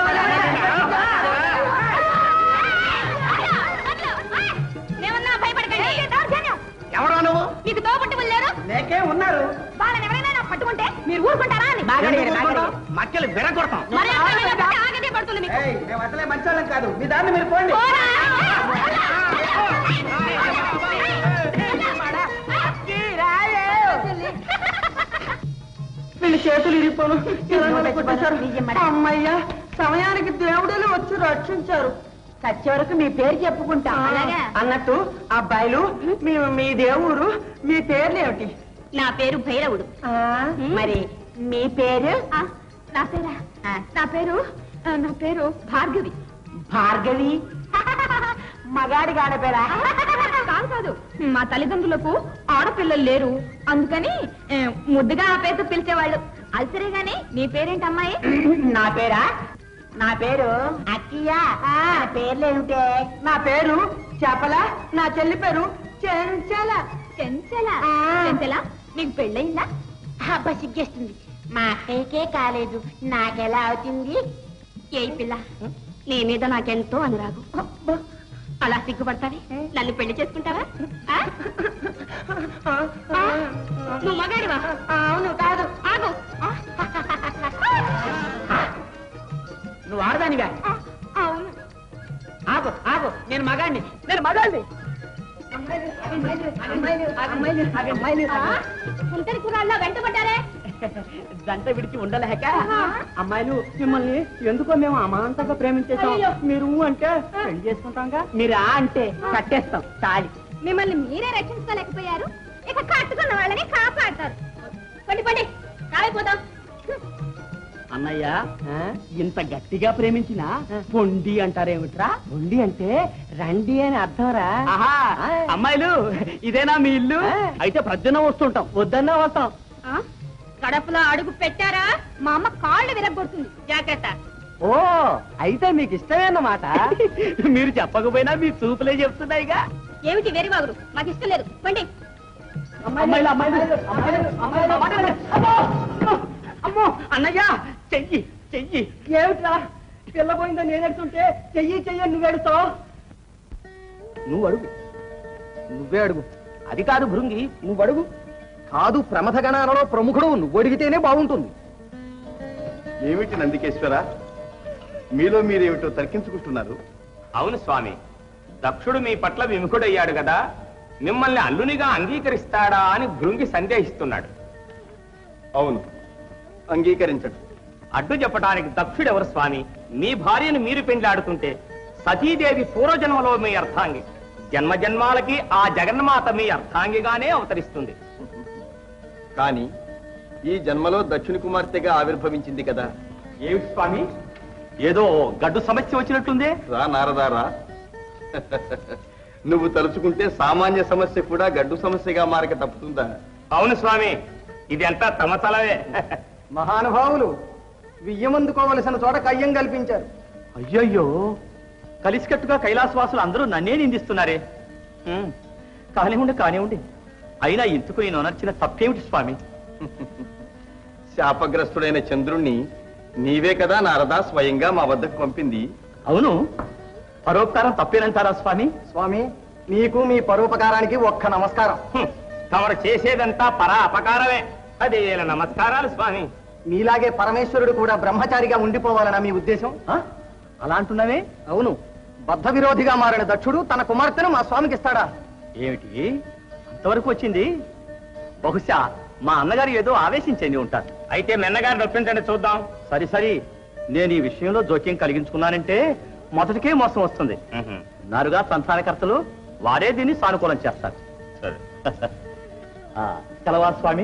ఏమన్నా భయపడకండి దౌర్జన్యం ఎవరా నువ్వు మీకు తోబుట్టి లేరు లేకే ఉన్నారు వాళ్ళని ఎవరైనా పట్టుకుంటే మీరు ఊరుకుంటారా అని ఎందుకు ఊరుకుంటాం? మక్కలు విరగొడతాం మరి ఎవరైనా పడితే ఆగదే పడుతుంది మీకు ఏయ్, మేము అసలే మంచోళ్ళం కాదు మీ దాన్ని మీరు పోండి పోరా. వీళ్ళ చేతులు ఇరిపోను ఇలా నిలబెట్టేశారు. అమ్మయ్య సమయానికి దేవుడులు వచ్చి రక్షించారు చచ్చే వరకు మీ పేరు చెప్పుకుంటా అలాగా? అన్నట్టు అబ్బాయిలు మీ మీ దేవుడు మీ పేర్లు ఏమిటి నా పేరు భైరవుడు మరి మీ పేరు ఆ, నా పేరా నా పేరు ఆ, నా పేరు భార్గవి భార్గవి మగాడి గాడపేరా కాదు కాదు మా తల్లిదండ్రులకు ఆడపిల్లలు లేరు అందుకని ఏ, ముద్దుగా ఆ పేరుతో పిలిచేవాళ్ళు అది సరే గాని నీ పేరేంటి అమ్మాయి నా పేరా నా పేరు అక్కయ్య పేర్లేమిటే నా పేరు చెప్పల నా చెల్లి పేరు చెంచల చెంచల చెంచల నీకు పెళ్ళయిందా అబ్బా సిగ్గేస్తుంది మా అక్కయ్యకే కాలేదు నాకెలా అవుతుంది ఏ పిల్ల నీ మీద నాకెంతో అనురాగం అలా సిగ్గుపడతావి నన్ను పెళ్లి చేసుకుంటావా ఆ? ఆ? నువ్వు మగాడివా అవును కాదు ఆగు నువ్వు ఆడదానిగా అవును ఆగు ఆగు నేను మగాడిని నేను మగాడిని కుంటరి కురాల్లో వెంటబడ్డారే దంట విడిచి ఉండలేక అమ్మాయిలు మిమ్మల్ని ఎందుకో మేము అమాంతంగా ప్రేమించేసాం అయ్యో. మీరు అంటే పెళ్లి చేసుకుంటాంగా మీరు ఆ అంటే కట్టేస్తాం తాళి మిమ్మల్ని మీరే రక్షించుకోలేకపోయారు ఇక కట్టుకున్న వాళ్ళని కాపాడతారు పండి పండి కాలిపోదాం అన్నయ్య ఇంత గట్టిగా ప్రేమించిన పొండి అంటారేమిట్రా పొండి అంటే రండి అని అర్థంరా అమ్మాయిలు ఇదేనా మీ ఇల్లు అయితే ప్రద్దున వస్తుంటాం వద్దన్నా వస్తాం ఆ? కడపలో అడుగు పెట్టారా మా అమ్మ కాళ్ళు విరగొడుతుంది జాగ్రత్త ఓ అయితే మీకు ఇష్టమే అన్నమాట మీరు చెప్పకపోయినా మీ చూపులే చెప్తున్నాయిగా ఏమిటి వెరివాగుడు మాకు ఇష్టం లేదు పండి అమ్మాయిలు అమ్మాయిలు అమ్మాయిలు అమ్మాయిలు అమ్మాయిలు. అమ్మో! అమ్మో! అమ్మో అన్నయ్య చెయ్యి చెయ్యి ఏమిట్రా పిల్లపోయిందని నేను ఎడుతుంటే చెయ్యి చెయ్యి అని నువ్వు ఎడుతావు నువ్వు అడుగు నువ్వే అడుగు అది కాదు భృంగి నువ్వు అడుగు కాదు ప్రమథ గణాలలో ప్రముఖుడు నువ్వు అడిగితేనే బాగుంటుంది ఏమిటి నందికేశ్వర మీలో మీరేమిటో తర్కించుకుంటున్నారు అవును స్వామి దక్షుడు మీ పట్ల విముఖుడయ్యాడు కదా మిమ్మల్ని అల్లునిగా అంగీకరిస్తాడా అని భృంగి సందేహిస్తున్నాడు అవును అంగీకరించడు అడ్డు చెప్పడానికి దక్షుడెవరు స్వామి మీ భార్యను మీరు పెండ్లాడుతుంటే సతీదేవి పూర్వజన్మలో మీ అర్థాంగి జన్మ జన్మాలకి ఆ జగన్మాత మీ అర్థాంగిగానే అవతరిస్తుంది కానీ ఈ జన్మలో దక్షిణ కుమార్తెగా ఆవిర్భవించింది కదా ఏమిటి స్వామి ఏదో గడ్డు సమస్య వచ్చినట్టుంది రా నారదారా నువ్వు తలుచుకుంటే సామాన్య సమస్య కూడా గడ్డు సమస్యగా మారక తప్పుతుందా అవును స్వామి ఇది అంతా తమ తలవే మహానుభావులు వియ్యమందుకోవలసిన చోట కయ్యం కల్పించారు అయ్యయ్యో కలిసికట్టుగా కైలాసవాసులు అందరూ నన్నే నిందిస్తున్నారే ఉమ్, కానివ్వండి కానివ్వండి అయినా ఇందుకు నేను అనర్చిన తప్పేమిటి స్వామి శాపగ్రస్తుడైన చంద్రుణ్ణి నీవే కదా నారదా స్వయంగా మా వద్దకు పంపింది అవును పరోపకారం తప్పేనంటారా స్వామి స్వామి నీకు మీ పరోపకారానికి ఒక్క నమస్కారం హ్మ్, తమరు చేసేదంతా పరా అపకారమే పదివేల నమస్కారాలు స్వామి మీలాగే పరమేశ్వరుడు కూడా బ్రహ్మచారిగా ఉండిపోవాలనా మీ ఉద్దేశం అలా అంటున్నావే అవును బద్ధ విరోధిగా మారిన దక్షుడు తన కుమార్తెను మా స్వామికి ఇస్తాడా ఏమిటి అంతవరకు వచ్చింది బహుశా మా అన్నగారు ఏదో ఆవేశించండి ఉంటారు అయితే మెన్నగారు నొప్పించండి చూద్దాం సరి సరి నేను ఈ విషయంలో జోక్యం కలిగించుకున్నానంటే మొదటికే మోసం వస్తుంది నారుగా సంతానకర్తలు వారే దీన్ని సానుకూలం చేస్తారు సరే తెలవారు స్వామి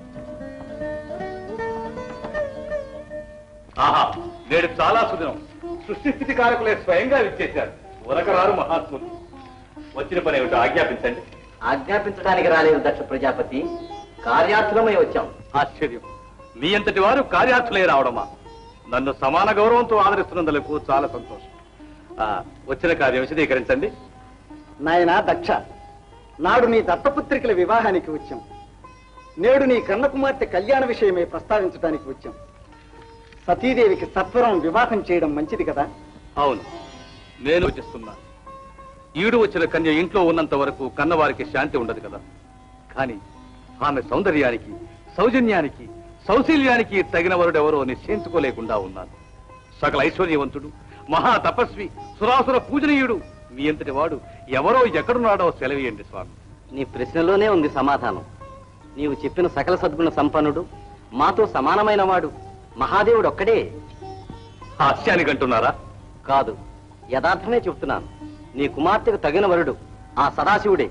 ఆహా నేడు చాలా సుదినం సృష్టి స్థితి కారకులే స్వయంగా విచ్చేశారు ఉరకరారు మహాత్ములు వచ్చిన పని ఏమిటో ఆజ్ఞాపించండి ఆజ్ఞాపించడానికి రాలేదు దక్ష ప్రజాపతి కార్యార్థులమై వచ్చాం ఆశ్చర్యం మీ అంతటి వారు కార్యార్థులే రావడమా నన్ను సమాన గౌరవంతో ఆదరిస్తున్నందులకు చాలా సంతోషం ఆ, వచ్చిన కార్యం విశదీకరించండి నాయనా దక్ష నాడు నీ దత్తపుత్రికల వివాహానికి వచ్చాం నేడు నీ కన్న కుమార్తె కళ్యాణ విషయమై ప్రస్తావించడానికి వచ్చాం సతీదేవికి సత్వరం వివాహం చేయడం మంచిది కదా అవును నేను యోచిస్తున్నాను ఈడు వచ్చిన కన్య ఇంట్లో ఉన్నంత వరకు కన్నవారికి శాంతి ఉండదు కదా కానీ ఆమె సౌందర్యానికి సౌజన్యానికి సౌశీల్యానికి తగిన వరుడెవరో నిశ్చయించుకోలేకుండా ఉన్నాను సకల ఐశ్వర్యవంతుడు మహా తపస్వి సురాసుర పూజనీయుడు మీ అంతటి వాడు ఎవరో ఎక్కడున్నాడో సెలవేయండి స్వామి నీ ప్రశ్నలోనే ఉంది సమాధానం నీవు చెప్పిన సకల సద్గుణ సంపన్నుడు మాతో సమానమైన వాడు మహాదేవుడు ఒక్కడే హాస్యానికి అంటున్నారా కాదు యథార్థమే చెప్తున్నాను నీ కుమార్తెకు తగిన వరుడు ఆ సదాశివుడే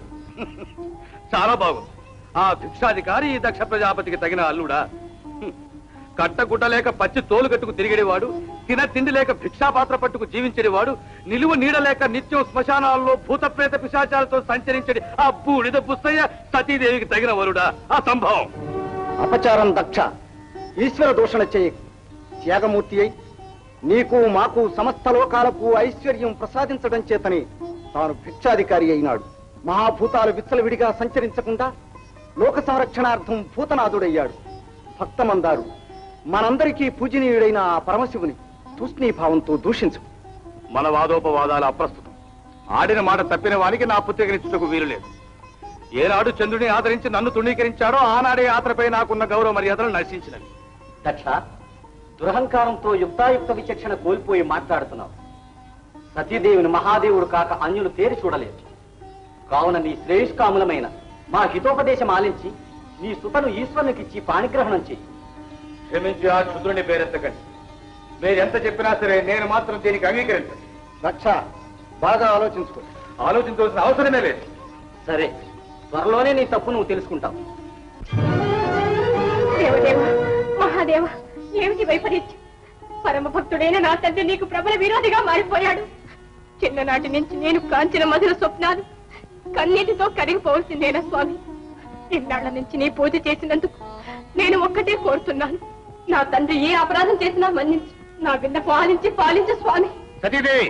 చాలా బాగుంది ఆ భిక్షాధికారి ఈ దక్ష ప్రజాపతికి తగిన అల్లుడా హ్మ్. కట్టగుడ్డ లేక పచ్చి తోలు కట్టుకు తిరిగేవాడు తిన తిండి లేక భిక్షాపాత్ర పట్టుకు జీవించేవాడు నిలువ నీడ లేక నిత్యం శ్మశానాల్లో భూతప్రేత పిశాచాలతో సంచరించడి ఆ బూడిద పుస్తయ్య సతీదేవికి తగిన వరుడా ఆ సంభవం అపచారం దక్ష ఈశ్వర దూషణ చేయ త్యాగమూర్తి అయి నీకు మాకు సమస్త లోకాలకు ఐశ్వర్యం ప్రసాదించడం చేతని తాను భిక్షాధికారి అయినాడు మహాభూతాలు విచ్చలవిడిగా సంచరించకుండా లోక సంరక్షణార్థం భూతనాథుడయ్యాడు భక్తమందారు మనందరికీ పూజనీయుడైన ఆ పరమశివుని తూష్ణీభావంతో దూషించు మన వాదోపవాదాలు అప్రస్తుతం ఆడిన మాట తప్పిన వానికి నా పుత్రికనిచ్చుటకు వీలు లేదు ఏనాడు చంద్రుని ఆదరించి నన్ను తృణీకరించాడో ఆనాడే ఆతరపై నాకున్న గౌరవ మర్యాదలు నశించినవి దక్ష దురహంకారంతో యుక్తాయుక్త విచక్షణ కోల్పోయి మాట్లాడుతున్నావు సతీదేవిని మహాదేవుడు కాక అన్యులు తేరి చూడలేదు కావున నీ శ్రేష్కాములమైన మా హితోపదేశం ఆలించి నీ సుతను ఈశ్వరునికిచ్చి పాణిగ్రహణం చెయ్యి క్షమించి ఆ క్షుద్రుని పేరెత్తకండి మీరు ఎంత చెప్పినా సరే నేను మాత్రం దీనికి అంగీకరించండి రక్ష బాగా ఆలోచించుకో ఆలోచించవలసిన అవసరమే లేదు సరే త్వరలోనే నీ తప్పు నువ్వు తెలుసుకుంటావు దేవదేవ మహాదేవ ఏమిటి వైపరీత్యం పరమ భక్తుడైన నా తండ్రి నీకు ప్రబల విరోధిగా మారిపోయాడు చిన్ననాటి నుంచి నేను కాంచిన మధుర స్వప్నాలు కన్నీటితో కరిగిపోవలసిందేనా స్వామి ఇన్నాళ్ల నుంచి నీ పూజ చేసినందుకు నేను ఒక్కటే కోరుతున్నాను నా తండ్రి ఏ అపరాధం చేసినా మన్నించు నా విన్న పాలించి పాలించు స్వామి సతీదేవి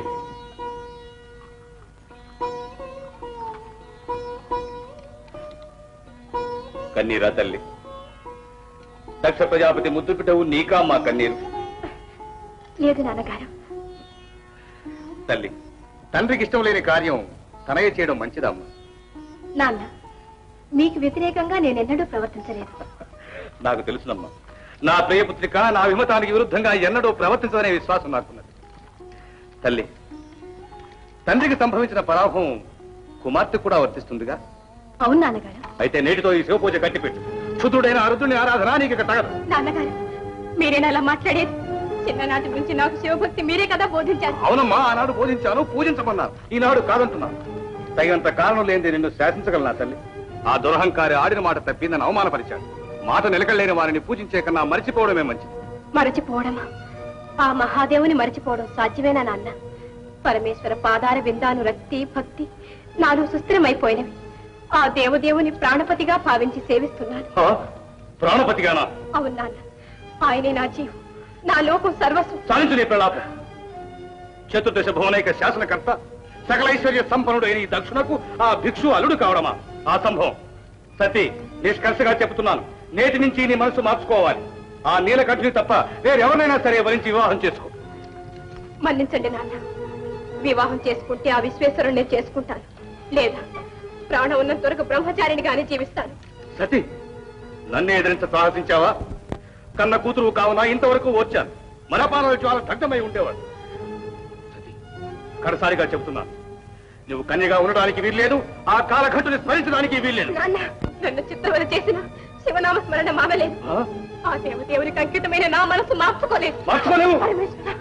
కన్నీరా తల్లి దక్ష ప్రజాపతి ముద్దు బిడ్డవు నీకా మా కన్నీరు లేదు నాన్నగారు తల్లి తండ్రికి ఇష్టం లేని కార్యం తనయ్య చేయడం మంచిదమ్మా నాన్న మీకు వ్యతిరేకంగా నేనెన్నడూ ప్రవర్తించలేదు నాకు తెలుసునమ్మా నా ప్రియపుత్రిక నా విమతానికి విరుద్ధంగా ఎన్నడూ ప్రవర్తించదనే విశ్వాసం నాకున్నది తల్లి తండ్రికి సంభవించిన పరాభవం కుమార్తె కూడా వర్తిస్తుందిగా అవును నాన్నగారు అయితే నేటితో ఈ శివపూజ కట్టిపెట్టు క్షుద్రుడైన అరుదుని ఆరాధన నీకు ఇక తగదు నాన్నగారు మీరేనా అలా మాట్లాడేది చిన్ననాటి నుంచి నాకు శివభక్తి మీరే కదా బోధించారు అవునమ్మా ఆనాడు బోధించాను పూజించమన్నాను ఈనాడు కాదంటున్నాను తగినంత కారణం లేనిది నిన్ను శాసించగలనా తల్లి ఆ దురహంకారి ఆడిన మాట తప్పి నన్ను అవమానపరిచాడు మాట నిలకలేని వారిని పూజించే కన్నా మరిచిపోవడమే మంచిది మరచిపోవడమా ఆ మహాదేవుని మరచిపోవడం సాధ్యమేనా నాన్న పరమేశ్వర పాదార విందాను రక్తి భక్తి నాలో సుస్థిరమైపోయినవి ఆ దేవదేవుని ప్రాణపతిగా భావించి సేవిస్తున్నాను ఆ? ప్రాణపతిగానా అవును నాన్న ఆయనే నా జీవం నా లోకం సర్వస్వం చాలించు నీ ప్రలాపం చతుర్దశ భువనైక శాసనకర్త సకల ఐశ్వర్య సంపన్నుడు అయిన ఈ దక్షునకు ఆ భిక్షు అల్లుడు కావడమా ఆ సంభవం సతీ నిష్కర్షగా చెబుతున్నాను నేటి నుంచి నీ మనసు మార్చుకోవాలి ఆ నీలకంఠుని తప్ప వేరెవరినైనా సరే వరించి వివాహం చేసుకో మన్నించండి నాన్న వివాహం చేసుకుంటే ఆ విశ్వేశ్వరుణ్ణి చేసుకుంటాను లేదా ప్రాణం ఉన్నంత వరకు బ్రహ్మచారినిగానే జీవిస్తాను సతీ నన్నే ఎదిరించ సాహసించావా కన్న కూతురు కావున ఇంతవరకు వచ్చాను మరపాల జ్వాల దగ్ధమై ఉండేవాడు సతీ కడసారిగా చెబుతున్నాను నువ్వు కన్యగా ఉండడానికి వీల్లేదు ఆ కాలఘట్టుని స్మరించడానికి వీల్లేదు నాన్న నన్ను చిత్తవర చేసిన శివనామ స్మరణ మానలేదు ఆ దేవదేవునికి అంకితమైన నా మనసు మార్చుకోలేదు మార్చుకోలేవు? పరమేశ్వర,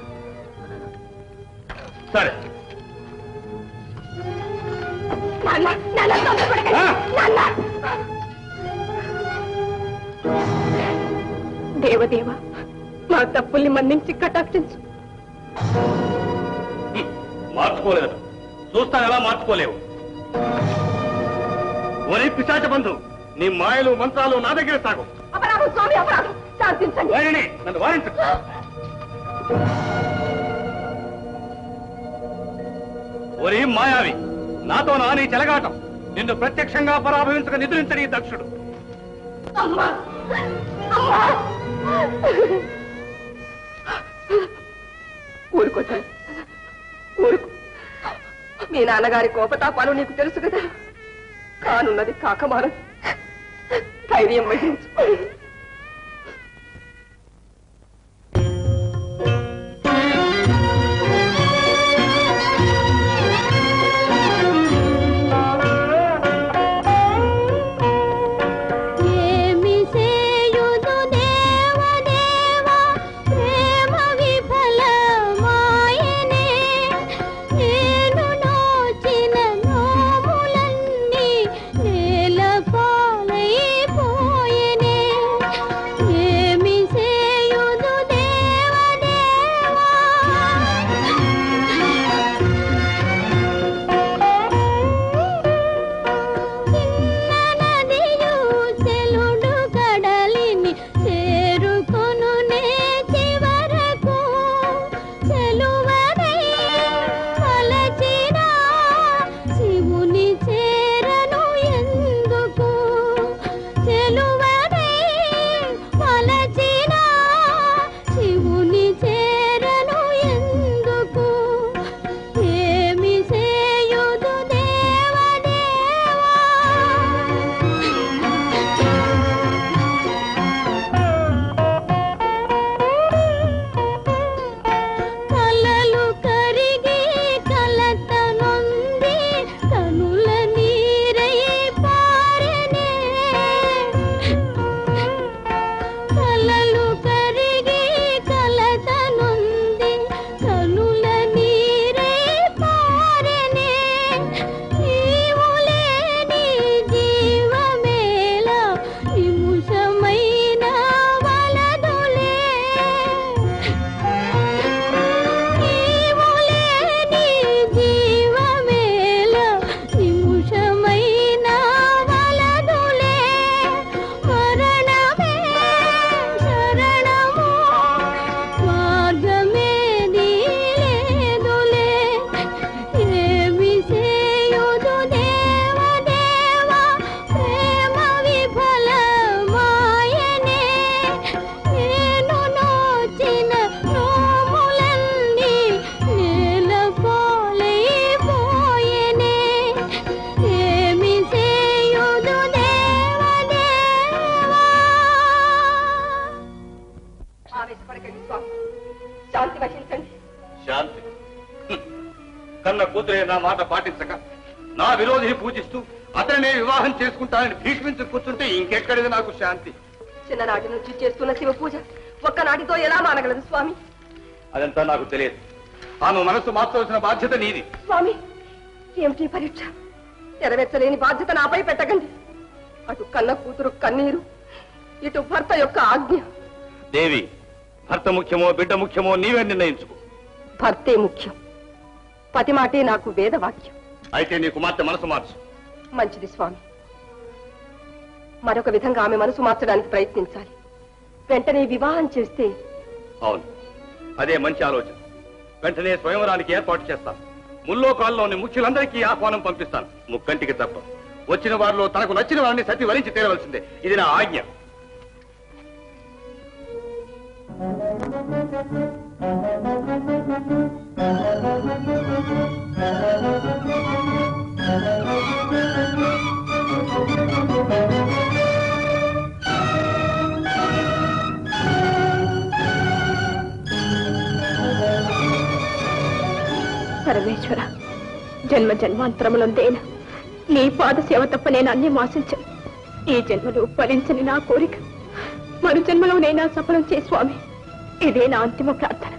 సరే నాన్న, నాన్న, తొందరపడకండి. నాన్న. దేవదేవ మా తప్పుల్ని మన్నించి కటాక్షించు మార్చుకోలేదు చూస్తాను ఎలా మార్చుకోలేవు ఒరే పిశాచ బంధు నీ మాయలు మంత్రాలు నా దగ్గర సాగు అపరాధం స్వామి అపరాధం శాంతించండి వారిని నన్ను వారించు ఒరే మాయావి నాతో నా నీ చెలగాటం నిన్ను ప్రత్యక్షంగా పరాభవించక నిద్రించని ఈ దక్షుడు అమ్మా అమ్మా ఊరుకో తల్లి. ఊరుకో మీ నాన్నగారి కోపతాపాలు నీకు తెలుసు కదా కానున్నది కాకమారం ధైర్యం వహించు ఏమి సేయుదు దేవదేవా ప్రేమ విఫలమాయనే నేను నోచిన నోములన్నీ నేల పాలైపోయెనే పూజిస్తూ అతనే వివాహం చేసుకుంటానని భీష్మించి కూర్చుంటే ఇంకెక్కడిది నాకు శాంతి చిన్ననాటి నుంచి చేస్తున్న శివ పూజ ఒక్కనాటితో ఎలా మానగలదు స్వామి అదంతా నాకు తెలియదు ఆమె మనసు మార్చవలసిన బాధ్యత నీది స్వామి ఏమిటి ఈ పరీక్ష నెరవేర్చలేని బాధ్యత నాపై పెట్టకండి అటు కన్న కూతురు కన్నీరు ఇటు భర్త యొక్క ఆజ్ఞ దేవి భర్త ముఖ్యమో బిడ్డ ముఖ్యమో నీవే నిర్ణయించుకో భర్తే ముఖ్యం పతి మాటే నాకు వేదవాక్యం అయితే నీ కుమార్తె మనసు మార్చు మంచిది స్వామి మరొక విధంగా ఆమె మనసు మార్చడానికి ప్రయత్నించాలి వెంటనే వివాహం చేస్తే అవును అదే మంచి ఆలోచన వెంటనే స్వయంవరానికి ఏర్పాటు చేస్తాను ముల్లోకాల్లోని ముఖ్యులందరికీ ఆహ్వానం పంపిస్తాను ముక్కంటికి తప్ప వచ్చిన వారిలో తనకు నచ్చిన వారిని సతి వరించి తీరవలసిందే ఇది నా ఆజ్ఞ పరమేశ్వర జన్మ జన్మాంతరములందేనా నీ పాద సేవ తప్ప నేను అన్ని ఆశించను ఈ జన్మలో ఫలించని నా కోరిక మరు జన్మలోనైనా సఫలం చే స్వామి ఇదే నా అంతిమ ప్రార్థన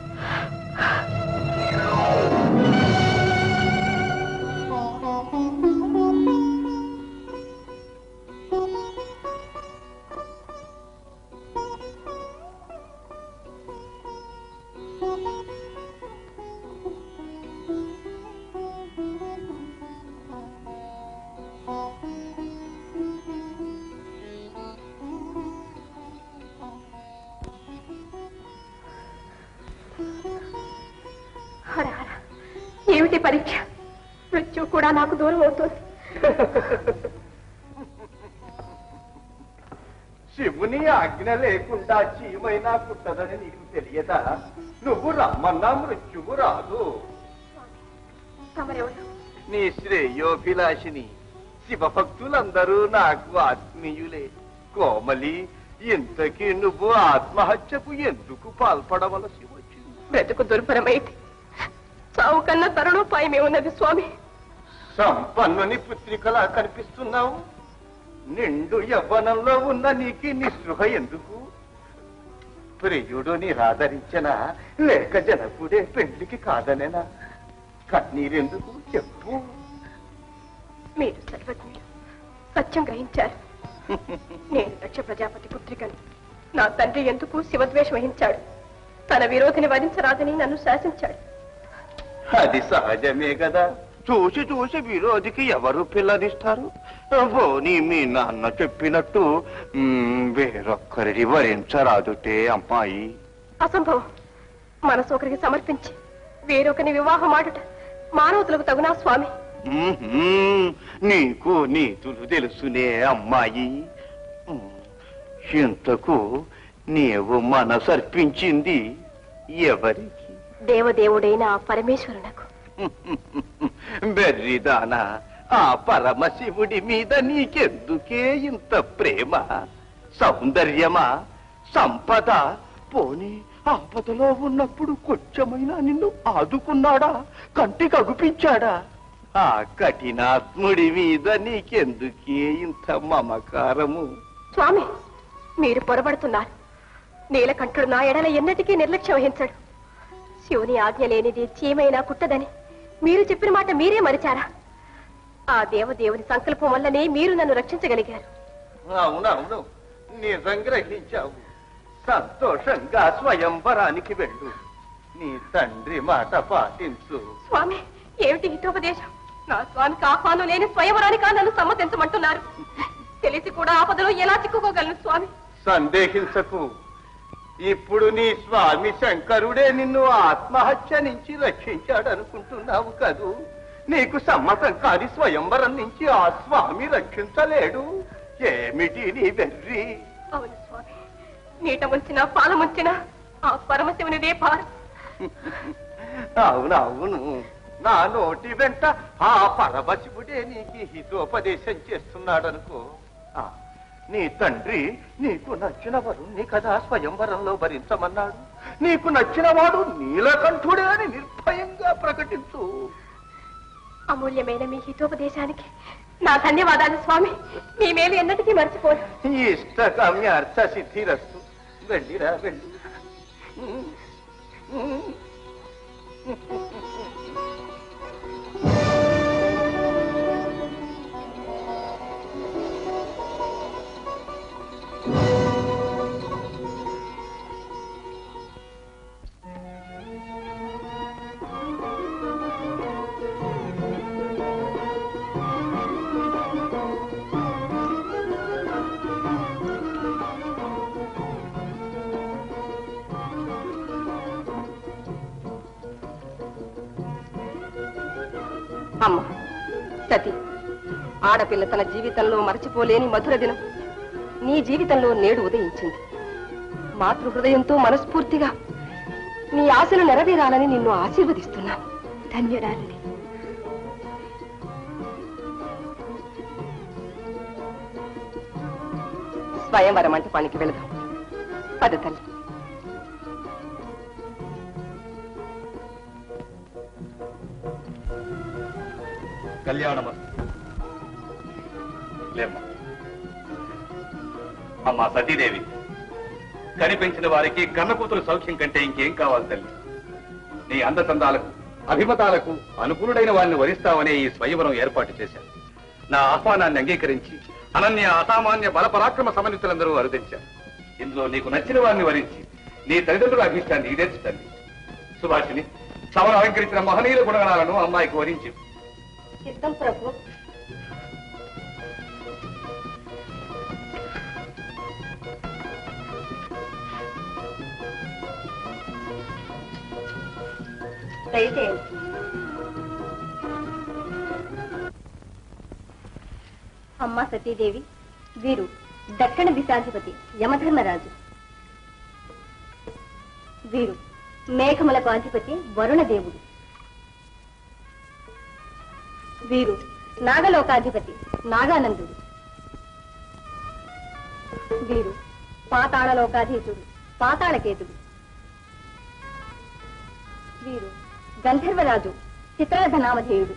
హర హర ఏమిటి పరీక్ష మృత్యు కూడా నాకు దూరం అవుతుంది శివుని ఆజ్ఞ లేకుండా చీమైనా కుట్టదని నీకు తెలియదా నువ్వు రమ్మన్నా మృత్యువు రాదు తమరెవరు నీ శ్రేయోభిలాషిని శివభక్తులందరూ నాకు ఆత్మీయులే కోమలి ఇంతకీ నువ్వు ఆత్మహత్యకు ఎందుకు పాల్పడవలసి వచ్చింది బ్రతుకు దుర్భరమైతే చావు కన్నా తరుణోపాయమే ఉన్నది స్వామి సంపన్నుని పుత్రికలా కనిపిస్తున్నావు నిండు యవ్వనంలో ఉన్న నీకి నిస్పృహ ఎందుకు ప్రియుడు నిరాదరించనా లేక జనకుడే పెళ్లికి కాదనేనా కన్నీరెందుకు చెప్పు మీరు సర్వజ్ఞులు సత్యం గ్రహించారు నేను దక్ష ప్రజాపతి పుత్రికను నా తండ్రి ఎందుకు శివద్వేషం వహించాడు తన విరోధిని వధించరాదని నన్ను శాసించాడు అది సహజమే కదా చూసి చూసి విరోధికి ఎవరు పిల్లనిస్తారు పోనీ మీ నాన్న చెప్పినట్టు మ్, వేరొక్కరిని వరించరాదుటే అమ్మాయి అసంభవం మనసు ఒకరికి సమర్పించి వేరొకరిని వివాహం ఆడుట మానవతులకు తగునా స్వామి మ్మ్. నీకు నీతులు తెలుసునే అమ్మాయి మ్, ఇంతకు నీవు మనసర్పించింది ఎవరికి దేవదేవుడైన ఆ పరమేశ్వరునకు బెర్రిదానా ఆ పరమశివుడి మీద నీకెందుకే ఇంత ప్రేమ సౌందర్యమా సంపద పోనీ ఆపదలో ఉన్నప్పుడు కొంచెమైనా నిన్ను ఆదుకున్నాడా కంటికి అగుపించాడా ఆ కఠినాత్ముడి మీద నీకెందుకే ఇంత మమకారము స్వామి మీరు పొరబడుతున్నారు నీలకంఠుడు నా ఎడల ఎన్నటికీ నిర్లక్ష్యం వహించడు శివుని ఆజ్ఞ లేనిది చీమైనా కుట్టదని మీరు చెప్పిన మాట మీరే మరిచారా ఆ దేవదేవుని సంకల్పం వల్లనే మీరు నన్ను రక్షించగలిగారు అవునవును నిజం గ్రహించావు సంతోషంగా స్వయంవరానికి వెళ్ళు నీ తండ్రి మాట పాటించు స్వామి ఏమిటి హితోపదేశం నా స్వామికి ఆహ్వానం లేని స్వయంవరానికా నన్ను సమ్మతించమంటున్నారు తెలిసి కూడా ఆపదలో ఎలా చిక్కుకోగలను స్వామి సందేహించకు ఇప్పుడు నీ స్వామి శంకరుడే నిన్ను ఆత్మహత్య నుంచి రక్షించాడు అనుకుంటున్నావు కదూ నీకు సమ్మతం కాని స్వయంవరం నుంచి ఆ స్వామి రక్షించలేడు ఏమిటి నీ వెర్రి అవును స్వామి నీట ముంచిన పాల ముంచిన ఆ పరమశివునిదే భారం అవునవును నా నోటి వెంట ఆ పరమశివుడే నీకు హితోపదేశం చేస్తున్నాడనుకో ఆ, నీ తండ్రి నీకు నచ్చిన వరుణ్ణి కదా స్వయంవరంలో భరించమన్నాడు నీకు నచ్చిన వాడు నీలకంఠుడే అని నిర్భయంగా ప్రకటించు అమూల్యమైన మీ హితోపదేశానికి నా ధన్యవాదాలు స్వామి మీ మేలు ఎన్నటికీ మర్చిపోదు ఇష్టకామ్య అర్థ సిద్ధిరస్తు వెళ్ళిరా వెళ్ళి అమ్మ సతి ఆడపిల్ల తన జీవితంలో మరచిపోలేని మధుర దినం నీ జీవితంలో నేడు ఉదయించింది మాతృ హృదయంతో మనస్ఫూర్తిగా నీ ఆశలు నెరవేరాలని నిన్ను ఆశీర్వదిస్తున్నాను ధన్యురాలిని స్వయంవరం మంటపానికి వెళదాం పద తల్లి కళ్యాణమ లేమ్మా అమ్మా సతీదేవి కనిపించిన వారికి కన్న కూతురు సౌఖ్యం కంటే ఇంకేం కావాలి తల్లి నీ అందచందాలకు అభిమతాలకు అనుకూలుడైన వారిని వరిస్తామనే ఈ స్వయంవరం ఏర్పాటు చేశాను నా ఆహ్వానాన్ని అంగీకరించి అనన్య అసామాన్య బలపరాక్రమ సమన్వితులందరూ అరుదించారు ఇందులో నీకు నచ్చిన వారిని వరించి నీ తల్లిదండ్రుల అభిష్టాన్ని ఈడేర్చు తల్లి సుభాషిని సభను అలంకరించిన మహనీయుల గుణగణాలను అమ్మాయికి వరించి సిద్ధం ప్రభు దయచేయండి అమ్మా సతీదేవి వీరు దక్షిణ దిశాధిపతి యమధర్మరాజు వీరు మేఘములకు అధిపతి వరుణదేవుడు వీరు నాగలోకాధిపతి నాగానందుడు వీరు పాతాళలోకాధీశుడు పాతాళకేతుడు వీరు గంధర్వరాజు చిత్రరథ నామధేయుడు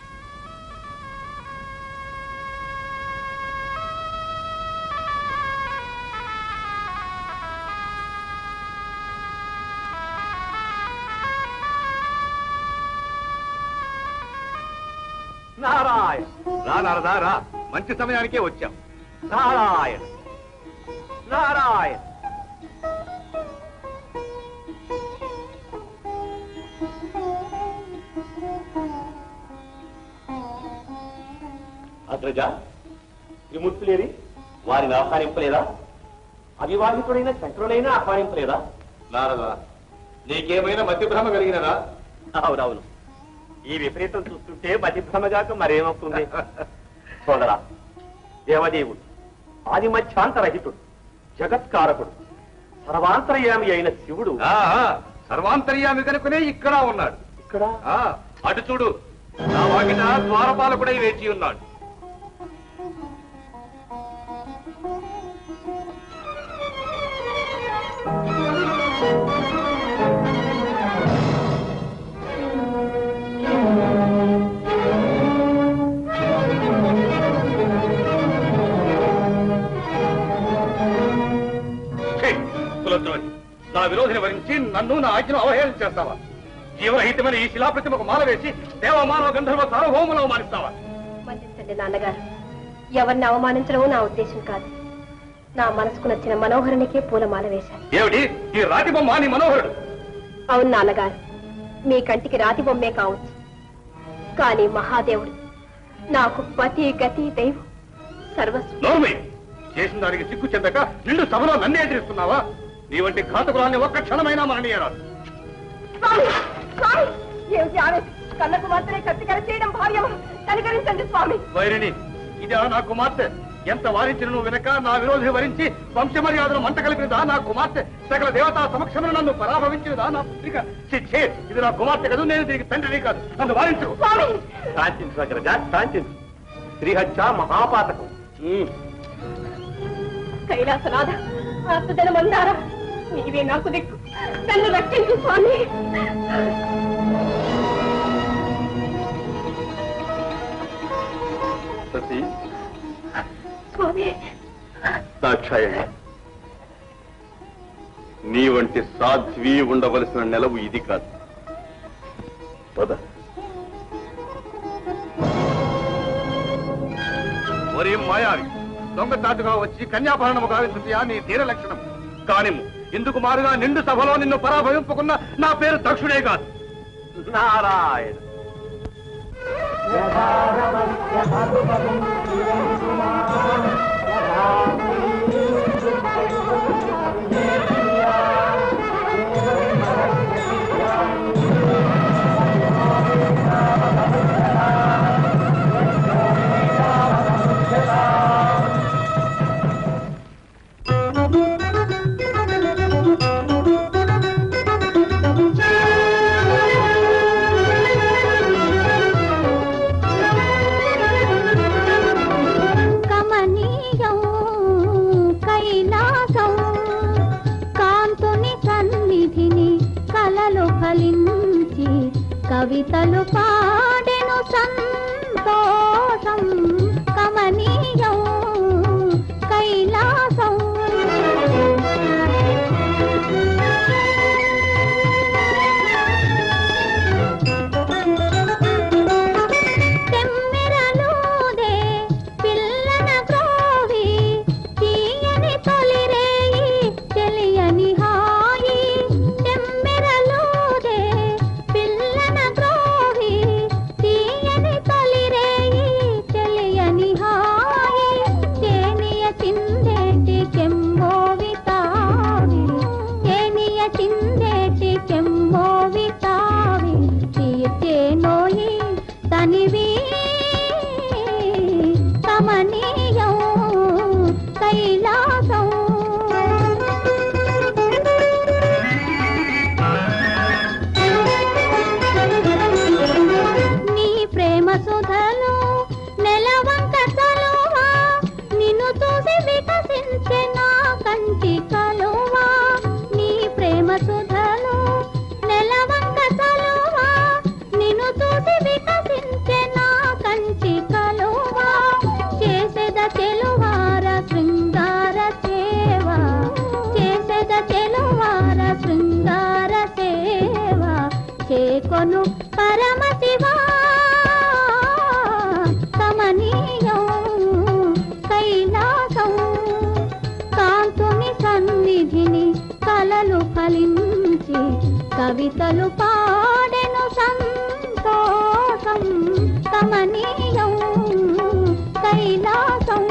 నారాయణ రా నారదా రా మంచి సమయానికే వచ్చాం నారాయణ నారాయణ అగ్రజ త్రిమూర్తులేరి వారిని ఆహ్వానింపలేదా అవివాహితుడైన శంకరుడైనా ఆహ్వానింపలేదా నారదా నీకేమైనా మధ్యభ్రమ కలిగినదా అవునవును ఈ విపరీతం చూస్తుంటే మతిభ్రమగాక మరేమవుతుంది సోదరా దేవదేవుడు ఆది మధ్యాంతరహితుడు జగత్కారకుడు సర్వాంతర్యామి అయిన శివుడు ఆ, ఆ, సర్వాంతర్యామి కనుకనే ఇక్కడ ఉన్నాడు ఇక్కడ ఆ, అటు చూడు నా వాకిట ద్వారపాలకుడై వేచి ఉన్నాడు ఛీ, కులద్రోహి. నా విరోధిని వరించి నన్ను నా ఆజ్ఞను అవహేళన చేస్తావా జీవరహితమైన ఈ శిలాప్రతిమకు మాల వేసి దేవమానవ గంధర్వ సార్వభౌములు అవమానిస్తావా మన్నించండి నాన్నగారు ఎవరిని అవమానించడం నా ఉద్దేశం కాదు నా మనసుకు నచ్చిన మనోహరునికే పూలమాల వేశాను ఏమిటి ఈ రాతి బొమ్మ నీ మనోహరుడు అవును నాన్నగారు మీ కంటికి రాతి బొమ్మే కావచ్చు కానీ మహాదేవుడు నాకు పతి గతి దైవం సర్వస్వం నోర్మి చేసిన దానికి సిగ్గు చెందక నిండు సభలో నన్ను ఎదిరిస్తున్నావా నీ వంటి ఘాతకురాల్ని ఒక్క క్షణమైనా మరణీయరాదు స్వామి స్వామి ఏమిటి ఆవేశం కన్నకు మాత్రమే కత్తికర చేయడం భావ్యమా కనికరించండి స్వామి వైరిని ఇదా నా కుమార్తె ఎంత వారించిన నువ్వు వెనక నా విరోధిని వరించి వంశమర్యాదలు మంట కలిపినదా నా కుమార్తె సకల దేవతా సమక్షమున నన్ను పరాభవించినదా నా పుత్రిక ఛీ, ఛీ, ఇది నా కుమార్తె కాదు నేను దీనికి తండ్రిని కాదు నన్ను వారించు శాంతించు అగ్రజ శాంతించు శ్రీహత్య మహాపాతకం ఉమ్. కైలాసనాథ ఆస్తుజన మందారా నీవే నాకు దిక్కు నన్ను రక్షించు స్వామి సతీ స్వామి దాక్షాయణి నీ వంటి సాధ్వి ఉండవలసిన నెలవు ఇది కాదు పద ఒరే మాయావి దొంగచాటుగా వచ్చి కన్యాభరణము గావించుతయా నీ తీర లక్షణం కానిము ఇందుకు మారుగా నిండు సభలో నిన్ను పరాభవింపుకున్న నా పేరు దక్షుడే కాదు నారాయణ కమనీయం కైలాసం కాంతుని సన్నిధిని కలలు ఫలించి కవితలు పాడెను సంతోషం కమనీయం కైలాసం తెమ్మెరలూదే పిల్లన గ్రోవి తీయని తొలిరేయి తెలియని హాయి తెమ్మెరలూదే పిల్లన గ్రోవి తీయని తొలిరేయి తెలియని హాయి తేనియ చిందేటి కెంబోవి తావి తేనియ చిందేటి కెంబోవి తావి తీర్చేనోయి తనివి కమనీయం కైలాసం నీ ప్రేమ సుధలు నెలవంక తలువా నిన్ను చూసి వికసించే నా కంటి కలువా నీ ప్రేమ సుధలు నెలవంక తలువా నిన్ను చూసి వికసించే నా కంటి కలువా చేసేద చెలువార శృంగార సేవ చేసేద చెలువార శృంగార సేవ చేకొను పరమశివా కమనీయం కైలాసం కాంతుని సన్నిధిని కలలు ఫలించి కవితలు పాడెను సంతోషం కమనీయం కైలాసం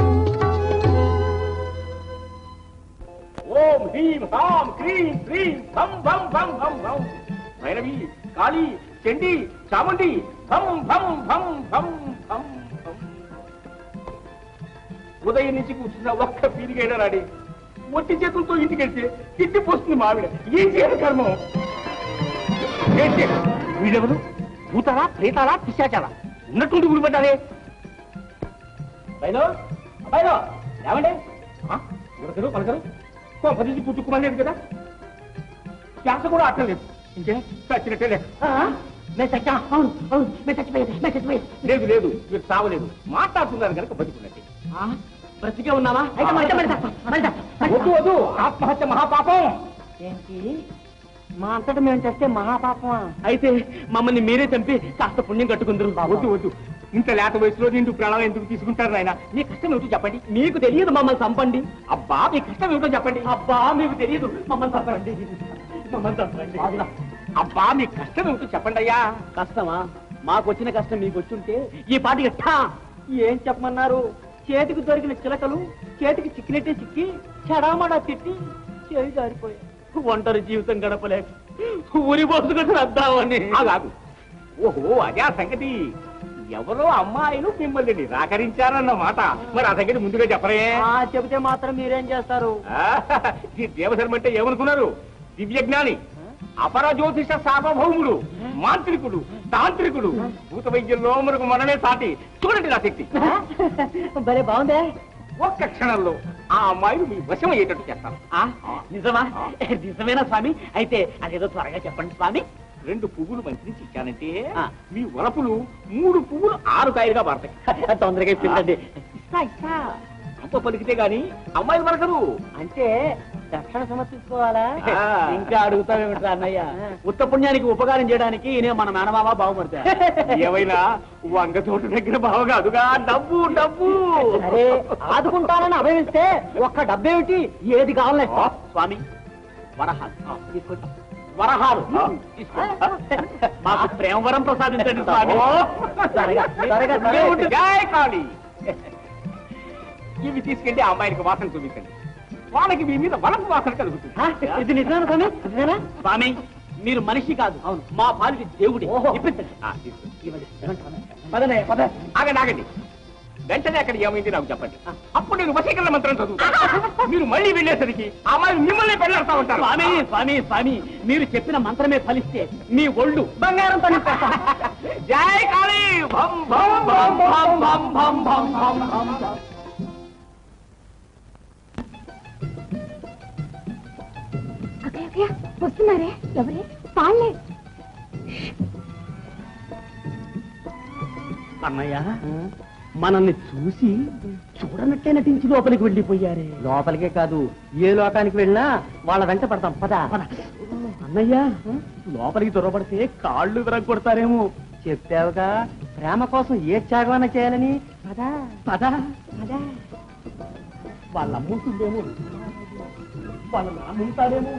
ఓం హ్రీం హాం క్రీం క్రీం భం భం భం భం భం భైరవి కాళీ చండి చాముండి భం భం భం భం భం భం ఉదయం నుంచి కూర్చున్న ఒక్క పీరిగైనా రాడి ఒట్టి చేతులతో ఇంటికి వెళ్తే తిట్టిపోస్తుంది మావిడ ఏం చేయడం కర్మం ఏంటి వీడెవరు భూతారా ప్రేతారా పిశాచారా ఉన్నట్టుండి గుడిపడ్డారే బయలో బయలో ఏమండి ఆ? ఉరకరు పలకరు కొంపదీసి పుట్టుకోమలేదు కదా శ్వాస కూడా అట్టలేదు ఇంకే చచ్చినట్టే లే. ఆ? నేను చచ్చా అవును అవును నేను చచ్చిపోయేది నేను చచ్చిపోయేది లేదు లేదు మీరు సావలేదు మాట్లాడుతున్నారు కనుక బతుకున్నట్టే బ్రతికే ఉన్నావా అయితే మళ్ళీ మళ్ళీ చస్తా, మళ్ళీ చస్తా. వద్దు వద్దు ఆత్మహత్య మహాపాపం ఏంటి మా అంతటా మేము చేస్తే మహాపాపమా అయితే మమ్మల్ని మీరే చంపి కాస్త పుణ్యం కట్టుకుందరు వద్దు వద్దు ఇంత లేత వయసులో నిండు ప్రాణాలు ఎందుకు తీసుకుంటారు నాయన మీ కష్టం ఏమిటో చెప్పండి మీకు తెలియదు మమ్మల్ని చంపండి అబ్బా మీ కష్టం ఏమిటో చెప్పండి అబ్బా మీకు తెలియదు మమ్మల్ని చంపండి మమ్మల్ని చంపండి అబ్బా మీ కష్టం ఏమిటో చెప్పండి అయ్యా కష్టమా మాకు వచ్చిన కష్టం మీకు వచ్చుంటే ఈ పాటికి ఠా ఏం చెప్పమన్నారు చేతికి దొరికిన చిలకలు చేతికి చిక్కినట్టే చిక్కి చెడామడా తిట్టి చేయి జారిపోయాయి ఒంటరి జీవితం గడపలేక ఊరి పోసుకుంటూ వద్దామని అలాగు ఓహో అదే ఆ సంగతి ఎవరో అమ్మాయిలు మిమ్మల్ని నిరాకరించారన్నమాట మరి ఆ సంగతి ముందుగా చెప్పరే చెబితే మాత్రం మీరేం చేస్తారు ఈ దేవధర్మ అంటే ఏమనుకున్నారు దివ్యజ్ఞాని అపర జ్యోతిష సార్వభౌముడు మాంత్రికుడు తాంత్రికుడు భూత వైద్యంలో మనకు మనమే సాటి చూడండి నా శక్తి భలే బాగుందే ఒక్క క్షణంలో ఆ అమ్మాయిలు మీ వశం అయ్యేటట్టు చేస్తాను నిజమా నిజమేనా స్వామి అయితే అదేదో త్వరగా చెప్పండి స్వామి రెండు పువ్వులు మంచి నుంచి ఇచ్చానంటే మీ వలపులు మూడు పువ్వులు ఆరు కాయలుగా మారతాయి తొందరగా ఇప్పించండి అంత పలికితే గాని అమ్మాయిలు మరకరు అంటే దక్షిణ సమర్పించుకోవాలా ఆ. ఇంకా అడుగుతావేమిట్రా అన్నయ్య ఉత్త పుణ్యానికి ఉపకారం చేయడానికి ఈయన మన మేనమామ బాగుపడతా ఏమైనా వంగ తోట దగ్గర బావగా అదుగా డబ్బు డబ్బు అరే ఆదుకుంటానని అభయమిస్తే ఒక్క డబ్బేమిటి ఏది కావాలని ఆ, స్వామి వరహాలు ఆ, తీసుకోండి. వరహాలు ఆ, తీసుకోండి. మాకు ప్రేమవరం ప్రసాదించండి స్వామి త్వరగా, త్వరగా, త్వరగా. దేవుడు జై కాళీ ఇవి తీసుకెళ్ళి ఆ అమ్మాయికి వాసన చూపించండి వాళ్ళకి మీ మీద వలపు వాసన కలుగుతుంది ఇది నిజమేనా స్వామి నిజమేనా స్వామి మీరు మనిషి కాదు అవును మా పాలిటి దేవుడి ఇప్పించండి ఆ, తీసుకోండి. పదనయ్య పద ఆగండి ఆగండి వెంటనే అక్కడ ఏమైంది నాకు చెప్పండి అప్పుడు నేను వశీకరణ మంత్రం చదువుతాను మీరు మళ్ళీ వెళ్ళేసరికి ఆ అమ్మాయి మిమ్మల్ని పెళ్ళాడుతూ ఉంటారు స్వామి స్వామి స్వామి మీరు చెప్పిన మంత్రమే ఫలిస్తే మీ ఒళ్ళు బంగారం పని జై కాళీ భం భం భం భం భం భం భం భం భం భం. అక్కయ్య అక్కయ్య వస్తున్నారే ఎవరే వాళ్ళే అన్నయ్య మనల్ని చూసి చూడనట్టే నటించి లోపలికి వెళ్ళిపోయారే లోపలికే కాదు ఏ లోకానికి వెళ్ళినా వాళ్ళ వెంట పడతాం పద అన్నయ్య లోపలికి దొరబడితే కాళ్ళు విరగొడతారేమో చెప్పావుగా ప్రేమ కోసం ఏ త్యాగమన్నా చేయాలని పద పద పద వాళ్ళ అమ్ముంటుందేమో వాళ్ళ నాన్న ఉంటాడేమో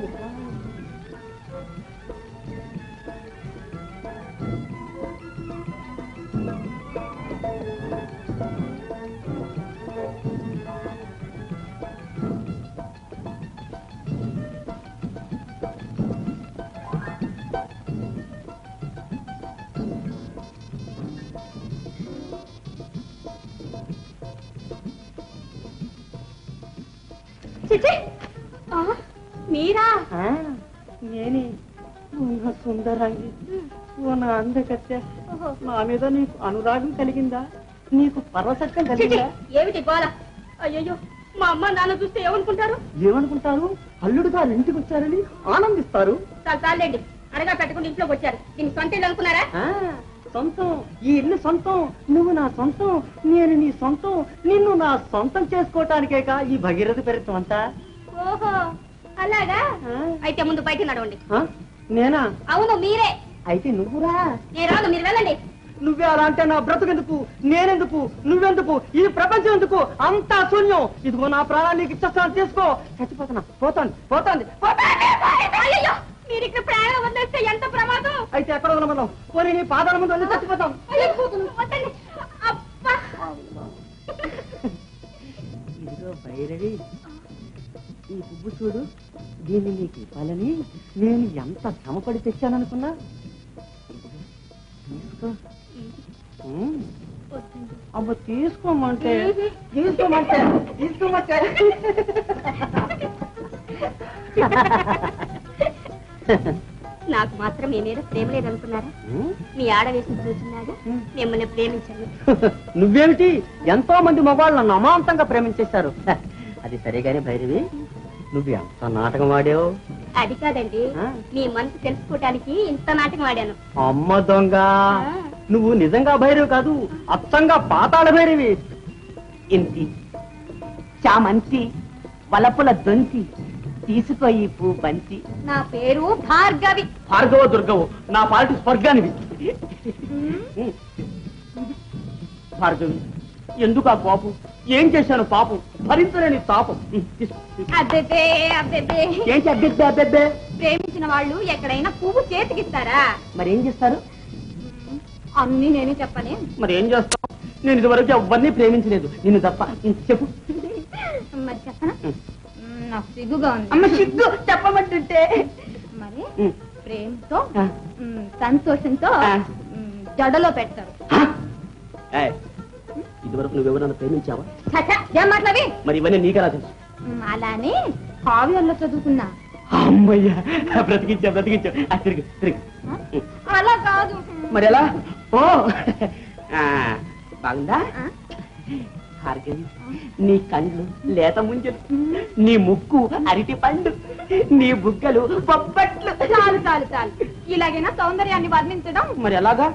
చిచి ఆ, మీరా నేనే ఓ నా సుందరంగి ఓ నా అందకత్తె నా మీద నీకు అనురాగం కలిగిందా నీకు పరవసత్వం చిచి, కలిగిందా ఏమిటి గోల అయ్యయ్యో మా అమ్మ నాన్న చూస్తే ఏమనుకుంటారు ఏమనుకుంటారు అల్లుడు గారు ఇంటికి వచ్చారని ఆనందిస్తారు చాలు చాలండి అనగా పెట్టుకుని ఇంట్లోకి వచ్చారు దీన్ని సొంత ఇల్లు అనుకున్నారా ఆ, సొంతం ఈ ఇల్లు సొంతం నువ్వు నా సొంతం నేను నీ సొంతం నిన్ను నా సొంతం చేసుకోవటానికేక ఈ భగీరథ పెరుతం అంతా ఓహో అలాగా అయితే ముందు బయట నడవండి ఆ? నేనా అవును మీరే అయితే నువ్వురా నేను రాను మీరు వెళ్ళండి నువ్వే అలా అంటే నా బ్రతుకెందుకు నేనెందుకు నువ్వెందుకు ఈ ప్రపంచం ఎందుకు అంతా శూన్యం ఇదిగో నా ప్రాణాన్ని నీకు ఇచ్చేస్తాను తీసుకో చచ్చిపోతున్నా పోతాను పోతాంది అయ్యయ్యో మీరు ఇక్కడ ప్రాణం వదిలేస్తే ఎంత ప్రమాదం అయితే ఎక్కడ ఉన్నాం పోనీ నీ పాదాల ముందు వదిలి చచ్చిపోతాం అయ్యో, వద్దండి. అబ్బా ఇదిగో భైరవి ఈ పువ్వు చూడు దీన్ని నీకు ఇవ్వాలని నేను ఎంత శ్రమపడి తెచ్చాననుకున్నా ఇదిగో, తీసుకో ఉమ్. అమ్మ తీసుకోమంటే తీసుకోమంటే తీసుకోమంటే నాకు మాత్రం మీ మీద ప్రేమ లేదనుకున్నారా మీ ఆడవేసిన చూసినాగా మిమ్మల్ని ప్రేమించాను నువ్వేమిటి ఎంతో మంది మగవాళ్ళు నన్ను అమాంతంగా ప్రేమించేశారు హ, అది సరే గాని భైరవి నువ్వు ఎంత నాటకం ఆడావు అది కాదండి ఆ? మీ మనసు తెలుసుకోవటానికి ఇంత నాటకం ఆడాను అమ్మ దొంగ నువ్వు నిజంగా భైరవి కాదు అచ్చంగా పాతాళ భైరవి ఇంతి చామంతి వలపుల దొంతి తీసుకో ఈ పూ బంతి నా పేరు భార్గవి భార్గవ దుర్గవు నా పాలిటి స్వర్గానివి భార్గవి ఎందుకు ఆ కోపం ఏం చేశాను పాపం భరించలేని తాపం తీసుకో, తీసుకో. అబ్బెబ్బే అబ్బెబ్బే ఏంటి అబ్బెబ్బే అబ్బెబ్బే ప్రేమించిన వాళ్ళు ఎక్కడైనా పువ్వు చేతికిస్తారా మరి ఏం చేస్తారు అన్ని నేనే చెప్పనే మరి ఏం చేస్తావు నేను ఇదివరకు ఎవరిని ప్రేమించలేదు నిన్ను తప్ప చెప్పు మరి చెప్పనా నాకు సిగ్గుగా ఉంది అమ్మ సిగ్గు చెప్పమంటుంటే మరి ఉమ్. ప్రేమతో ఆ. మ్, సంతోషంతో ఆ. మ్, జడలో పెడతారు ఏయ్, ఇదివరకు నువ్వెవరన్నా ప్రేమించావా చచ్చ, ఏం మాట్లాడి మరి ఇవన్నీ నీకెలా తెలుసు అలానే కావ్యంలో చదువుకున్నా అమ్మయ్యా బ్రతికించా బ్రతికించా ఆ, తిరిగి తిరిగి అలా కాదు మరి ఎలా ఓ ఆ, బాగుందా ఆ? భార్గవి నీ కళ్ళు లేత ముంజలు నీ ముక్కు అరటి పండు నీ బుగ్గలు బొబ్బట్లు చాలు చాలు చాలు ఇలాగైనా సౌందర్యాన్ని వర్ణించడం మరి ఎలాగా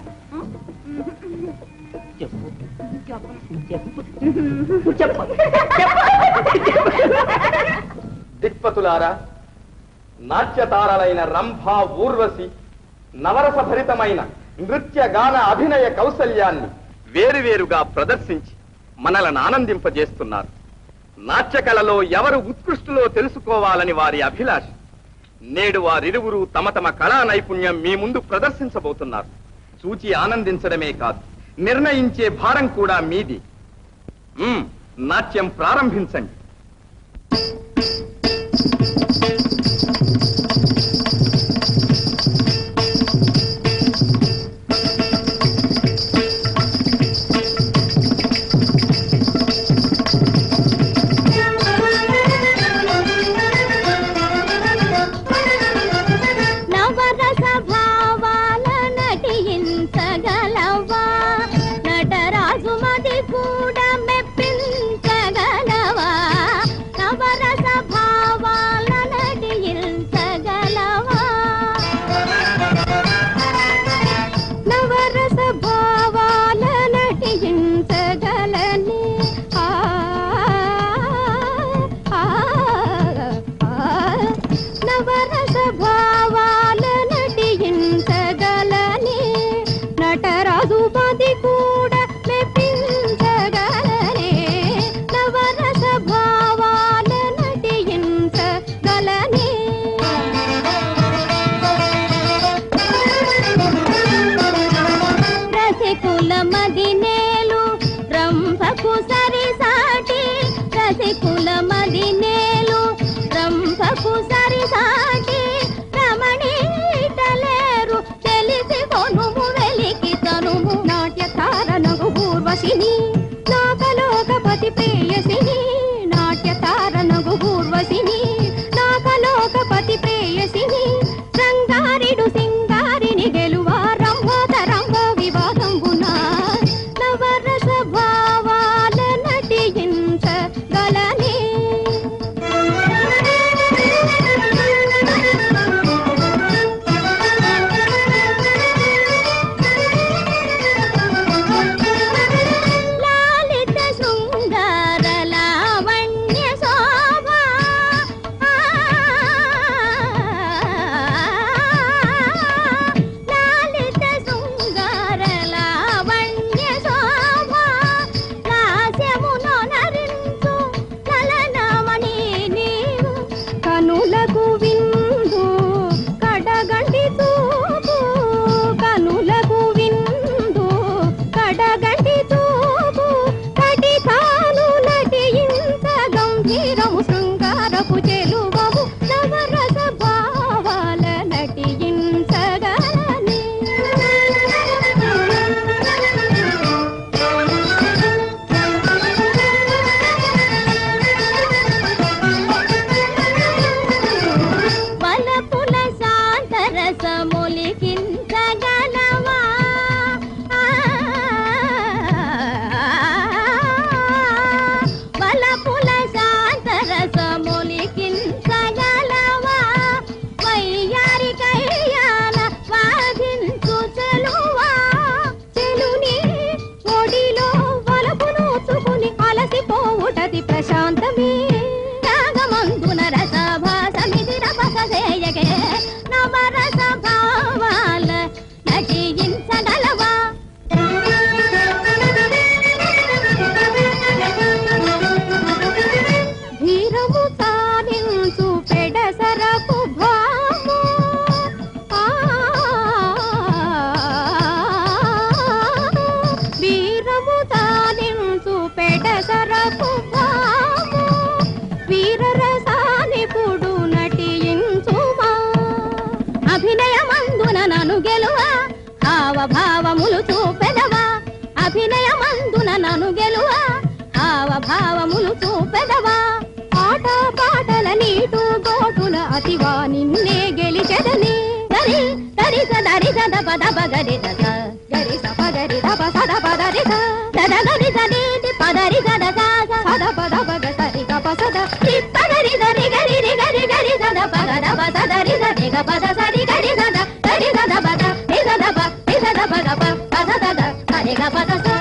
దిక్పతులారా నాట్యతారలైన రంభ ఊర్వశి నవరసభరితమైన నృత్య గాన అభినయ కౌశల్యాన్ని వేరువేరుగా ప్రదర్శించి మనలను ఆనందింపజేస్తున్నారు నాట్యకళలో ఎవరు ఉత్కృష్టులో తెలుసుకోవాలని వారి అభిలాష నేడు వారిరువురు తమ తమ కళా నైపుణ్యం మీ ముందు ప్రదర్శించబోతున్నారు చూచి ఆనందించడమే కాదు నిర్ణయించే భారం కూడా మీది మ్మ్, నాట్యం ప్రారంభించండి నవరస భావాల నటించగలవా నటరాజు మది కూడా మెప్పించగలవా నవరస భావాల నటించగలవా నవరస భావాల నటించగలని ఆ ఆ, ఆ, నవరస భావాల నటించగలని నటరాజు పది కూడా మెప్పించగలనే నవరస భావాల నటించగలని రసికుల మదినేలు రంభకు సరిసాటి రసికుల మదినేలు రంభకు సరిసాటి రమణీటలేరు తెలిసి కొనుము వెలికి తనుము నాట్య తారణగు పూర్వశిని నాకలోకపతి ప్రేయసిని నాట్య తారణగు పూర్వశిని నాకలోకపతి ప్రేయసిని రంగారిడు సింగారిని గెలువా రంభోత రంభ వివాదంబున నవరస భావాల నటించగలనే లాలిత శృంగార లావణ్య శోభా లాలిత శృంగార లావణ్య శోభా లాస్యమును నరించు లలనమణి నీవు కనులకు విందు కడగంటి చూపు కనులకు విందు కడగంటి చూపు కటి కాలు నటించ గంభీరము శృంగారపు చెలువము నవరస భావాల నటించగలని వలపుల శాంతరసములికించగలవా వలపుల శాంతరసములికించగలవా వయ్యారి కయ్యాల వాదించు చెలువా చెలుని ఒడిలో వలపును చుకుని అలసిపోవుటది ప్రశాంతమే రాగమందున రసభాసమిది రపసేయగే నవరస భావాల నటించగలవా ధీరము సాధించు పెడసరపు భాము ఆ, వీరము సాధించు పెడసరపు భాము వీరరసానిపుడు నటించుమా అభినయమందున నను గెలువా హావభావములు చూపెదవా అభినయమందున నను గెలువా హావభావములు చూపెదవా ఆట పాటల నీటు గోటుల అతివా నిన్నే గెలిచెదని దరి దరి సదరి సద పద పగరి దస గరి సప గరి దప సద పదరి స సద గరి సది పదరి సద సాస సద పద పగ సరి గప సద చిప్ప గరి సరి గరి రి గరి గరి సద పగ దప సదరి సరి గప స సరి గరి సద సరి సద పద సా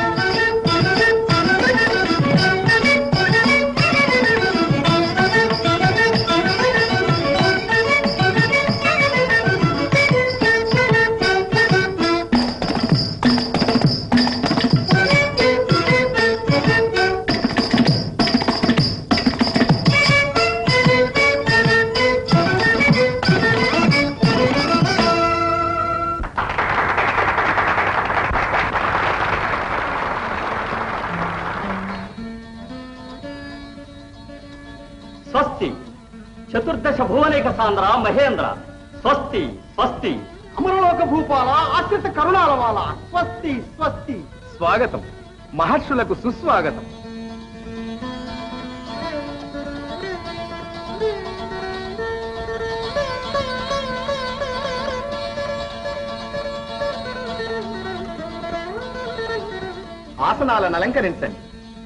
స్వస్తి చతుర్దశ భువనేక సాంద్ర మహేంద్ర స్వస్తి స్వస్తి అమరలోక భూపాల ఆశ్రిత కరుణాల వాల స్వస్తి స్వస్తి స్వాగతం మహర్షులకు సుస్వాగతం ఆసనాలను అలంకరించండి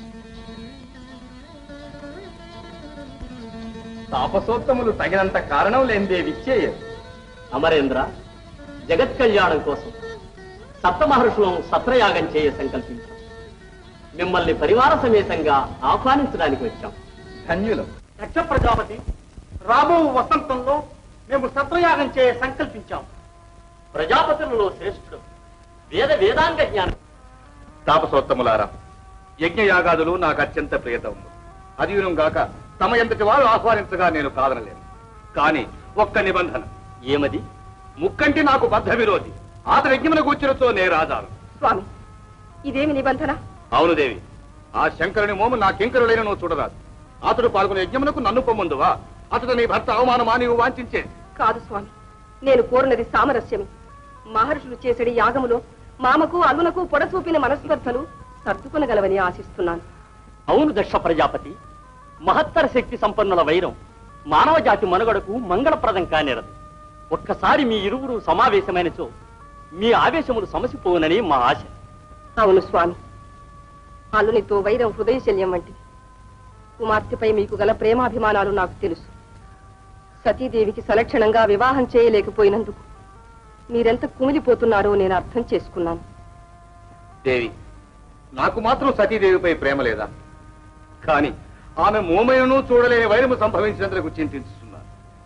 తాపసోత్తములు తగినంత కారణం లేనిదే విచ్చేయరు అమరేంద్ర జగత్ కళ్యాణం కోసం సప్త మహర్షులను సత్రయాగం చేయ సంకల్పించాం మిమ్మల్ని పరివార సమేతంగా ఆహ్వానించడానికి వచ్చాం ధన్యులం దక్ష ప్రజాపతి రాబో వసంతంలో మేము సత్రయాగం చేయ సంకల్పించాం ప్రజాపతులలో శ్రేష్ఠుడు వేద వేదాంగ జ్ఞానం తాపసోత్తములారా యజ్ఞయాగాదులు నాకు అత్యంత ప్రియతము అదియును గాక తమ ఎంతటి వారు ఆహ్వానించగా నేను కాదనలేను కానీ ఒక్క నిబంధన ఏమది ముక్కంటి నాకు బద్ధ విరోధి అతని యజ్ఞమును కూర్చులతో నే రాజాను స్వామి ఇదేమి నిబంధన అవును దేవి ఆ శంకరుని మోము నా కింకరులైన నువ్వు చూడరాదు అతడు పాల్గొనే యజ్ఞమునకు నన్ను పొమ్మందువా అతడు నీ భర్త అవమానమా నీవు వాంఛించే కాదు స్వామి నేను కోరినది సామరస్యమే మహర్షులు చేసడి యాగములో మామకు అల్లునకు పొడసూపిన మనస్పర్ధలు సర్దుకొనగలవని ఆశిస్తున్నాను అవును దక్ష ప్రజాపతి మహత్తర శక్తి సంపన్నుల వైరం మానవ జాతి మనుగడకు మంగళప్రదం కానేరదు ఒక్కసారి మీ ఇరువురు సమావేశమైనచో మీ ఆవేశములు సమసిపోవునని మా ఆశ అవును స్వామి అల్లునితో వైరం హృదయశల్యం వంటిది కుమార్తెపై మీకు గల ప్రేమాభిమానాలు నాకు తెలుసు సతీదేవికి సలక్షణంగా వివాహం చేయలేకపోయినందుకు మీరెంత కుమిలిపోతున్నారో నేను అర్థం చేసుకున్నాను దేవి నాకు మాత్రం సతీదేవిపై ప్రేమ లేదా కాని ఆమె మోమయను చూడలేని వైరము సంభవించినందుకు చింతిస్తున్నాను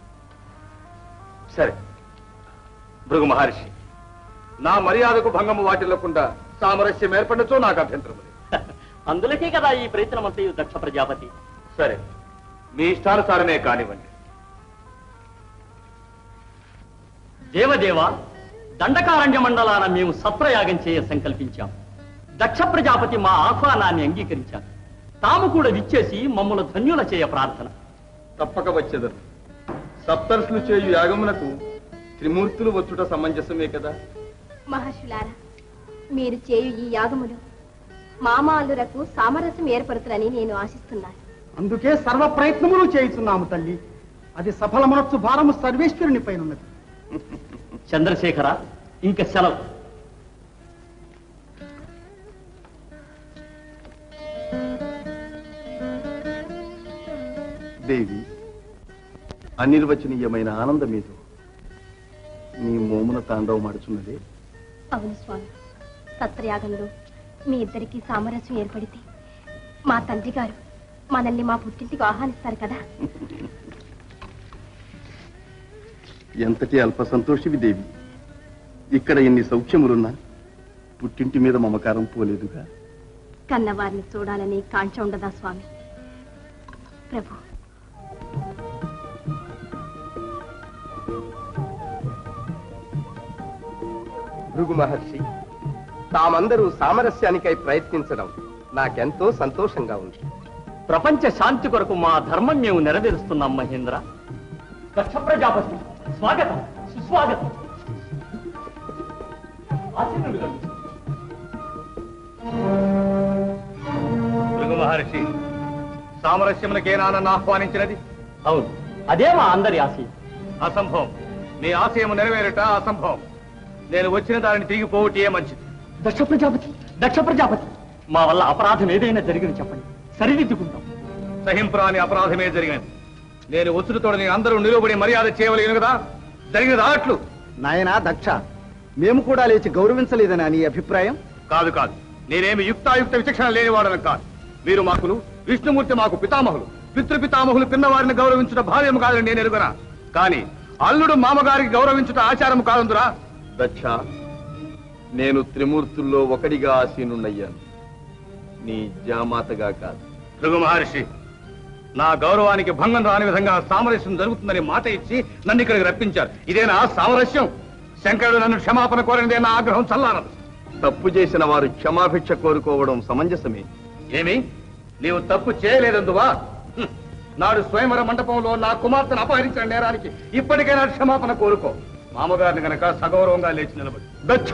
సరే భృగు మహర్షి నా మర్యాదకు భంగము వాటిల్లకుండా సామరస్యం ఏర్పడచ్చో నాకు అభ్యంతరం లేదు అందులకే కదా ఈ ప్రయత్నమంతయు దక్ష ప్రజాపతి సరే మీ ఇష్టానుసారమే కానివ్వండి దేవదేవ దండకారణ్య మండలాన మేము సత్రయాగం చేయ సంకల్పించాం దక్ష ప్రజాపతి మా ఆహ్వానాన్ని అంగీకరించారు తాము కూడా విచ్చేసి మమ్మల్ని ధన్యుల చేయ ప్రార్థన తప్పక వచ్చేదరు సప్తర్షులు చేయు యాగమునకు త్రిమూర్తులు వచ్చుట సమంజసమే కదా మహర్షులారా మీరు చేయు ఈ యాగములో మామ అల్లురకు సామరస్యం ఏర్పడుతుందని నేను ఆశిస్తున్నాను అందుకే సర్వ ప్రయత్నములు చేయుచున్నాము తల్లి అది సఫలమనొచ్చు భారము సర్వేశ్వరుని పైన ఉన్నది చంద్రశేఖర ఇంక సెలవు దేవి అనిర్వచనీయమైన ఆనందమేదో నీ మోమున తాండవమాడుచున్నదే అవును స్వామి సత్రయాగంలో మీ ఇద్దరికి సామరస్యం ఏర్పడితే మా తండ్రి గారు మనల్ని మా పుట్టింటికి ఆహ్వానిస్తారు కదా ఎంతటి అల్ప సంతోషివి దేవి ఇక్కడ ఇన్ని సౌఖ్యములున్నా పుట్టింటి మీద మమకారం పోలేదుగా కన్నవారిని చూడాలని కాంక్ష ఉండదా స్వామి ప్రభు భృగు మహర్షి తామందరూ సామరస్యానికై ప్రయత్నించడం నాకెంతో సంతోషంగా ఉంది ప్రపంచ శాంతి కొరకు మా ధర్మం మేము నెరవేరుస్తున్నాం మహేంద్ర దక్ష ప్రజాపతి స్వాగతం సుస్వాగతం ఆశీర్వదించండి. భృగు మహర్షి సామరస్యమునకేనా నన్ను ఆహ్వానించినది అవును అదే మా అందరి ఆశయం అసంభవం మీ ఆశయము నెరవేరుట అసంభవం నేను వచ్చిన దానిని తిరిగి పోవటే మంచిది దక్ష ప్రజాపతి దక్ష ప్రజాపతి మా వల్ల అపరాధం ఏదైనా జరిగింది చెప్పండి సరిదిద్దుకుంటాం సహింపురాని అపరాధమే జరిగినది నేను ఒత్తుడితోడని అందరూ నిలువబడి మర్యాద చేయవలేను కదా జరిగినది అట్లు నాయనా దక్ష మేము కూడా లేచి గౌరవించలేదని నీ అభిప్రాయం కాదు కాదు నేనేమి యుక్తాయుక్త విచక్షణ లేనివాడను కాదు మీరు మాకులు విష్ణుమూర్తి మాకు పితామహులు పితృపితామహులు పిన్నవారిని గౌరవించుట భావ్యం కాదని నేను ఎరుగనా కానీ అల్లుడు మామగారికి గౌరవించుట ఆచారం కాదందురా దక్ష నేను త్రిమూర్తుల్లో ఒకడిగా ఆసీనున్నయ్యాను నీ జామాతగా కాదు భృగు మహర్షి నా గౌరవానికి భంగం రాని విధంగా సామరస్యం జరుగుతుందని మాట ఇచ్చి నన్ను ఇక్కడికి రప్పించారు ఇదేనా సామరస్యం శంకరుడు నన్ను క్షమాపణ కోరినదే నా ఆగ్రహం చల్లారదు తప్పు చేసిన వారు క్షమాభిక్ష కోరుకోవడం సమంజసమే ఏమి నీవు తప్పు చేయలేదందువా హ్మ్. నాడు స్వయంవర మండపంలో నా కుమార్తెను అపహరించిన నేరానికి ఇప్పటికైనా క్షమాపణ కోరుకో మామగారిని గనక సగౌరవంగా లేచి నిలబడి దక్ష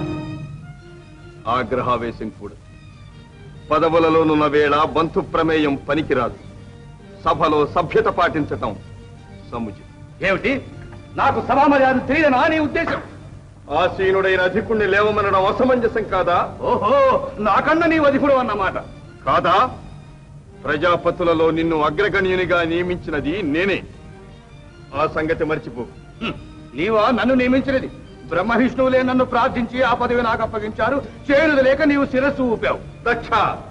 ఆగ్రహావేశం కూడా పదవులలోనున్న వేళ బంధు ప్రమేయం పనికిరాదు సభలో సభ్యత పాటించటం సముచితం ఏమిటి నాకు సభామర్యాద తెలియదనా నీ ఉద్దేశం ఆసీనుడైన అధికుణ్ణి లేవమనడం అసమంజసం కాదా ఓహో నాకన్నా నీ అధికుడు అన్నమాట కాదా ప్రజాపతులలో నిన్ను అగ్రగణ్యునిగా నియమించినది నేనే ఆ సంగతి మర్చిపో హ్మ్. నీవా నన్ను నియమించినది బ్రహ్మవిష్ణువులే నన్ను ప్రార్థించి ఆ పదవి నాకు అప్పగించారు చేరుదు లేక నీవు శిరస్సు ఊపావు దక్ష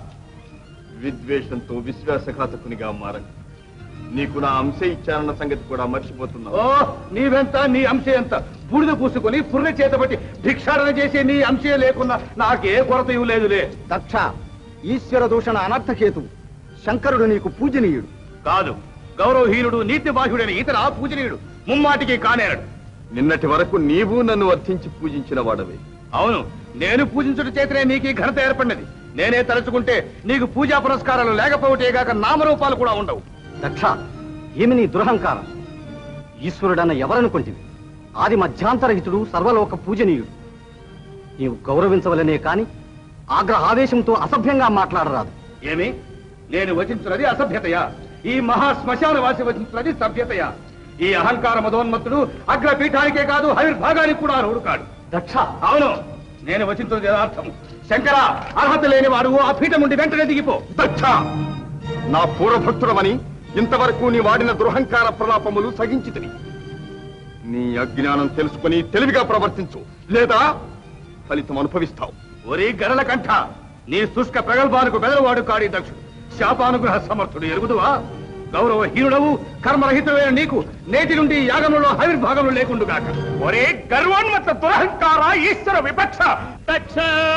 విద్వేషంతో విశ్వాసఘాతకునిగా మారండి నీకు నా అంశ ఇచ్చానన్న సంగతి కూడా మర్చిపోతున్నావు ఓ నీవెంత నీ అంశే ఎంత బూడిద పూసుకొని పుర్రె చేతబట్టి భిక్షాటన చేసే నీ అంశే లేకున్నా నాకే కొరత ఇవ్వలేదులే దక్ష ఈశ్వర దూషణ అనర్థకేతు శంకరుడు నీకు పూజనీయుడు కాదు గౌరవహీనుడు నీతి బాహ్యుడని ఇతర పూజనీయుడు ముమ్మాటికి కానేరడు నిన్నటి వరకు నీవు నన్ను వర్తించి పూజించిన వాడవే అవును నేను పూజించుట చేతనే నీకు ఈ ఘనత ఏర్పడినది నేనే తలుచుకుంటే నీకు పూజా పురస్కారాలు లేకపోవటేగాక నామరూపాలు కూడా ఉండవు దక్ష ఏమి నీ దురహంకారం ఈశ్వరుడన్న ఎవరనుకుంటివి ఆది మధ్యాంతరహితుడు సర్వలోక పూజనీయుడు నీవు గౌరవించవలనే కాని ఆగ్రహావేశంతో అసభ్యంగా మాట్లాడరాదు ఏమి నేను వచించున్నది అసభ్యతయా ఈ మహా శ్మశాన వాసి వచించున్నది సభ్యతయా ఈ అహంకార మదోన్మత్తుడు అగ్రపీఠానికే కాదు హవిర్భాగానికి కూడా అర్హుడు కాడు దక్ష అవును నేను వచించున్నది యథార్థం శంకర అర్హత లేనివాడు ఆ పీఠం నుండి వెంటనే దిగిపో దక్ష నా పూర్వభక్తుడమని ఇంతవరకు నీ వాడిన దురహంకార ప్రలాపములు సగించితిని నీ అజ్ఞానం తెలుసుకుని తెలివిగా ప్రవర్తించు లేదా ఫలితం అనుభవిస్తావు ఒరే గరల కంఠ నీ శుష్క ప్రగల్భాలకు బెదరవాడు కాడి దక్షుడు శాపానుగ్రహ సమర్థుడు ఎరుగుదువా గౌరవహీనుడవు కర్మరహితమైన నీకు నేటి నుండి యాగములో హవిర్భాగములు లేకుండుగాక ఒరే గర్వోన్మత దురహంకార ఈశ్వర విపక్ష దక్ష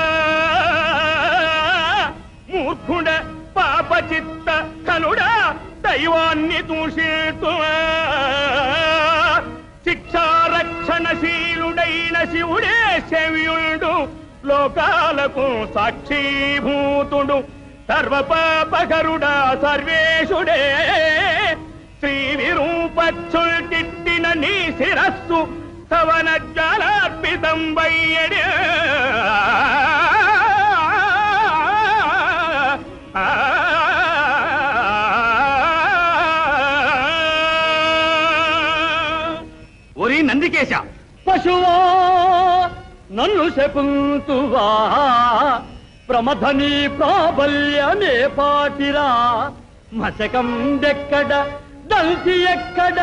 మూర్ఖుడ పాప చిత్త కనుడా దైవాన్ని దూషితు శిక్షారక్షణశీలుడైన శివుడే శవ్యుడు లోకాలకు సాక్షీభూతుడు సర్వపాపకరుడా సర్వేశుడే శ్రీ విరూపచ్చుల్టిట్టిన నీ శిరస్సు సవన జలార్పితం వయ్యడి ఒరి నందికేశ పశువా నన్ను శకుంతువా ప్రమథని ప్రాబల్యమే పాటిరా మశకం దెక్కడ దల్చి ఎక్కడ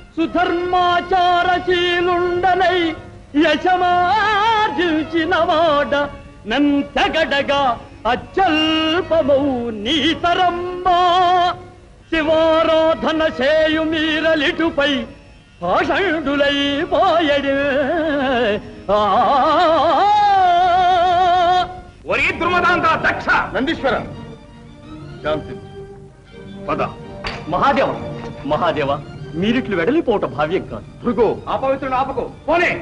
సుధర్మాచారశీలుండనై యశమార్జించిన వాడ నంతగడగా అత్యల్పమౌ నీతరమ్మా శివారాధన చేయు మీరలిటుపై పాషండులై పోయడు ఒరి దుర్మదాంత దక్ష నందీశ్వర శాంతించు పద మహాదేవ మహాదేవ మీరిట్లు వెడలిపోవట భావ్యం కాదు భృగు అపవిత్రుడు ఆపకు పోనే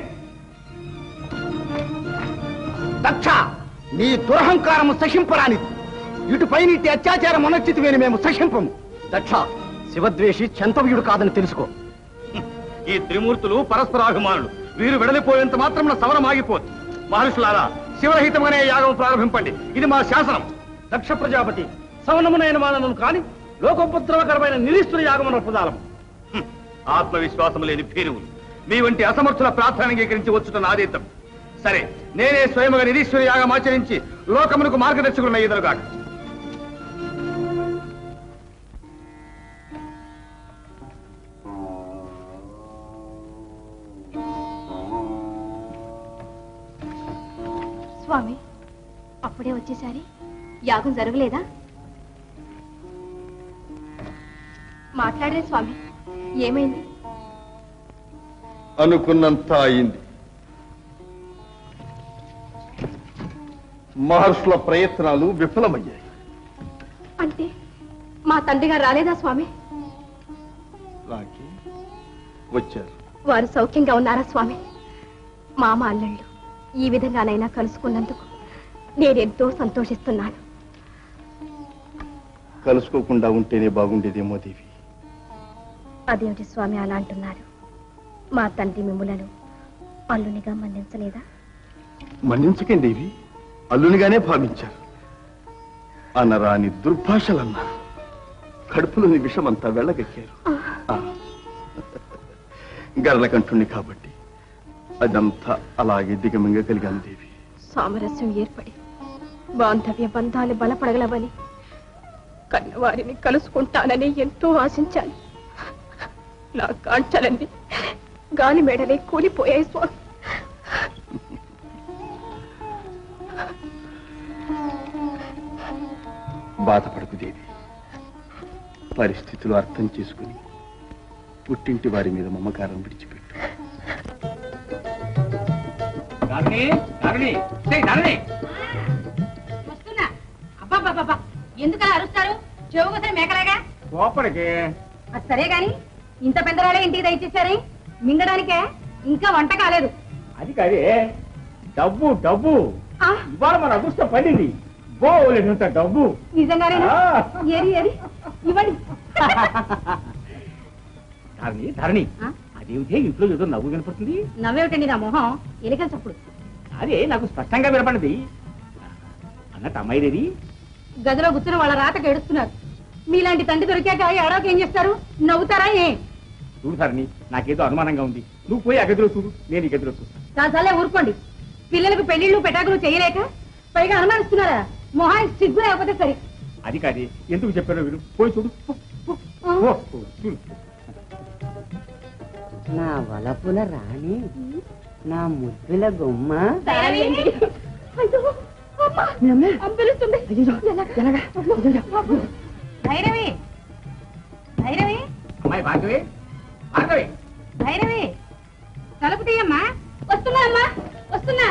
దక్ష నీ దురహంకారము సహింపరానిది ఇటుపై నీటి అత్యాచారం అనొచ్చితివేని మేము సహింపము దక్ష శివద్వేషి చెంతవ్యుడు కాదని తెలుసుకో ఈ త్రిమూర్తులు పరస్పరాభిమానులు వీరు వెడలిపోయేంత మాత్రం సమరం ఆగిపోదు మహర్షులారా శివరహితమనే యాగం ప్రారంభింపండి ఇది మా శాసనం దక్ష ప్రజాపతి సవనమునైన మానను కాని లోకోపద్రవకరమైన నిరీశ్వర యాగమున ప్రదానం ఆత్మవిశ్వాసం లేని భీరువులు మీ వంటి అసమర్థుల ప్రార్థన అంగీకరించి వచ్చుట నాదేతం సరే నేనే స్వయముగా నిరీశ్వర యాగం ఆచరించి లోకమునకు మార్గదర్శకులను ఎదురుగాక స్వామి అప్పుడే వచ్చేసారి యాగం జరగలేదా మాట్లాడరే స్వామి ఏమైంది అనుకున్నంత అయింది మహర్షుల ప్రయత్నాలు విఫలమయ్యాయి అంటే మా తండ్రి గారు రాలేదా స్వామి రాకి వచ్చారు వారు సౌఖ్యంగా ఉన్నారా స్వామి మామ అల్లుళ్ళు ఈ విధంగానైనా కలుసుకున్నందుకు నేనెంతో సంతోషిస్తున్నాను కలుసుకోకుండా ఉంటేనే బాగుండేదేమో దేవి అదేమిటి స్వామి అలా అంటున్నారు మా తండ్రి మిమ్ములను అల్లునిగా మన్నించలేదా మన్నించకండి దేవి అల్లునిగానే భావించారు అనరాని దుర్భాషలన్నారు కడుపులోని విషమంతా వెళ్ళగక్కారు ఆ. గరళకంఠుణ్ణి కాబట్టి అదంతా అలాగే దిగమింగ కలిగాను దేవి సామరస్యం ఏర్పడి బాంధవ్య బంధాలు బలపడగలవని కన్నవారిని కలుసుకుంటానని ఎంతో ఆశించాను నా కాంచలన్నీ గాలి మేడలే కూలిపోయాయి స్వామి బాధపడకు దేవి పరిస్థితులు అర్థం చేసుకుని పుట్టింటి వారి మీద మమకారం విడిచిపెట్టు ధరణి ధరణి ఏయ్, ధరణి వస్తున్నా అబ్బాబ్బాబ్బా ఎందుకలా అరుస్తారు చెవుగొసరి మేకలాగా లోపలికి అది సరే గాని ఇంత పెద్దరాలే ఇంటికి దయచేశారే మింగడానికే ఇంకా వంట కాలేదు అది కాదే డబ్బు డబ్బు ఇవాళ మన అదృష్టం పడింది బోలేనంత డబ్బు నిజంగానేనా ఆ. ఏరి ఏరి ఇవ్వండి ధరణి ధరణి అదేమిటి ఇంట్లో ఏదో నవ్వు కనపడుతుంది నవ్వేమిటండి నా మొహం ఎలికల చప్పుడు అదే నాకు స్పష్టంగా వినపడింది అన్నట్టు అమ్మాయిదేది గదిలో కూర్చుని వాళ్ళ రాతకు ఏడుస్తున్నారు మీలాంటి తండ్రి దొరికాక ఏడవకి ఏం చేస్తారు నవ్వుతారా ఏ చూడు ధరణి నాకేదో అనుమానంగా ఉంది నువ్వు పోయి ఆ గదిలో చూడు నేను ఈ గదిలో చూస్తాను చాలాసార్లే ఊరుకోండి పిల్లలకు పెళ్లిళ్ళు పెటాకులు చేయలేక పైగా అనుమానిస్తున్నారా మొహానికి సిగ్గు లేకపోతే సరి అది కాదే ఎందుకు చెప్పారో వీరు పోయి చూడు పో, పో, పో, పో, చూడు నా వలపుల రాణి నా ముద్దుల గుమ్మ పిలుస్తుంది భైరవి భైరవి అమ్మాయి భార్గవి భార్గవి భైరవి తలుపు తీయమ్మా వస్తున్నా అమ్మా వస్తున్నా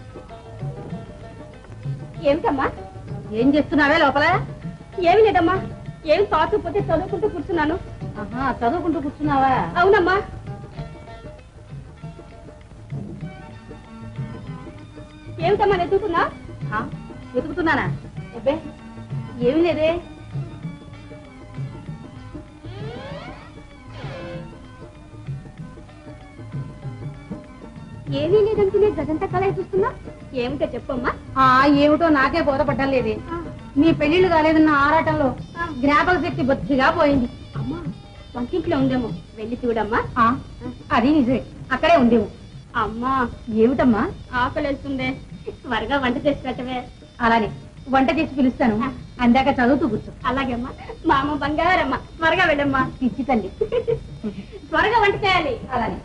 ఏమిటమ్మా ఏం చేస్తున్నావే లోపల ఏమి లేదమ్మా ఏం తోచకపోతే చదువుకుంటూ కూర్చున్నాను ఆహా చదువుకుంటూ కూర్చున్నావా అవునమ్మా ఏమిటమ్మా నెత్తుకున్నా ఆ, వెతుకుతున్నానా అబ్బే ఏమి లేదే ఏమీ లేదంటేనే గదంతా కళ చూస్తున్నా ఏమిటో చెప్పమ్మా ఆ ఏమిటో నాకే బోధపడ్డం లేదే నీ పెళ్లిళ్ళు కాలేదన్న ఆరాటంలో జ్ఞాపక శక్తి బొత్తిగా పోయింది అమ్మా వంటింట్లో ఉందేమో వెళ్ళి చూడమ్మా ఆ, అది నిజమే అక్కడే ఉండేవు అమ్మా ఏమిటమ్మా ఆకలి వెళ్తుందే త్వరగా వంట చేసి పెట్టవే అలానే వంట చేసి పిలుస్తాను అందాక చదువుతూ కూర్చో అలాగే అమ్మా మా అమ్మ బంగారమ్మ త్వరగా వెళ్ళమ్మా పిచ్చి తల్లి త్వరగా వంట చేయాలి అలానే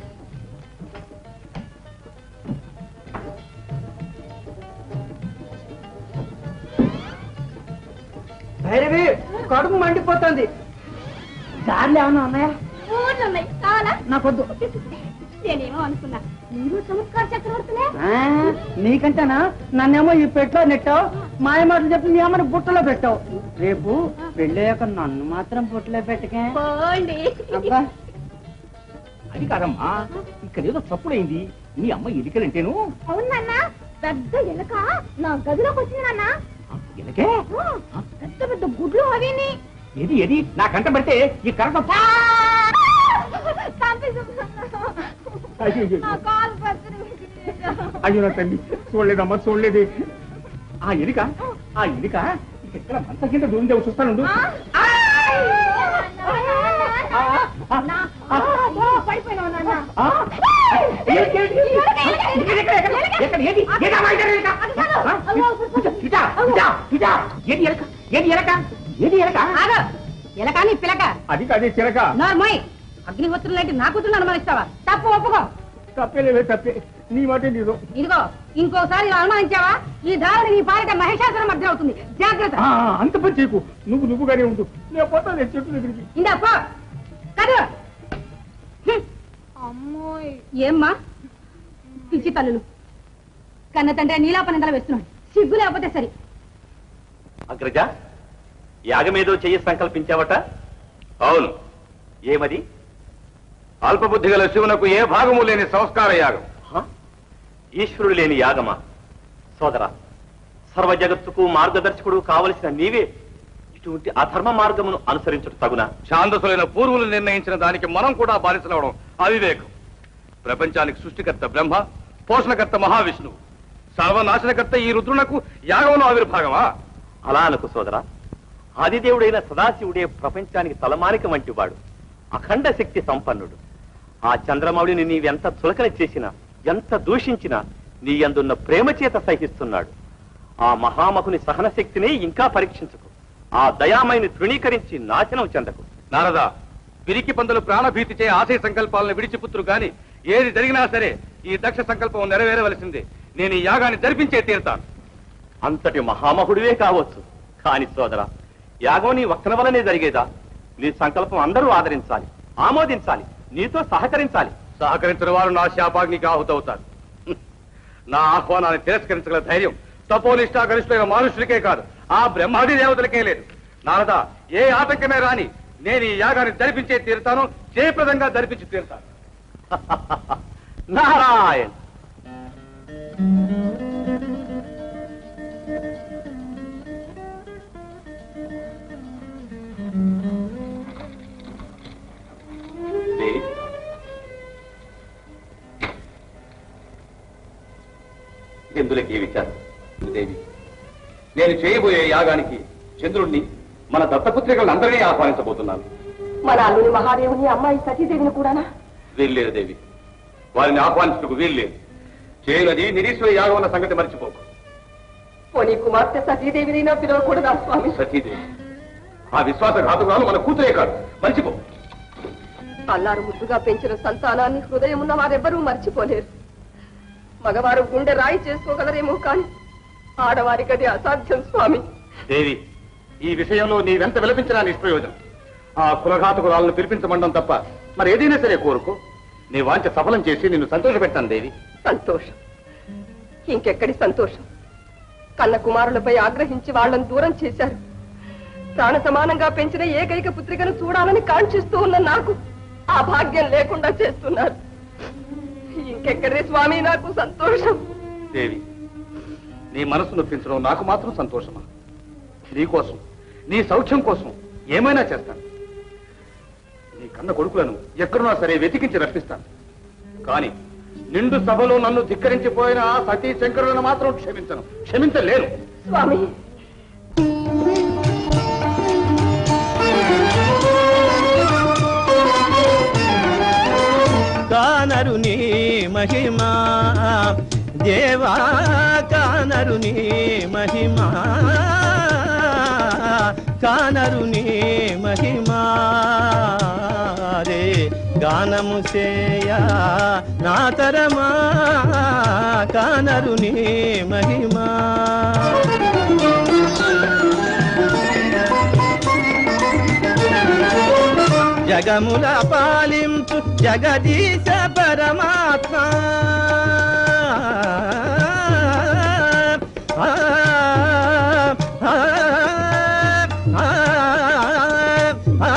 భైరవి కడుపు మండిపోతుంది దారిలో ఏమన్నా ఉన్నాయా ఊర్లున్నాయి కావాలా నాకొద్దు నేనేమో అనుకున్నా మీరు చమత్కార చక్రవర్తులే ఆ, నీకంటేనా నన్నేమో ఈ పెట్టలో నెట్టావు మాయ మాటలు చెప్పి నీ అమ్మని బుట్టలో పెట్టావు రేపు పెళ్ళయ్యాక నన్ను మాత్రం బుట్టలో పెట్టకే పోండి అబ్బా అది కాదమ్మా ఇక్కడ ఏదో తప్పుడైంది మీ అమ్మ ఎలికలంటేను అవునన్నా పెద్ద ఎలక నా గదిలోకి వచ్చింది నాన్న ఎలకే పెద్ద పెద్ద గుడ్లు అవిని ఏది ఏది నా కంట పడితే ఈ కరెంట్ అయ్యో, అయ్యో. అయ్యో నా తల్లి చూడలేదమ్మా చూడలేదు ఆ ఎలిక ఆ ఎలిక ఇక్కడ మంత కింద దూరం చూస్తాను పడిపోయినావు నాన్న ఆగు. ఎలక నీ పిలక అది కాదే చిలక నార్మోయ్ అగ్నిహోత్రులు లాంటి నా కూతురు అనుమానిస్తావా తప్పు ఒప్పుకో తప్పేలేవే తప్పే నీ మాట నీదో ఇదిగో ఇంకోసారి ఇలా అనుమానించావా ఈ దారిని నీ పాలిట మహిషాసురం మధ్య అవుతుంది జాగ్రత్త ఆ, అంత పని చేయకు నువ్వు నువ్వుగానే ఉండు నేను పోతాను చెట్టు దగ్గరికి ఇందా పో కదు అమ్మోయ్ ఏమ్మా పిచ్చి తల్లులు కన్న తండ్రి నీలాప నిందలు వేస్తున్నాడు సిగ్గు లేకపోతే సరి అగ్రజ యాగమేదో చెయ్యి సంకల్పించావట అవును ఏమది అల్పబుద్ధి గల శివునకు ఏ భాగము లేని సంస్కార యాగం ఈశ్వరుడు లేని యాగమా సోదర సర్వ జగత్తుకు మార్గదర్శకుడు కావలసిన నీవే ఇటువంటి అధర్మ మార్గమును అనుసరించుట తగునా ఛాందసులైన పూర్వులు నిర్ణయించిన దానికి మనం కూడా బానిసలవడం అవివేకం ప్రపంచానికి సృష్టికర్త బ్రహ్మ పోషణకర్త మహావిష్ణువు సర్వనాశనకర్త ఈ రుద్రునకు యాగంలో ఆవిర్భాగమా అలా అనుకు సోదర ఆదిదేవుడైన సదాశివుడే ప్రపంచానికి తలమానిక వంటివాడు అఖండ శక్తి సంపన్నుడు ఆ చంద్రమౌళిని నీవెంత చులకన చేసినా ఎంత దూషించినా నీ అందున్న ప్రేమ చేత సహిస్తున్నాడు ఆ మహామహుని సహన శక్తిని ఇంకా పరీక్షించుకు ఆ దయామయిని తృణీకరించి నాశనం చెందకు నారదా పిరికి పందులు ప్రాణభీతిచే ఆశయ సంకల్పాలను విడిచిపుత్రు గాని ఏది జరిగినా సరే ఈ దక్ష సంకల్పం నెరవేరవలసిందే నేను ఈ యాగాన్ని జరిపించే తీరుతాను అంతటి మహామహుడివే కావచ్చు కాని సోదర యాగం నీ ఒక్కన వలనే జరిగేదా నీ సంకల్పం అందరూ ఆదరించాలి ఆమోదించాలి నీతో సహకరించాలి సహకరించిన వారు నా శాపాగ్నికి ఆహుతవుతారు హ్మ్. నా ఆహ్వానాన్ని తిరస్కరించగల ధైర్యం తపోనిష్టా గరిష్ఠులైన మనుషులకే కాదు ఆ బ్రహ్మాది దేవతలకే లేదు నారదా ఏ ఆటంకమే రాని నేను ఈ యాగాన్ని జరిపించే తీరుతాను జయప్రదంగా జరిపించి తీరుతాను నారాయణ్ దేవి ఎందులకి ఏ విచారం దేవి నేను చేయబోయే యాగానికి చంద్రుణ్ణి మన దత్తపుత్రికలను అందరినీ ఆహ్వానించబోతున్నాను మన అల్లుని మహాదేవుని అమ్మాయి సతీదేవిని కూడానా వీల్లేదు దేవి వారిని ఆహ్వానించుటకు వీల్లేదు చేయనది నిరీశ్వర యాగం అన్న సంగతి మర్చిపోకు పోనీ కుమార్తె సతీదేవినైనా పిలవకూడదా స్వామి సతీదేవి ఆ విశ్వాసఘాతుకాలు మన కూతురే కాదు మర్చిపో అల్లారు ముద్దుగా పెంచిన సంతానాన్ని హృదయం ఉన్న వారెవ్వరూ మర్చిపోలేరు మగవారు గుండె రాయి చేసుకోగలరేమో కాని ఆడవారికి అది అసాధ్యం స్వామి దేవి ఈ విషయంలో నీవెంత విలపించినా నిష్ప్రయోజనం ఆ కులఘాతకురాలను పిలిపించమండం తప్ప మరి ఏదైనా సరే కోరుకో నీ వాంఛ సఫలం చేసి నిన్ను సంతోషపెట్టాను దేవి సంతోషం ఇంకెక్కడి సంతోషం కన్న కుమారులపై ఆగ్రహించి వాళ్ళని దూరం చేశారు ప్రాణ సమానంగా పెంచిన ఏకైక పుత్రికను చూడాలని కాంక్షిస్తూ ఉన్న నాకు ఆ భాగ్యం లేకుండా చేస్తున్నారు ఇంకెక్కడే స్వామి నాకు సంతోషం దేవి నీ మనసు నొప్పించడం నాకు మాత్రం సంతోషమా నీ కోసం నీ సౌఖ్యం కోసం ఏమైనా చేస్తాను నీ కన్న కొడుకులను ఎక్కడున్నా సరే వెతికించి రప్పిస్తాను కానీ నిండు సభలో నన్ను ధిక్కరించిపోయిన ఆ సతీ శంకరులను మాత్రం క్షమించను క్షమించలేను స్వామి కానరు నీ మహిమా దేవా కానరు నీ మహిమా కానరు నీ మహిమా రే గానము చేయ నా తరమా కానరు నీ మహిమా జగముల పాలించు జగదీశ పరమాత్మ ఆ, ఆ, ఆ, ఆ,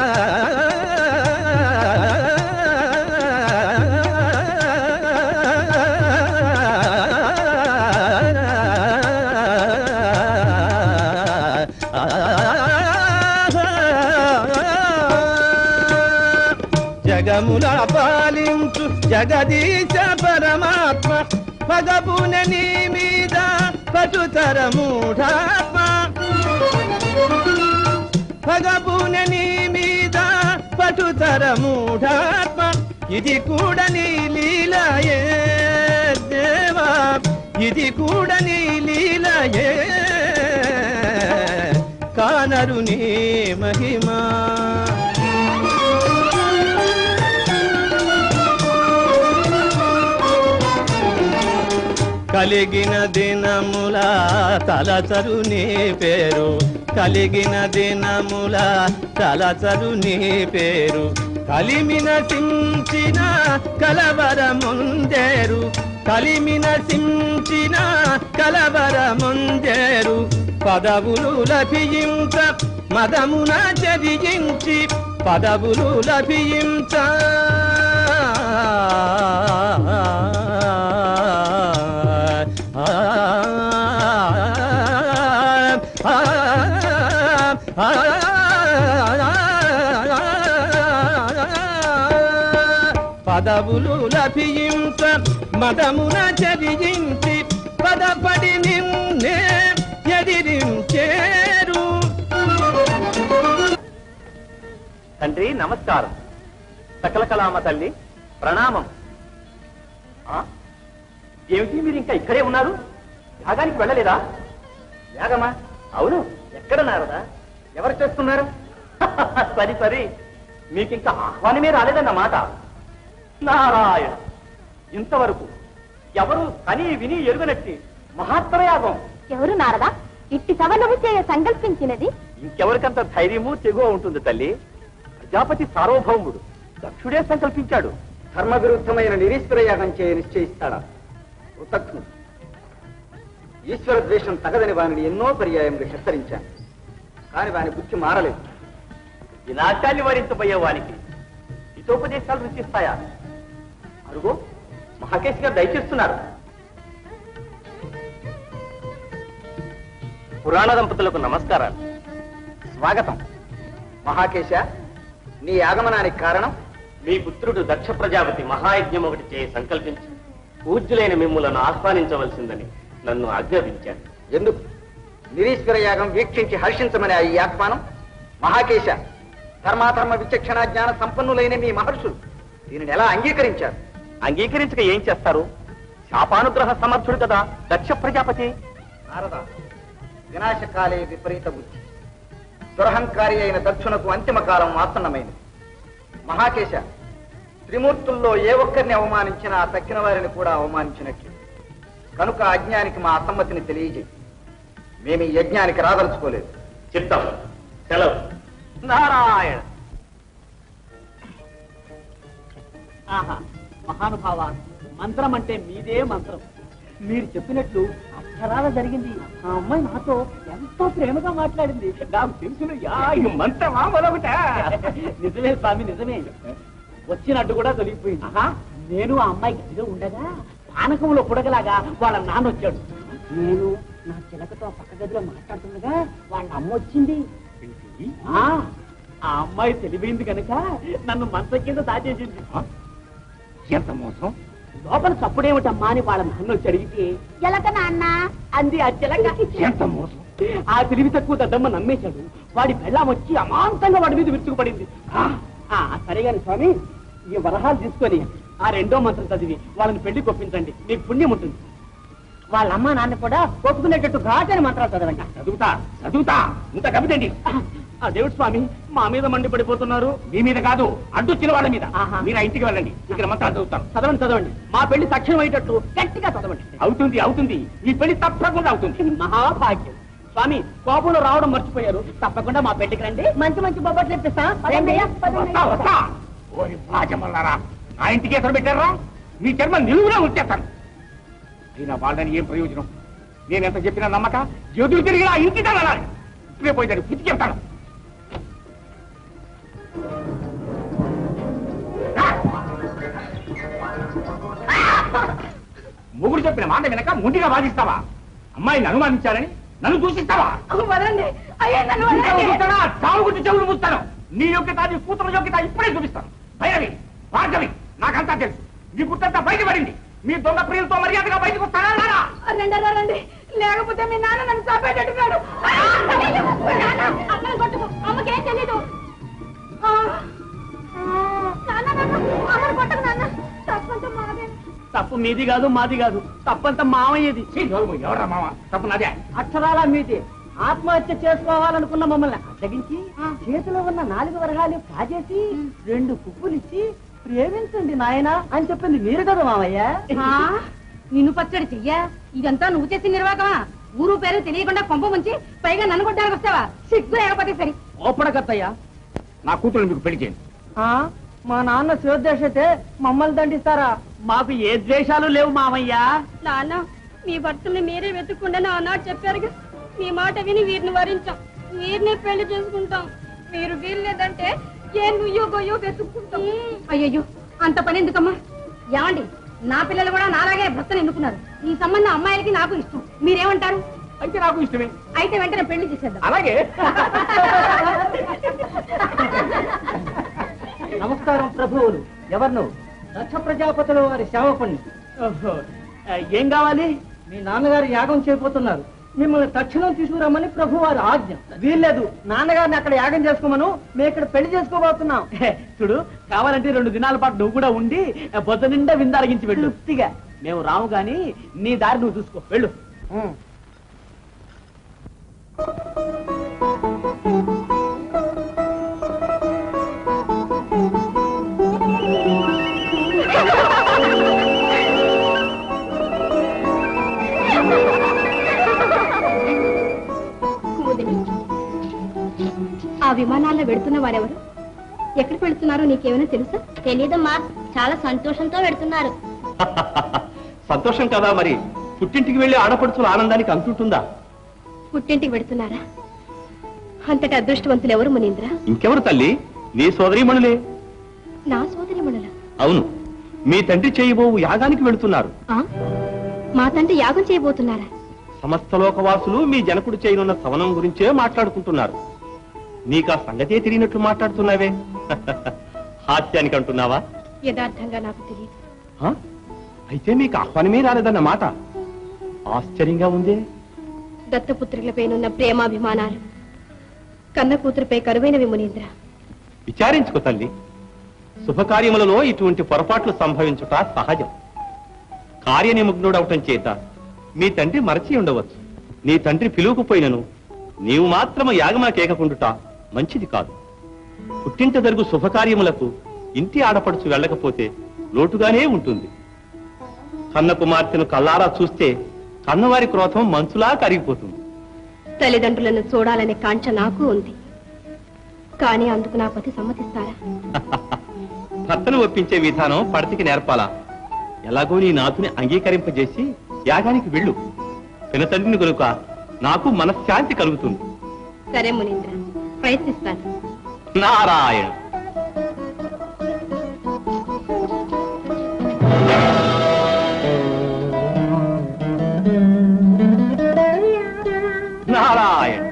జగముల పాలించు జగదీశ పరమాత్మ పగబున నీ మీద పటుతర మూఢాత్మ పగబున నీ మీద పటుతర మూఢాత్మ ఇది కూడా నీ లీలయే దేవా ఇది కూడా నీ లీలయే కానరు నీ మహిమా కలిగిన దినముల తలచరు నీ పేరు కలిగిన దినముల తలచరు నీ పేరు కలిమిన సించిన కలవరముందేరు కలిమిన సించిన కలవరముందేరు పదవులు లభించ మదమున చదించి పదవులు లభించ పదవులు లభించ మదమున చదించి పదపడి నిన్నే ఎదిరించేరు తండ్రి నమస్కారం సకల కళామ తల్లి ప్రణామం ఆ? ఏమిటి మీరు ఇంకా ఇక్కడే ఉన్నారు యాగానికి వెళ్ళలేదా యాగమా అవును ఎక్కడ నారదా ఎవరు చేస్తున్నారు సరి సరి మీకు ఇంకా ఆహ్వానమే రాలేదన్నమాట నారాయణ ఇంతవరకు ఎవరు కని విని ఎరుగనట్టి మహాత్మయాగం ఎవరు నారదా ఇట్టి సవనము చేయ సంకల్పించినది ఇంకెవరికంత ధైర్యము తెగువ ఉంటుంది తల్లి ప్రజాపతి సార్వభౌముడు దక్షుడే సంకల్పించాడు ధర్మ విరుద్ధమైన నిరీశ్వర యాగం చేయ నిశ్చయిస్తాడా కృతజ్ఞుడు ఈశ్వర ద్వేషం తగదని వారిని ఎన్నో పర్యాయములు హెచ్చరించాను కాని వాని బుద్ధి మారలేదు వినాశాన్ని వరించబోయే వానికి హితోపదేశాలు రుచిస్తాయా అరుగో మహాకేశ్ గారు దయచేస్తున్నారు పురాణ దంపతులకు నమస్కారాలు స్వాగతం మహాకేశ నీ ఆగమనానికి కారణం మీ పుత్రుడు దక్ష ప్రజాపతి మహాయజ్ఞం ఒకటి చేయి సంకల్పించి పూజ్యులైన మిమ్ములను ఆహ్వానించవలసిందని నన్ను ఆజ్ఞాపించారు ఎందుకు నిరీశ్వర యాగం వీక్షించి హర్షించమని ఈ ఆహ్వానం మహాకేశ ధర్మాధర్మ విచక్షణ జ్ఞాన సంపన్నులైన మీ మహర్షులు దీనిని ఎలా అంగీకరించారు అంగీకరించక ఏం చేస్తారు శాపానుగ్రహ సమర్థుడు కదా దక్ష ప్రజాపతి నారద వినాశకాలే విపరీత బుద్ధి దురహంకారి అయిన దక్షునకు అంతిమ కాలం ఆసన్నమైనది మహాకేశ త్రిమూర్తుల్లో ఏ ఒక్కరిని అవమానించినా తక్కిన వారిని కూడా అవమానించినట్లు కనుక అజ్ఞానికి మా అసమ్మతిని తెలియజేయి మేము ఈ యజ్ఞానికి రాదలుచుకోలేదు చిత్తం సెలవు నారాయణ ఆహా మహానుభావ మంత్రం అంటే మీదే మంత్రం మీరు చెప్పినట్లు అక్షరాల జరిగింది ఆ అమ్మాయి నాతో ఎంతో ప్రేమగా మాట్లాడింది నాకు తెలుసును యా ఈ మంత్రమా మరొకట నిజమే స్వామి నిజమే వచ్చినట్టు కూడా తొలగిపోయింది ఆహా నేను ఆ అమ్మాయి గదిలో ఉండగా పానకంలో పుడగలాగా వాళ్ళ నాన్న వచ్చాడు నేను నా చిలకతో పక్క గదిలో మాట్లాడుతుండగా వాళ్ళ అమ్మ వచ్చింది ఆ ఆ అమ్మాయి తెలివైంది కనుక నన్ను మంచం కింద దాచేసింది ఎంత మోసం లోపల చప్పుడేమిటమ్మా అని వాళ్ళ నాన్న వచ్చి అడిగితే ఎలక నాన్న అంది ఆ చిలక ఎంత మోసం ఆ తెలివి తక్కువ దద్దమ్మ నమ్మేశాడు వాడి పెళ్ళాం వచ్చి అమాంతంగా వాడి మీద విరుచుకుపడింది ఆ, ఆ, సరే గాని స్వామి ఈ వరహాలు తీసుకొని ఆ రెండో మంత్రం చదివి వాళ్ళని పెళ్లి కొప్పించండి మీకు పుణ్యం ఉంటుంది వాళ్ళ అమ్మ నాన్న కూడా ఒప్పుకునేటట్టు ఘాటని మంత్రాలు చదవండి చదువుతా చదువుతా ఇంత కవితండి ఆ దేవుడు స్వామి మా మీద మండి పడిపోతున్నారు మీ మీద కాదు అడ్డొచ్చిన వాళ్ళ మీద మీరు ఆ ఇంటికి వెళ్ళండి ఇక్కడ మంత్రాలు చదువుతారు చదవండి చదవండి మా పెళ్లి తక్షణం అయ్యేటట్టు గట్టిగా చదవండి అవుతుంది అవుతుంది ఈ పెళ్లి తప్పకుండా అవుతుంది మహాభాగ్యం స్వామి కోపంలో రావడం మర్చిపోయారు తప్పకుండా మా పెళ్లికి రండి మంచి మంచి బొబ్బట్లు ఇప్పిస్తా వస్తా, వస్తా. ఓరి బాజమల్లారా నా ఇంటికి ఎసరు పెట్టారా మీ చర్మం నిలువునా ఉంచేస్తాను అయినా వాళ్ళని ఏం ప్రయోజనం నేను ఎంత చెప్పినా నమ్మక ఎదురు తిరిగి ఆ ఇంటి వెళ్ళాలి ఇప్పుడే పోయితాడు పిచ్చి చెప్తాను మొగుడు చెప్పిన మాట వెనక ముందుగా వాదిస్తావా అమ్మాయిని అనుమానించాలని నన్ను దూషిస్తావా వదండి అయ్యా నన్ను ఇంకా వదలండి. వదులుతానా? చావు గురించి చెవులు మూస్తాను నీ యోగ్యత నీ కూతురు యోగ్యత ఇప్పుడే చూపిస్తాను భైరవి భార్గవి నాకంతా తెలుసు మీ గుర్తంతా బయటపడింది మీ దొంగ ప్రియులతో మర్యాదగా బయటకు వస్తానా రారా? రండి రా, రండి లేకపోతే మీ నాన్న నన్ను చాపేటట్టున్నాడు ఆ, అయ్యో, నాన్న, అమ్మని కొట్టుకు అమ్మకేం తెలీదు ఆ, ఆ, నాన్న నాన్న అమ్మని కొట్టకు నాన్న తప్పంతా మాదే తప్పు మీది కాదు మాది కాదు తప్పంతా మామయ్యది ఎవరా మామ తప్పు నాదే అక్షరాల మీది ఆత్మహత్య చేసుకోవాలనుకున్న మమ్మల్ని అడ్డగించి చేతిలో ఉన్న నాలుగు వరహాలు కాజేసి రెండు పువ్వులు ఇచ్చి ప్రేమించండి నాయన అని చెప్పింది మీరు కదా మామయ్య నిన్ను పచ్చడి చెయ్యా ఇదంతా నువ్వు చేసిన నిర్వాహకమా ఊరు పేరు తెలియకుండా కొంప ముంచి పైగా నన్ను కొట్టడానికి వస్తావా సిగ్గు లేకపోతే సరి ఓపడకత్తయ్యా నా కూతురు మీకు పెళ్లి చేయండి మా నాన్న శివద్వేషతే మమ్మల్ని దండిస్తారా మాకు ఏ ద్వేషాలు లేవు మామయ్య నాన్న మీ భర్తల్ని మీరే వెతుక్కుండా ఆనాడు చెప్పారుగా మీ మాట విని వీరిని వరించాం వీరినే పెళ్లి చేసుకుంటాం మీరు వీల్లేదంటే ఏ నుయ్యో గొయ్యో వెతుక్కుంటాం అయ్యయ్యో అంత పని ఎందుకమ్మా ఏమండి నా పిల్లలు కూడా నాలాగే భర్తను ఎన్నుకున్నారు ఈ సంబంధం అమ్మాయిలకి నాకు ఇష్టం మీరేమంటారు అయితే నాకు ఇష్టమే అయితే వెంటనే పెళ్లి చేసేద్దాం అలాగే నమస్కారం ప్రభువులు ఎవరు దక్ష ప్రజాపతుల వారి సేవకుణ్ణి ఓహో, ఆ, ఏం కావాలి మీ నాన్నగారు యాగం చేయబోతున్నారు మిమ్మల్ని తక్షణం తీసుకురమ్మని ప్రభు వారి ఆజ్ఞ వీల్లేదు నాన్నగారిని అక్కడ యాగం చేసుకోమను మేము ఇక్కడ పెళ్లి చేసుకోబోతున్నాం చూడు కావాలంటే రెండు దినాల పాటు నువ్వు కూడా ఉండి ఆ, పొద్దు నిండా విందారగించి వెళ్ళు తృప్తిగా మేము రాము గాని నీ దారి నువ్వు చూసుకో వెళ్ళు కుముదిని ఆ విమానాల్లో వెడుతున్న వారెవరు ఎక్కడికి వెళుతున్నారో నీకేమైనా తెలుసా తెలీదమ్మా చాలా సంతోషంతో పెడుతున్నారు సంతోషం కదా మరి పుట్టింటికి వెళ్లి ఆడపడుచుల ఆనందానికి అంతుంటుందా పుట్టింటికి వెడుతున్నారా అంతటి అదృష్టవంతులు ఎవరు మునీంద్ర ఇంకెవరు తల్లి నీ సోదరీమణులే నా సోదరి మణుల అవును మీ తండ్రి చేయబోవు యాగానికి వెళుతున్నారు మా తండ్రి యాగం చేయబోతున్నారా సమస్త లోకవాసులు మీ జనకుడు చేయనున్న సవనం గురించే మాట్లాడుకుంటున్నారు నీకా సంగతే తెలియనట్లు మాట్లాడుతున్నావే హాస్యానికి అంటున్నావా యథార్థంగా నాకు తెలియదు హ? అయితే మీకు ఆహ్వానమే రాలేదన్న మాట ఆశ్చర్యంగా ఉందే దత్తపుత్రులపైనున్న ప్రేమాభిమానాలు కన్న కూతురుపై కరువైనవి మునీంద్ర విచారించుకో తల్లి శుభకార్యములలో ఇటువంటి పొరపాట్లు సంభవించుట సహజం కార్యనిమగ్నుడవటం చేత మీ తండ్రి మరచి ఉండవచ్చు నీ తండ్రి పిలువకపోయినను నీవు మాత్రము యాగమాకేకుండుట మంచిది కాదు పుట్టింట జరుగు శుభకార్యములకు ఇంటి ఆడపడుచు వెళ్ళకపోతే లోటుగానే ఉంటుంది కన్న కుమార్తెను కల్లారా చూస్తే కన్నవారి క్రోధం మంచులా కరిగిపోతుంది తల్లిదండ్రులను చూడాలనే కాంక్ష నాకు ఉంది కానీ అందుకు నా పతి సమ్మతిస్తారా భర్తను ఒప్పించే విధానం పడతికి నేర్పాలా ఎలాగో నీ నాథుని అంగీకరింపజేసి యాగానికి వెళ్ళు పినతండ్రిని కనుక నాకు మనశ్శాంతి కలుగుతుంది సరే మునీంద్ర ప్రయత్నిస్తాను నారాయణ నారాయణ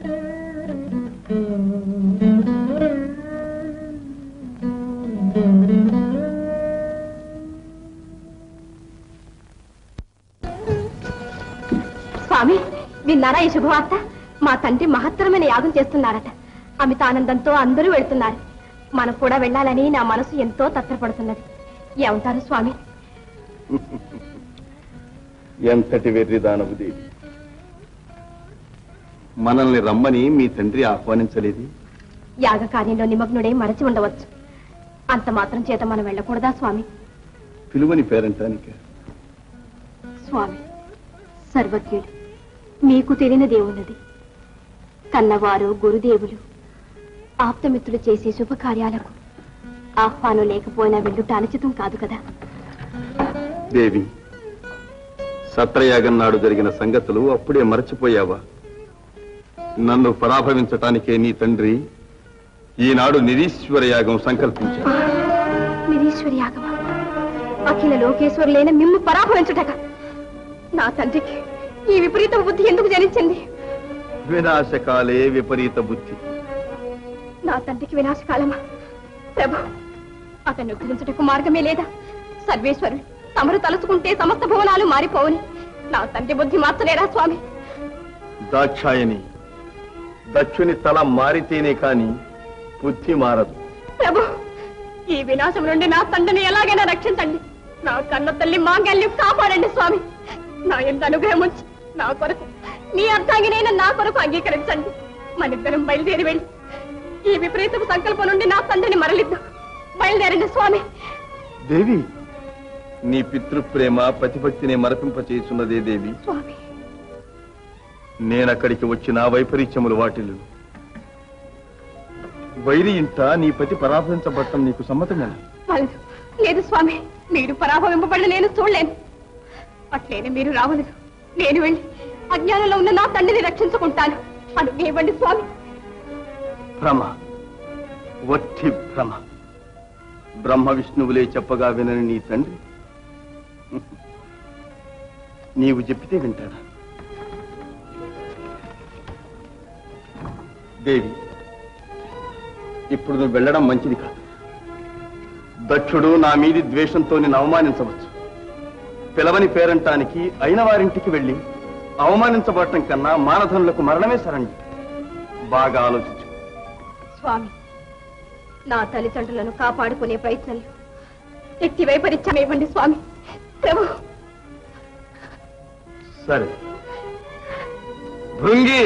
స్వామి విన్నారా ఈ శుభవార్త మా తండ్రి మహత్తరమైన యాగం చేస్తున్నారట అమితానందంతో అందరూ వెళ్తున్నారు మనం కూడా వెళ్ళాలని నా మనసు ఎంతో తత్తరపడుతున్నది ఏమంటారు స్వామి ఎంతటి వెర్రిదానవు దేవి మనల్ని రమ్మని మీ తండ్రి ఆహ్వానించలేదు యాగ కార్యంలో నిమగ్నుడై మరచి ఉండవచ్చు అంత మాత్రం చేత మనం వెళ్ళకూడదా స్వామి పిలువని పేరంటానిక స్వామి సర్వజ్ఞుడు మీకు తెలియనిదేమున్నది కన్నవారు గురుదేవులు ఆప్తమిత్రులు చేసే శుభకార్యాలకు ఆహ్వానం లేకపోయినా వెళ్ళుట అనుచితం కాదు కదా దేవి సత్రయాగం నాడు జరిగిన సంగతులు అప్పుడే మరచిపోయావా నన్ను పరాభవించటానికే నీ తండ్రి ఈనాడు నిరీశ్వర యాగం సంకల్పించాడు నిరీశ్వరి యాగమా అఖిల లోకేశ్వరులైన మిమ్ము పరాభవించుటక నా తండ్రికి ఈ విపరీత బుద్ధి ఎందుకు జనించింది వినాశకాలే విపరీత బుద్ధి నా తండ్రికి వినాశకాలమా ప్రభు అతన్ని ఉద్ధరించుటకు మార్గమే లేదా సర్వేశ్వరుడు తమరు తలుచుకుంటే సమస్త భువనాలు మారిపోవని నా తండ్రి బుద్ధి మార్చలేరా స్వామి దాక్షాయని దక్షుని తల మారితేనే కాని బుద్ధి మారదు ప్రభు ఈ వినాశం నుండి నా తండ్రిని ఎలాగైనా రక్షించండి నా కన్న తల్లి మాంగల్యం కాపాడండి స్వామి నా ఎంత అనుగ్రహం ఉంచి నా కొరకు మీ అర్థాంగినైనా నా కొరకు అంగీకరించండి మనిద్దరం బయలుదేరి వెళ్ళి ఈ విపరీతపు సంకల్పం నుండి నా తండ్రిని మరలిద్దాం బయలుదేరండి స్వామి దేవి నీ పితృప్రేమ ప్రతిభక్తిని మరపింపచేస్తున్నదే దేవి స్వామి నేనక్కడికి వచ్చిన వైపరీత్యములు వాటిల్లు వైరి ఇంట నీ పతి పరాభవించబడటం నీకు సమ్మతమేనా లేదు లేదు స్వామి మీరు పరాభవింపబడిన నేను చూడలేను అట్లేనే మీరు రావలేదు నేను వెళ్ళి అజ్ఞానంలో ఉన్న నా తండ్రిని రక్షించుకుంటాను అనుగ్రహివ్వండి స్వామి భ్రమ వట్టి భ్రమ బ్రహ్మ విష్ణువులే చెప్పగా వినని నీ తండ్రి నీవు చెప్పితే వింటాడా దేవి ఇప్పుడు నువ్వు వెళ్ళడం మంచిది కాదు దక్షుడు నా మీది ద్వేషంతో నేను అవమానించవచ్చు పిలవని పేరంటానికి అయిన వారింటికి వెళ్ళి అవమానించబడటం కన్నా మానధనులకు మరణమే సరండి బాగా ఆలోచించు స్వామి నా తల్లిదండ్రులను కాపాడుకునే ప్రయత్నంలో వ్యక్తి వైపరీత్యం ఇవ్వండి స్వామి ప్రభు సరే భృంగి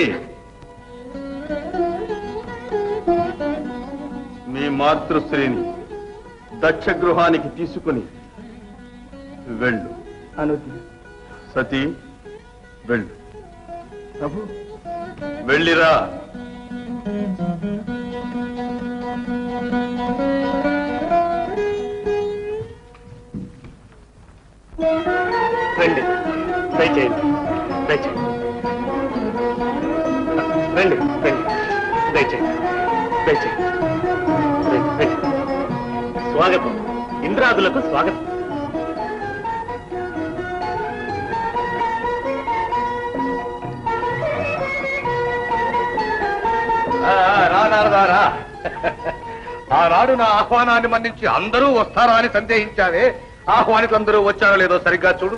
మీ మాతృశ్రీని దక్ష గృహానికి తీసుకుని వెళ్ళు అనుది సతీ వెళ్ళు ప్రభు వెళ్ళిరా రండి దయచేయండి దయచేయండి రండి రండి దయచేయండి దయచేయండి రండి, రండి. స్వాగతం ఇంద్రాదులకు స్వాగతం ఆ, ఆ, రా నారదా, రా ఆనాడు నా ఆహ్వానాన్ని మన్నించి అందరూ వస్తారా అని సందేహించావే ఆహ్వానితులందరూ వచ్చారో లేదో సరిగ్గా చూడు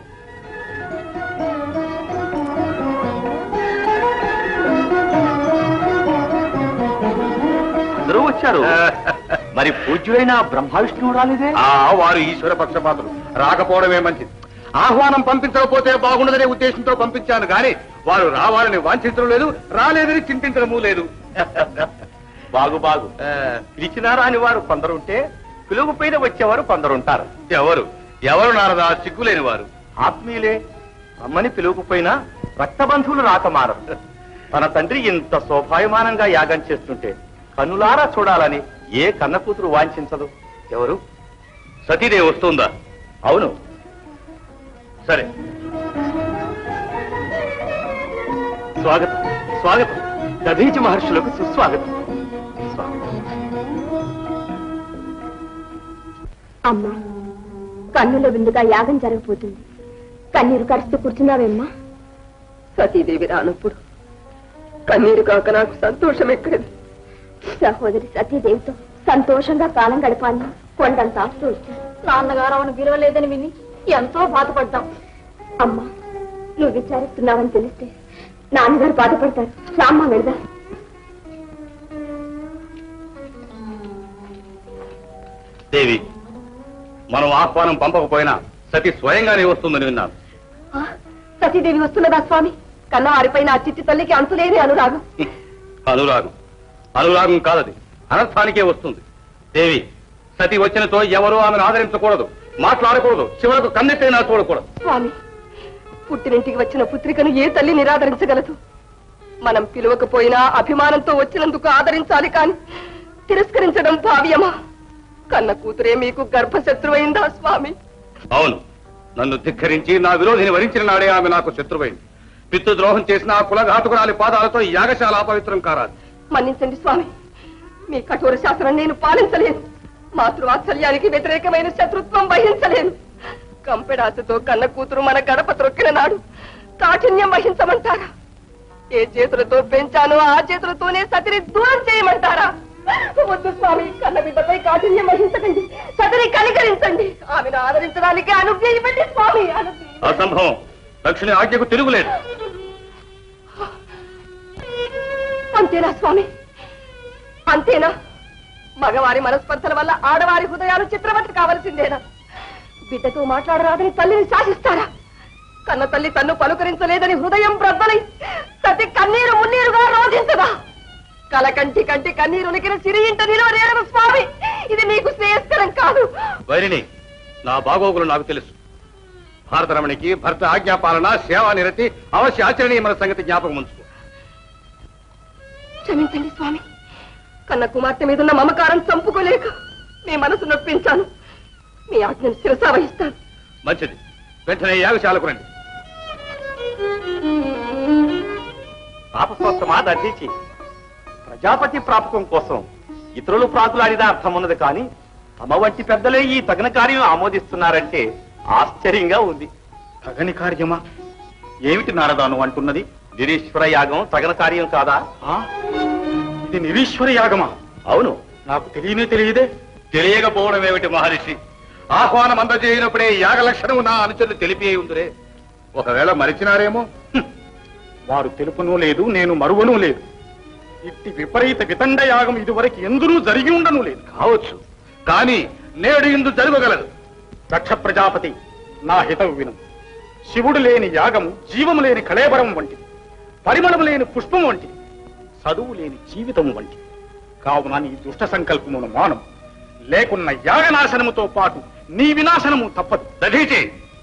అందరూ వచ్చారు మరి పూజ్యుడైన బ్రహ్మ విష్ణువు రాలేదే ఆ వారు ఈశ్వర పక్షపాతులు రాకపోవడమే మంచిది ఆహ్వానం పంపించకపోతే బాగుండదనే ఉద్దేశంతో పంపించాను గాని వారు రావాలని వాంఛించడం లేదు రాలేదని చింతించడము లేదు బాగు బాగు పిలిచినా రాని వారు కొందరు ఉంటే పిలుగుపైన వచ్చేవారు కొందరు ఉంటారు ఎవరు ఎవరు నారదా సిగ్గులేని వారు ఆత్మీయులే అమ్మని పిలువకపోయినా రక్తబంధువులు రాక మారరు తన తండ్రి ఇంత శోభాయమానంగా యాగం చేస్తుంటే కనులారా చూడాలని ఏ కన్న కూతురు వాంఛించదు ఎవరు సతీదేవి వస్తుందా అవును సరే స్వాగతం స్వాగతం దధీచి మహర్షులకు సుస్వాగతం అమ్మా కన్నుల విందుగా యాగం జరగబోతుంది కన్నీరు కరుస్తూ కూర్చున్నావేమ్మా సతీదేవి రానప్పుడు కన్నీరు కాక నాకు సంతోషం ఎక్కడిది సహోదరి సతీదేవితో సంతోషంగా కాలం గడపాలని కొండంత ఆస్తూ వచ్చాను నాన్నగారు అవును విలువలేదని విని ఎంతో బాధపడ్డాం అమ్మా నువ్వు విచారిస్తున్నావని తెలిస్తే నాన్నగారు బాధపడతారు రామ్మ వెళదా దేవి మనం ఆహ్వానం పంపకపోయినా సతీ స్వయంగానే వస్తుందని విన్నాను సతీదేవి వస్తున్నదా స్వామి కన్న వారిపైన ఆ చిట్టి తల్లికి అంతులేని అనురాగం అనురాగం అనురాగం కాదది అనర్థానికే వస్తుంది దేవి సతీ వచ్చినతో ఎవరూ ఆమెను ఆదరించకూడదు మాట్లాడకూడదు చివరకు కన్నెత్తైనా చూడకూడదు స్వామి పుట్టినింటికి వచ్చిన పుత్రికను ఏ తల్లి నిరాదరించగలదు మనం పిలవకపోయినా అభిమానంతో వచ్చినందుకు ఆదరించాలి కాని తిరస్కరించడం భావ్యమా కన్న కూతురే మీకు గర్భశత్రువైందా స్వామి అవును నన్ను ధిక్కరించి నా విరోధిని వరించిన నాడే ఆమె నాకు శత్రువైంది పితృద్రోహం చేసిన ఆ కులఘాతుకురాలి పాదాలతో ఈ యాగశాల అపవిత్రం కారాదు మన్నించండి స్వామి మీ కఠోర శాసనం నేను పాలించలేను మాతృవాత్సల్యానికి వ్యతిరేకమైన శత్రుత్వం వహించలేను కంపెడాసతో కన్న కూతురు మన గడప త్రొక్కిన నాడు కాఠిన్యం వహించమంటారా ఏ చేతులతో పెంచానో ఆ చేతులతోనే సతిని దూరం చేయమంటారా వద్దు స్వామి కన్న బిడ్డపై కాఠిన్యం వహించకండి సతిని కనికరించండి ఆమెను ఆదరించడానికి అనుజ్ఞ ఇవ్వండి స్వామి అనుజ్ఞ అసంభవం దక్షిణ ఆజ్ఞకు తిరుగులేదు అంతేనా స్వామి అంతేనా మగవారి మనస్పర్ధల వల్ల ఆడవారి హృదయాలు చిత్రవతి కావలసిందేనా బిడ్డతో మాట్లాడరాదని తల్లిని శాసిస్తారా కన్న తల్లి తన్ను పలుకరించలేదని హృదయం ప్రద్దలై సతి కన్నీరు మున్నీరుగా రోధించదా కలకంటి కంటి కన్నీరు ఉనికిన సిరి ఇంట నిలవలేరను స్వామి ఇది మీకు శ్రేయస్కరం కాదు వైరిని నా బాగోగులు నాకు తెలుసు భారతరమణికి భర్త ఆజ్ఞాపాలన సేవా నిరతి అవశ్య ఆచరణీయమైన సంగతి జ్ఞాపకం ఉంచుకో క్షమించండి స్వామి కన్న కుమార్తె మీదున్న మమకారం చంపుకోలేక మీ మనసు నొప్పించాను మీ ఆజ్ఞను శిరసా వహిస్తాను మంచిది వెంటనే యాగశాలకు రండి పాపకోసమా దర్శించి ప్రజాపతి ప్రాపకం కోసం ఇతరులు ప్రాకులాడిన అర్థం ఉన్నది కానీ తమ వంటి పెద్దలే ఈ తగిన కార్యం ఆమోదిస్తున్నారంటే ఆశ్చర్యంగా ఉంది తగని కార్యమా ఏమిటి నారదాను అంటున్నది నిరీశ్వర యాగం తగన కార్యం కాదా ఇది నిరీశ్వర యాగమా అవును నాకు తెలియనే తెలియదే తెలియకపోవడం ఏమిటి మహర్షి ఆహ్వానం అందజేయనప్పుడే యాగ లక్షణము నా అనుచరులు తెలిపి అయి ఉందిరే ఒకవేళ మరిచినారేమో హ్మ్. వారు తెలుపునూ లేదు నేను మరువనూ లేదు ఇట్టి విపరీత వితండ యాగం ఇదివరకు ఎందునూ జరిగి ఉండను లేదు కావచ్చు కానీ నేడు ఇందు జరగగలదు దక్ష ప్రజాపతి నా హితవు విను శివుడు లేని యాగము జీవము లేని కళేబరం వంటిది పరిమళము లేని పుష్పం వంటిది చదువు లేని జీవితం వంటిది కావున నీ దుష్ట సంకల్పమును మానం లేకున్న యాగనాశనముతో పాటు నీ వినాశనము తప్పదు దధీచి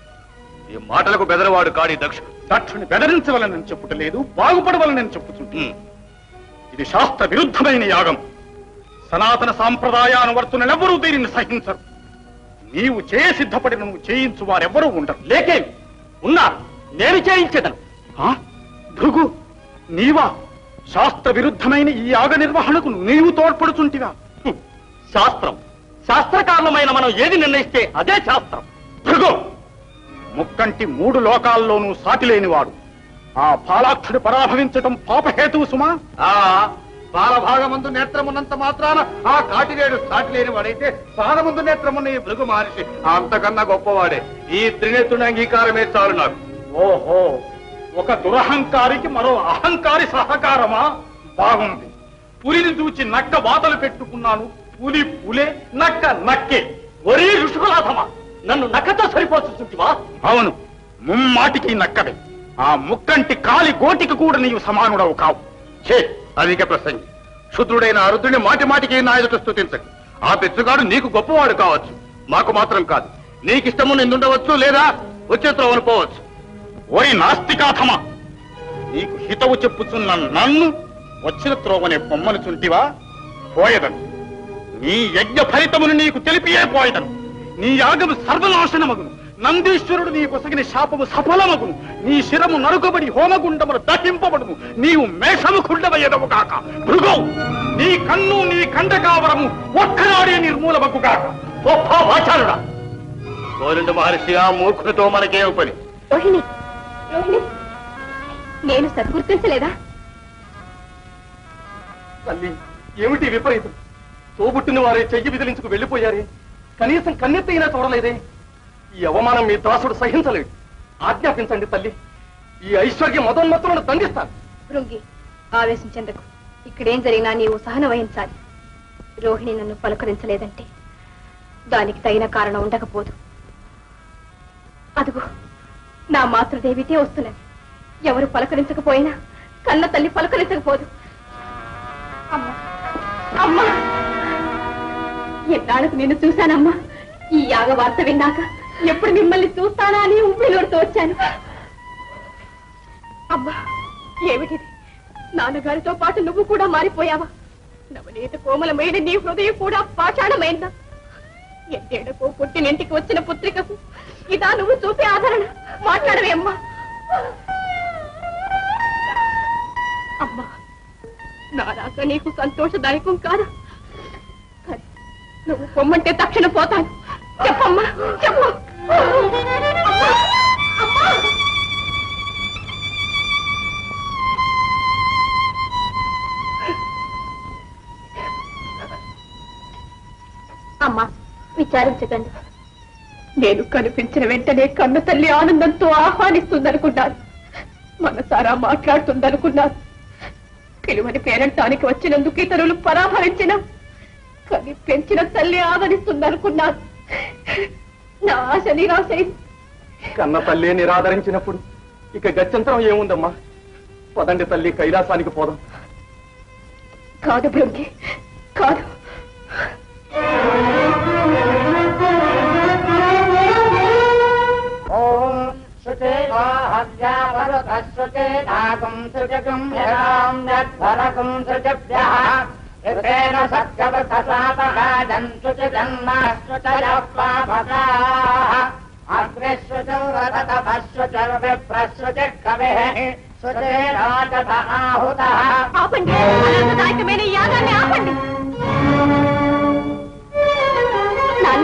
ఈ మాటలకు బెదరవాడు కాడి దక్షుడు దక్షుని బెదరించవలనని చెప్పుట లేదు బాగుపడవలనని చెప్పుతుంది ఇది శాస్త్ర విరుద్ధమైన యాగం సనాతన సాంప్రదాయానువర్తులెవ్వరూ దీనిని సహించరు నీవు చేయ సిద్ధపడి నువ్వు చేయించు వారెవ్వరూ ఉండరు లేకే ఉన్నారు నేను చేయించేదను భృగు నీవా శాస్త్ర విరుద్ధమైన ఈ యాగ నిర్వహణకు నీవు తోడ్పడుచుంటివా శాస్త్రం శాస్త్రకారణమైన మనం ఏది నిర్ణయిస్తే అదే శాస్త్రం భృగు ముక్కంటి మూడు లోకాల్లోనూ సాటి లేనివాడు ఆ పాలాక్షుడు పరాభవించటం పాపహేతువు సుమా ఆ బాలభాగమందు నేత్రమున్నంత మాత్రాన ఆ కాటివేడు సాటి లేని వాడైతే పాదముందు నేత్రమున్న ఈ భృగు మహర్షి అంతకన్నా గొప్పవాడే ఈ త్రినేత్రుని అంగీకారమే చాలు నాకు ఓహో ఒక దురహంకారికి మరో అహంకారి సహకారమా బాగుంది పులిని చూచి నక్క వాతలు పెట్టుకున్నాను పులి పులే నక్క నక్కే ఒరే ఋషుకులాథమా నన్ను నక్కతో సరిపోతుంటివా అవును ముమ్మాటికి నక్కవే ఆ ముక్కంటి కాలి గోటికి కూడా నీవు సమానుడవు కావు చే అధిక ప్రసంగి శుద్ధుడైన అరుద్రుని మాటి మాటికి నా ఎదుట స్థుతించకు ఆ పెచ్చుగాడు నీకు గొప్పవాడు కావచ్చు మాకు మాత్రం కాదు నీకిష్టము నిందుండవచ్చు లేదా వచ్చే త్రోవను పోవచ్చు ఓరి నాస్తికాథమా నీకు హితవు చెప్పుచున్న నన్ను వచ్చిన త్రోవనే బొమ్మను చుంటివా పోయదను నీ యజ్ఞ ఫలితమును నీకు తెలిపియే పోయదను నీ యాగము సర్వనాశనమగును నందీశ్వరుడు నీ కొసగిన శాపము సఫలమగును నీ శిరము నరుకబడి హోమగుండమును దహింపబడును నీవు మేషము కుండవయ్యదవు కాక భృగో నీ కన్ను నీ కండకావరము ఒక్కనాడే నిర్మూలమగు కాక గొప్ప వాచారుడా గోవింద మహర్షి ఆ మూర్ఖునితో మనకేం పని రోహిణి రోహిణి నేను సద్గుర్తించలేదా తల్లి ఏమిటి విపరీతం తోబుట్టిన వారే చెయ్యి విదిలించుకు వెళ్ళిపోయారే కనీసం కన్నెత్తైనా చూడలేదే ఈ అవమానం మీ దాసుడు సహించలేడు ఆజ్ఞాపించండి తల్లి ఈ ఐశ్వర్య మదోన్మత్తులను దండిస్తాను భృంగి ఆవేశించేందుకు ఇక్కడేం జరిగినా నీవు సహన వహించాలి రోహిణి నన్ను పలకరించలేదంటే దానికి తగిన కారణం ఉండకపోదు అదుగో నా మాతృదేవితే వస్తున్నది ఎవరు పలకరించకపోయినా కన్న తల్లి పలకరించకపోదు అమ్మా అమ్మా ఎన్నాళ్ళకు నిన్ను చూశానమ్మా ఈ యాగ వార్త విన్నాక ఎప్పుడు మిమ్మల్ని చూస్తానా అని ఉప్పిలోడుతూ వచ్చాను అమ్మా ఏమిటిది నాన్నగారితో పాటు నువ్వు కూడా మారిపోయావా నవనీత కోమలమైన నీ హృదయం కూడా పాషాణమైందా ఎన్నేళ్లకు పుట్టినింటికి వచ్చిన పుత్రికకు ఇదా నువ్వు చూపే ఆదరణ మాట్లాడవే అమ్మా అమ్మా నా రాక నీకు సంతోషదాయకం కాదా కానీ నువ్వు పొమ్మంటే తక్షణ పోతాను చెప్పమ్మా చెప్పు అమ్మా! అమ్మా! అమ్మా విచారించకండి నేను కనిపించిన వెంటనే కన్న తల్లి ఆనందంతో ఆహ్వానిస్తుందనుకున్నాను మనసారా మాట్లాడుతుందనుకున్నాను పిలువని పేరంటానికి వచ్చినందుకు ఇతరులు పరాభరించిన కానీ పెంచిన తల్లి ఆదరిస్తుందనుకున్నాను నా ఆశ నిరాశైంది కన్న తల్లి నిరాదరించినప్పుడు ఇక గత్యంతరం ఏముందమ్మా పదండి తల్లి కైలాసానికి పోదాం కాదు భృంగి కాదు ఓం మారుతశ్రుచేదాగం సృజగం యదాం యద్భరగం సృజభ్యः ऋतेन सत्यवससापगाजन्तु च जन्माश्रुतयः पापकाः अग्रे श्रुतौ रततपश्रुचर्विप्रश्रुच कविः श्रुतेराजत आहुतः ఆపండి అనంతదాయకమైన ఈ యాగాన్ని ఆపండి నాన్న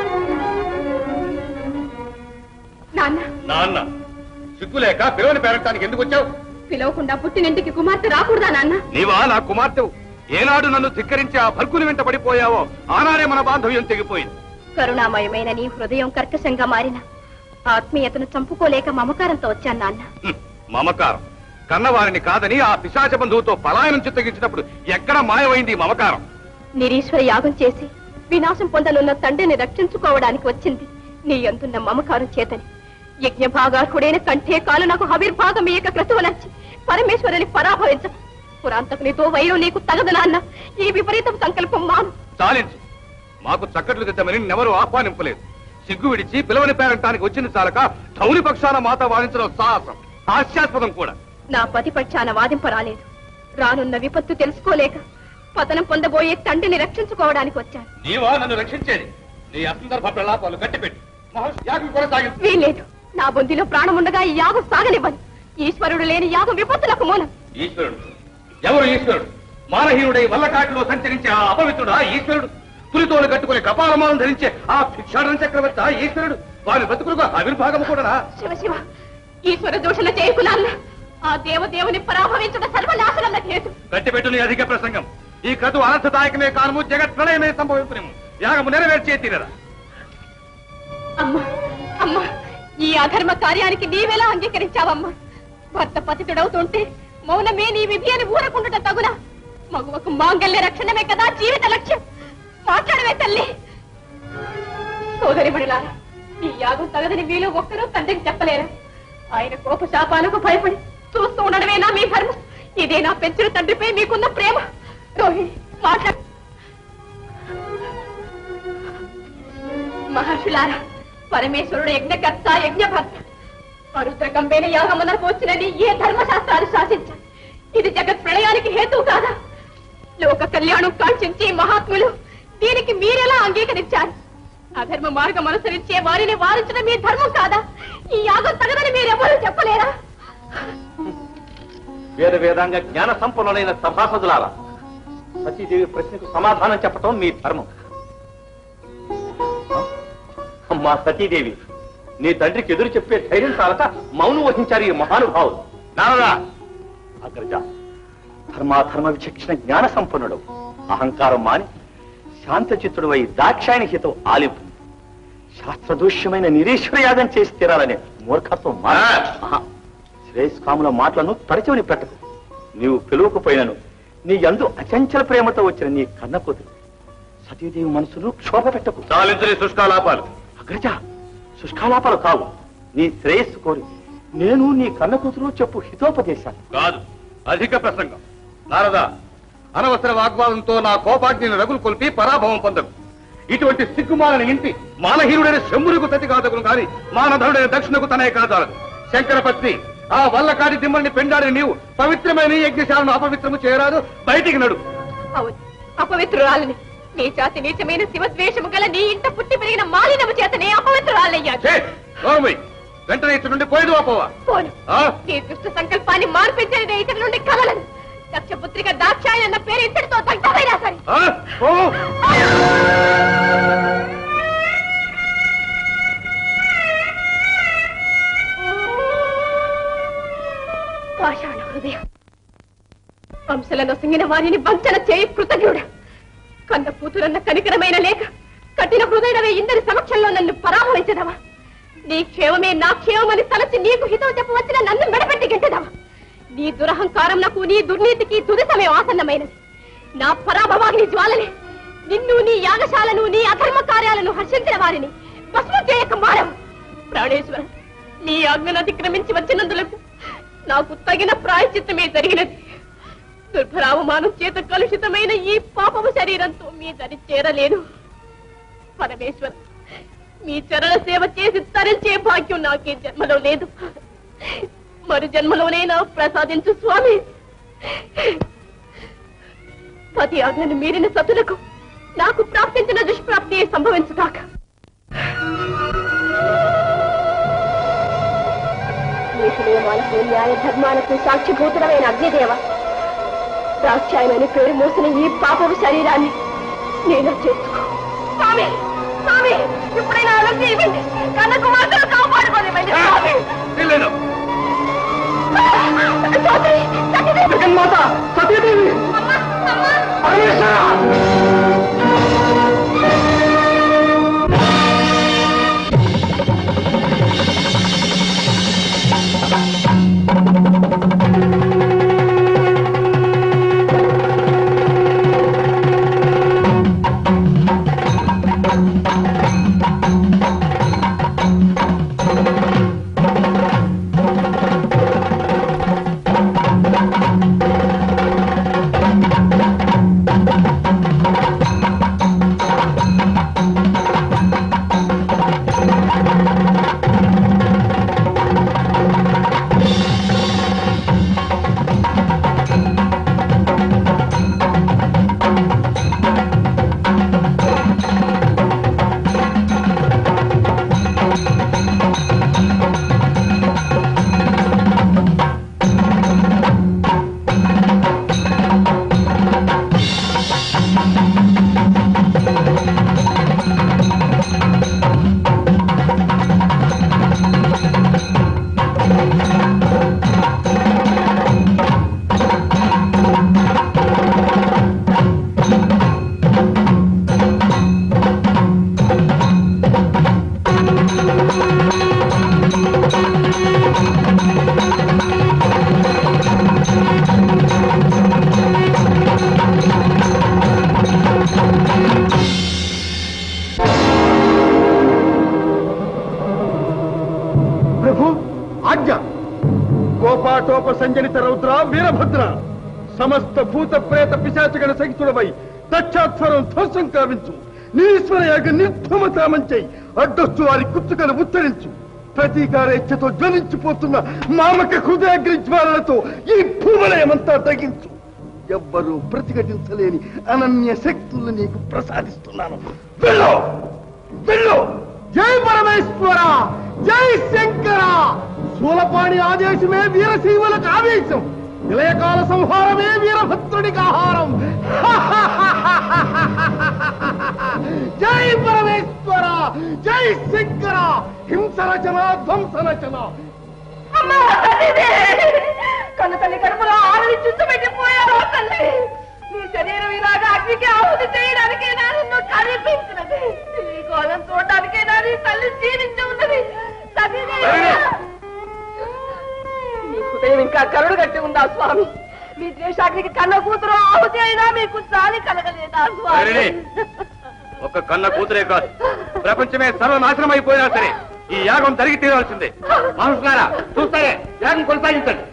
నాన్న నాన్న సిగ్గులేక పిల్లల్ని పేరటానికి ఎందుకు వచ్చావు పిలవకుండా పుట్టినింటికి కుమార్తె రాకూడదా నాన్న నీవా నా కుమార్తెవు ఏనాడు నన్ను ధిక్కరించి ఆ భర్గుని వెంట పడిపోయావో ఆనాడే మన బాంధవ్యం తెగిపోయింది కరుణామయమైన నీ హృదయం కర్కశంగా మారిన ఆత్మీయతను చంపుకోలేక మమకారంతో వచ్చాను నాన్న హ్మ్, మమకారం కన్నవారిని కాదని ఆ పిశాచ బంధువుతో పలాయనం చిత్తగించినప్పుడు ఎక్కడ మాయమైంది ఈ మమకారం నిరీశ్వర యాగం చేసి వినాశం పొందనున్న తండ్రిని రక్షించుకోవడానికి వచ్చింది నీ అందున్న మమకారం చేతని యజ్ఞ భాగార్హుడైన కంఠే కాలు నాకు హవిర్భాగం ఏక క్రతువనొచ్చి పరమేశ్వరుని పరాభవించ పురాంతకునితో వైరం నీకు తగదు నాన్న ఈ విపరీతం సంకల్పం మాను చాలించు మాకు చక్కట్లు దిద్దమని నెవరూ ఆహ్వానింపలేదు సిగ్గు విడిచి పిలవని పేరంటానికి వచ్చింది చాలక ధౌని పక్షాన మాత వాదించడం సాహసం హాస్యాస్పదం కూడా నా పతి పక్షాన వాదింపరాలేదు రానున్న విపత్తు తెలుసుకోలేక పతనం పొందబోయే తండ్రిని రక్షించుకోవడానికి వచ్చాను నీవా నన్ను రక్షించేది నీ అసందర్భ ప్రలాపాలు కట్టిపెట్టి మహర్షి యాగం కొనసాగించు వీలేదు నా బుద్ధిలో ప్రాణముండగా ఈ యాగం సాగనివ్వను ఈశ్వరుడు లేని యాగం విపత్తులకు మూలం ఈశ్వరుడు ఎవరు ఈశ్వరుడు మానహీనుడై వల్లకాటిలో సంచరించే ఆ అపవిత్రుడా ఈశ్వరుడు పులితోలు కట్టుకుని కపాలమాలను ధరించే ఆ భిక్షాటన చక్రవర్తి ఆ ఈశ్వరుడు వారి బతుకులకు ఆవిర్భాగం కూడా శివ శివ ఈశ్వర దూషణ చేయకు నాన్న ఆ దేవదేవుని పరాభవించడం సర్వనాశనం హేతు కట్టిపెట్టు నీ అధిక ప్రసంగం ఈ క్రతు అనర్థదాయకమే కానము జగత్ ప్రళయమే సంభవించునేము యాగము నెరవేర్చే తీరరా అమ్మా అమ్మా ఈ అధర్మ కార్యానికి నీవెలా అంగీకరించావమ్మా భర్త పతితుడవుతుంటే మౌనమే నీ విధి అని ఊరకుండుట తగునా మగువకు మాంగల్య రక్షణమే కదా జీవిత లక్ష్యం మాట్లాడవే తల్లి సోదరి మణిలారా ఈ యాగం తగదని వీలు ఒక్కరూ తండ్రికి చెప్పలేరా ఆయన కోప శాపాలకు భయపడి చూస్తూ ఉండడమేనా మీ ధర్మం ఇదే నా పెంచిన తండ్రిపై మీకున్న ప్రేమ రోహిణి మాట్లాడు మహర్షులారా పరమేశ్వరుడు యజ్ఞకర్త యజ్ఞభర్త పరుద్ర గంభీర యాగమునకు వచ్చినని ఏ ధర్మశాస్త్రాలు శాసించారు ఇది జగత్ ప్రళయానికి హేతు కాదా లోక కళ్యాణం కాంక్షించి మహాత్ములు దీనికి మీరెలా అంగీకరించారు అధర్మ మార్గం అనుసరించే వారిని వారించడం మీ ధర్మం కాదా ఈ యాగం తగదని మీరెవరూ చెప్పలేరా వేద వేదాంగ జ్ఞాన సంపన్నులైన సభాసదులారా సతీదేవి ప్రశ్నకు సమాధానం చెప్పటం మీ ధర్మం అమ్మా సతీదేవి నీ తండ్రికి ఎదురు చెప్పే ధైర్యం చాలక మౌనం వహించారు ఈ మహానుభావులు నారదా అగ్రజ ధర్మాధర్మ విచక్షణ జ్ఞాన సంపన్నుడు అహంకారం మాని శాంతచిత్తుడు అయి దాక్షాయణ హితం ఆలింపు శాస్త్రదూష్యమైన నిరీశ్వర యాగం చేసి తీరాలనే మూర్ఖత్వం మాన శ్రేయస్కాముల మాటలను తరచవని పెట్టకు నీవు పిలువకపోయినను నీ యందు అచంచల ప్రేమతో వచ్చిన నీ కన్న కూతురు సతీదేవి మనసును క్షోభ పెట్టకు చాలించని శుష్కాలాపాలు అగ్రజ శుష్కాలాపాలు కావు నీ శ్రేయస్సు కోరి నేను నీ కన్న కూతురు చెప్పు హితోపదేశాలు కాదు అధిక ప్రసంగం నారదా అనవసర వాగ్వాదంతో నా కోపాగ్నిని రగులు కొల్పి పరాభవం పొందకు ఇటువంటి సిగ్గుమాలని ఇంటి మానహీనుడైన శంభులకు తతి కాదకును కాని మానధరుడైన దక్షిణకు తనే కాదాలదు శంకరపత్ని ఆ వల్లకాటి దిమ్మల్ని పెండాడిన నీవు పవిత్రమైన ఈ యజ్ఞశాలను అపవిత్రము చేయరాదు బయటికి నడు అవును అపవిత్రురాలని నీ జాతి నీచమైన శివద్వేషము గల నీ ఇంట పుట్టి పెరిగిన మాలినము చేతనే అపవిత్రురాలయ్యాను ఛే! నోరుమూయ్. వెంటనే ఇచ్చటి నుండి పోయేది పోవా పోను ఆ? నీ దుష్ట సంకల్పాన్ని మార్పించని ఇతడి నుండి కలలను దక్షపుత్రిక దాక్షాయణ అన్న పేరు ఇంతటితో దగ్ధమైనా సరే ఆ? పో. పాషాణ హృదయం వంశలను సింగిన వారిని వంచన చేయి కృతజ్ఞుడా కన్న కూతురన్న కనికరమైన లేక కట్టిన హృదయమే ఇందరి సమక్షంలో నన్ను పరాభవించదవా నీ క్షేమమే నా క్షేమమని తలచి నీకు హితం చెప్పవచ్చిన నన్ను మెడపెట్టి గెంటదవా నీ దురహంకారం నాకు నీ దుర్నీతికి తుది సమయం ఆసన్నమైనది నా పరాభవాగ్ని జ్వాలనే నిన్ను నీ యాగశాలను నీ అధర్మ కార్యాలను హర్షించిన వారిని భస్మం చేయక మారవు ప్రాణేశ్వర నీ ఆజ్ఞను అతిక్రమించి వచ్చినందులకు నాకు తగిన ప్రాయచిత్తమే జరిగినది దుర్భరావమానం చేత కలుషితమైన ఈ పాపము శరీరంతో మీ దరి చేరలేను పరమేశ్వర మీ చరణ సేవ చేసి తరించే భాగ్యం నాకే జన్మలో లేదు మరి జన్మలోనైనా ప్రసాదించు స్వామి పతి ఆజ్ఞను మీరిన సతులకు నాకు ప్రాప్తించిన దుష్ప్రాప్తి సంభవించుగాక నీతి నియమాలకు న్యాయ ధర్మాలకు సాక్షిభూతుడమైన అగ్నిదేవ దాస్యాయమని పేరు మోసిన ఈ పాపపు శరీరాన్ని నేను చేసుకో స్వామి స్వామి ఇప్పుడైనా ఆలోచన ఇవ్వండి కన్నకు మాత్రం కాపాడుకోనివ్వండి స్వామి సోదరి, సతీదేవి. జగన్మాత సతీదేవి అమ్మా, అమ్మా. పరమేశ్వర ప్రభు ఆజ్ఞ కోపాటోప సంజనిత రౌద్ర వీరభద్ర సమస్త భూత ప్రేత పిశాచగణ సహితుడవై దక్షాధ్వరం ధ్వంసం కావించు నీశ్వర యాగ నిర్ధమతామంచై అడ్డొచ్చు వారి కుత్తుకను ఉత్తరించు ప్రతీకారేచ్ఛతో జ్వలించిపోతున్న మామక హృదయాగ్ని జ్వాలలతో ఈ భూమలయమంతా తగ్గించు ఎవ్వరూ ప్రతిఘటించలేని అనన్య శక్తులు నీకు ప్రసాదిస్తున్నాను వెళ్ళు వెళ్ళు జై పరమేశ్వర జై శంకర శూలపాణి ఆదేశమే వీరశైవులకు ఆవేశం విలయకాల సంహారమే వీరభద్రుడికి ఆహారం జై పరమేశ్వర జై శంకర హింస రచన ధ్వంస రచన అమ్మా, సతీదేవి. కన్న తల్లి కడుపులో ఆడని చుట్టుపెట్టిపోయారు తల్లి నీ శరీరం ఇలాగా అగ్నికి ఆహుతి చేయడానికే నా నిన్ను కనిపించినది ఈ కోలం చూడడానికే నా నీ తల్లి జీవించి ఉన్నది సతీదేవి. మీ హృదయం ఇంకా కరుడు కట్టి ఉందా స్వామి మీ ద్వేషాగ్నికి కన్న కూతురు ఆహుతి అయినా మీకు చాలి కలగలేదా స్వామి అరే! ఒక్క కన్న కూతురే కాదు ప్రపంచమే సర్వనాశనం అయిపోయినా సరే ఈ యాగం జరిగి తీరవలసిందే మనుషులారా చూస్తారే యాగం కొనసాగించండి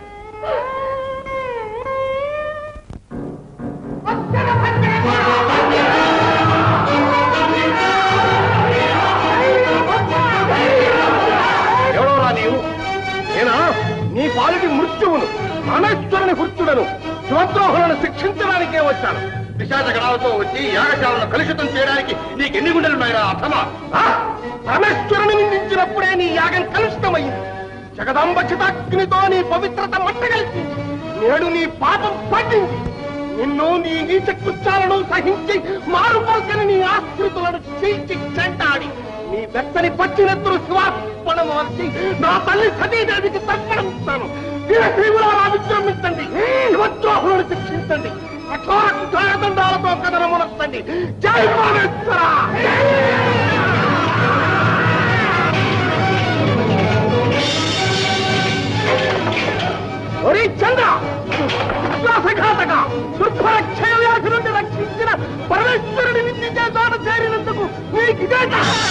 ఎవడోరా నీవు నేనా నీ పాలిటి మృత్యువును పరమేశ్వరుని హృత్యుడను శివద్రోహులను శిక్షించడానికే వచ్చాను పిశాచ గణాలతో వచ్చి యాగశాలను కలుషితం చేయడానికి నీకు ఎన్ని గుండెలున్నాయిరా అర్థమా ఆ? పరమేశ్వరుని నిందించినప్పుడే నీ యాగం కలుషితమైంది జగదాంబ చితాగ్నితో నీ పవిత్రత మట్టగలిసింది నేడు నీ పాపం పట్టింది నిన్ను నీ నీచ కృత్యాలను సహించి మారుపరచని నీ ఆశ్రితులను చీల్చి చెంటాడి నీ వెచ్చని పచ్చినెత్తులు శివార్పణ మార్చి నా తల్లి సతీదేవికి తర్పణిస్తాను వీరశైవులారా విజృంభించండి శివద్రోహులను శిక్షించండి కఠోర దండాలతో కథనమునొస్తండి జై పరమేశ్వర ఒరే చంద్ర విశ్వాసఘాతక దుర్భర క్షయ వ్యాధి నుండి రక్షించిన పరమేశ్వరుని నిందించే చోట చేరినందుకు నీకు ఇదే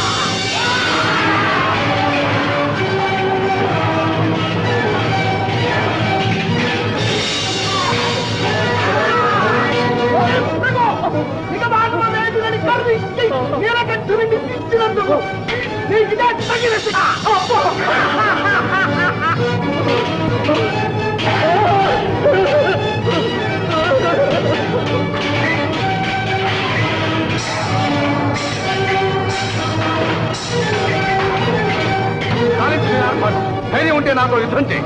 నీలకంఠుని నాతో యుద్ధం చేయి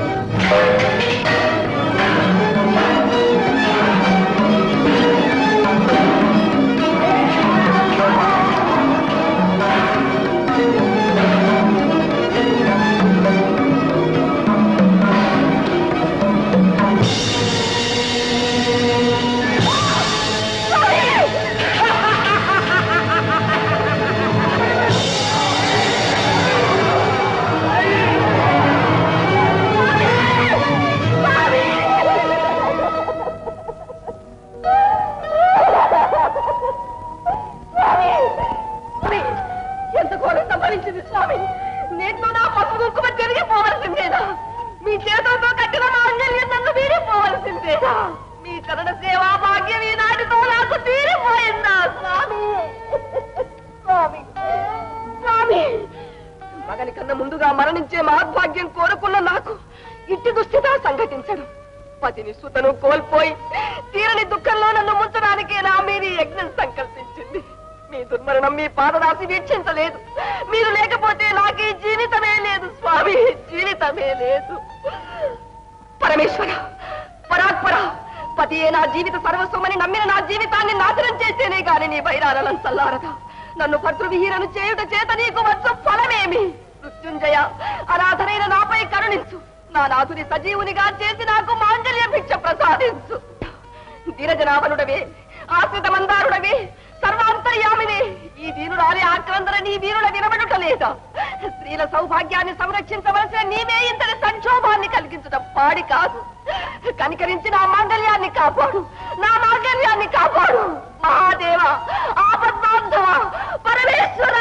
స్వామి, ఎంత ఘోరం సంభవించింది స్వామి నేట్లో నా పసుపు కుంకుమ జరిగిపోవలసిందేనా మీ చేతులతో కట్టిన నా అంజల్యం నన్ను వీడిపోవలసిందేనా మీ చరణ సేవా భాగ్యం ఈనాటితో నాకు తీరిపోయిందా స్వామి స్వామి స్వామి మగని కన్నా ముందుగా మరణించే మహద్భాగ్యం కోరుకున్న నాకు ఇట్టి దుస్థిత సంఘటించడం పతిని సుతను కోల్పోయి తీరని దుఃఖంలో నన్ను ముంచడానికే నా మీరు ఈ యజ్ఞం సంకల్పించింది మీ దుర్మరణం మీ పాదరాశి వీక్షించలేదు మీరు లేకపోతే నాకు ఈ జీవితమే లేదు స్వామి జీవితమే లేదు పరమేశ్వర పరాత్పర పతియే నా జీవిత సర్వస్వమని నమ్మిన నా జీవితాన్ని నాశనం చేసేనే గాని నీ బైరాలను చల్లారదా నన్ను భద్రవిహీనను చేయుట చేత నీకు వచ్చు ఫలమేమి మృత్యుంజయ అనాథనైన నాపై కరుణించు నా నాథుని సజీవునిగా చేసి నాకు మాంగళ్య భిక్ష ప్రసాదించు ధీరజనాభనుడవే ఆశ్రిత మందారుడవే సర్వాంతర్యామినే ఈ వీరుడాలే ఆక్రందన నీ వీరుల వినబడుట లేదా స్త్రీల సౌభాగ్యాన్ని సంరక్షించవలసిన నీవే ఇంతటి సంక్షోభాన్ని కలిగించడం పాడి కాదు కనికరించి నా మాంగళ్యాన్ని కాపాడు నా మాంగళ్యాన్ని కాపాడు మహాదేవ ఆపద్బాంధవ పరమేశ్వర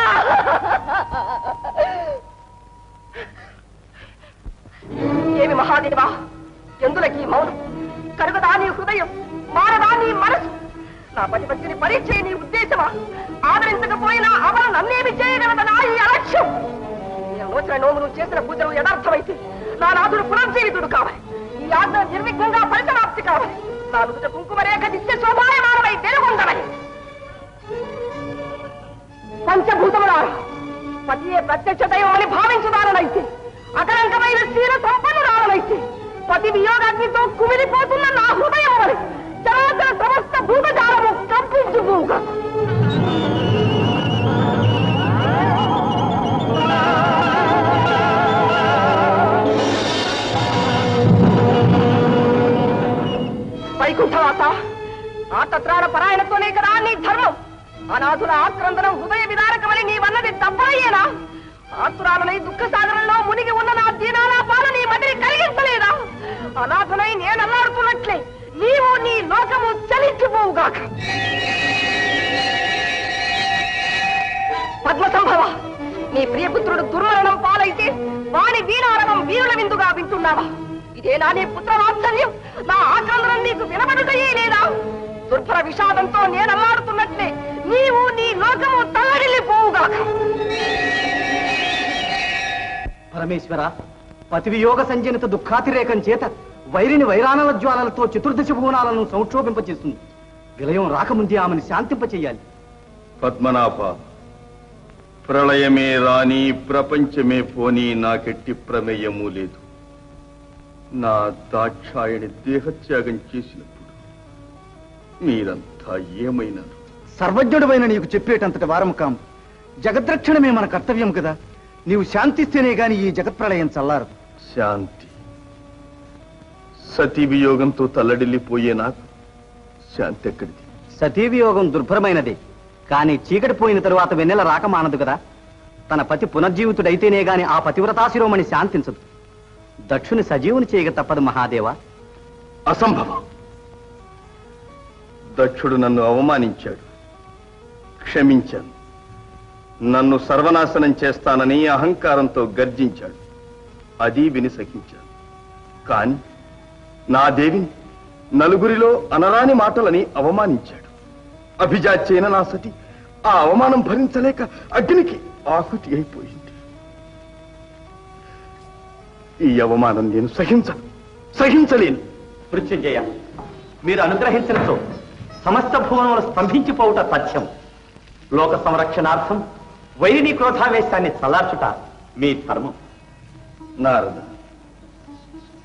ఏమి మహాదేవా ఎందులకి మౌనం కరుగదా నీ హృదయం మారదా నీ మనసు నా పతిపత్తిని పరీక్ష నీ ఉద్దేశమా ఆదరించకపోయినా అవరు నన్నేమి చేయగలద నా ఈ అలక్ష్యం నేను నోచిన నోము నువ్వు చేసిన పూజలు యథార్థమైతే నా నాథుడు పునర్జీవితుడు కావాలి ఈ ఆజ్ఞ నిర్విఘ్నంగా పరిసమాప్తి కావాలి నా నుదుట కుంకుమ రేఖ నిత్య శోభాయమానమై వెలుగొందమని పంచభూతములారా పతియే ప్రత్యక్ష దైవమని భావించుదానైతే అకలంకమైన శీల సంపన్నురాలనైతే పతి వియోగాగ్నితో కుమిలిపోతున్న నా హృదయం వలె చరాచర సమస్త భూతజాలము కంపించుబూగా వైకుంఠవాస ఆతత్రాణ పరాయణతోనే కదా నీ ధర్మం అనాథుల ఆక్రందనం హృదయ విదారకమని నీవన్నది తప్పయ్యేనా ఆతురాలనై దుఃఖ సాగరంలో మునిగి ఉన్న నా దీనాల పాల నీ మదిని కలిగించలేదా అనాథనై నేను అల్లాడుతున్నట్లే నీవు నీ లోకము చలించిపోవుగాక పద్మ సంభవ నీ ప్రియపుత్రుడు దుర్మరణం పాలైతే వాని వీణారవం వీరుల విందుగా వింటున్నావా ఇదేనా నీ పుత్ర వాత్సల్యం నా ఆక్రందనం నీకు వినబడుటయే లేదా దుర్భర విషాదంతో నేను అల్లాడుతున్నట్లే నీవు నీ లోకము తల్లడిల్లిపోవుగాక పరమేశ్వర పతివియోగ సంజనిత దుఃఖాతిరేకం చేత వైరిని వైరానల జ్వాలలతో చతుర్దశ భువనాలను సంక్షోభింపచేస్తుంది విలయం రాకముందే ఆమెను శాంతింపచేయాలి పద్మనాభ ప్రళయమే రాని ప్రపంచమే పోని నాకెట్టి ప్రమేయము లేదు నా దాక్షాయణి దేహత్యాగం చేసినప్పుడు మీరంతా ఏమైనారు సర్వజ్ఞుడమైన నీకు చెప్పేటంతటి వారము కాము జగద్రక్షణమే మన కర్తవ్యం కదా నీవు శాంతిస్తేనే గాని ఈ జగత్ప్రళయం చల్లారు శాంతి సతీ వియోగంతో తల్లడిల్లిపోయే నాకు శాంతి ఎక్కడిది సతీవియోగం దుర్భరమైనదే కానీ చీకటి పోయిన తరువాత వెన్నెల రాక మానదు కదా తన పతి పునర్జీవితుడైతేనే గాని ఆ పతివ్రతాశిరోమణి శాంతించదు దక్షుని సజీవుని చేయక తప్పదు మహాదేవా అసంభవం దక్షుడు నన్ను అవమానించాడు క్షమించాను నన్ను సర్వనాశనం చేస్తానని అహంకారంతో గర్జించాడు అది విని సహించాను కాని నా దేవిని నలుగురిలో అనరాని మాటలని అవమానించాడు అభిజాత్యైన నా సతి ఆ అవమానం భరించలేక అగ్నికి ఆహుతి అయిపోయింది ఈ అవమానం నేను సహించను సహించలేను మృత్యుంజయ మీరు అనుగ్రహించినతో సమస్త భువనములు స్తంభించిపోవుట సత్యం లోక సంరక్షణార్థం వైరిని క్రోధావేశాన్ని చల్లార్చుట మీ ధర్మం నారద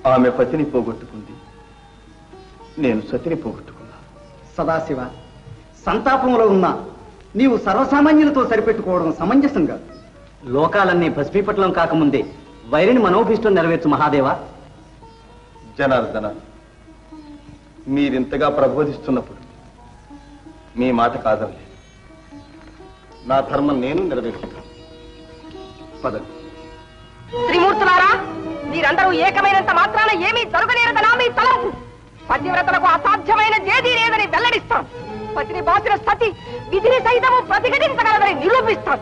ఆమె పతిని పోగొట్టుకుంది నేను సతిని పోగొట్టుకున్నా సదాశివ సంతాపంలో ఉన్న నీవు సర్వసామాన్యులతో సరిపెట్టుకోవడం సమంజసం కాదు లోకాలన్నీ భస్మీపట్లం కాకముందే వైరిని మనోభిష్టం నెరవేర్చు మహాదేవా జనార్దన మీరింతగా ప్రబోధిస్తున్నప్పుడు మీ మాట కాదనలేదు నా ధర్మం నేను నెరవేర్చుతాను పదండి త్రిమూర్తులారా మీరందరూ ఏకమైనంత మాత్రాన ఏమీ జరగలేరదనా మీ తలంపు పతివ్రతలకు అసాధ్యమైన ఏదీ లేదని వెల్లడిస్తాం పతిని బాసిన సతి విధిని సైతము ప్రతిఘటించగలదని నిరూపిస్తాం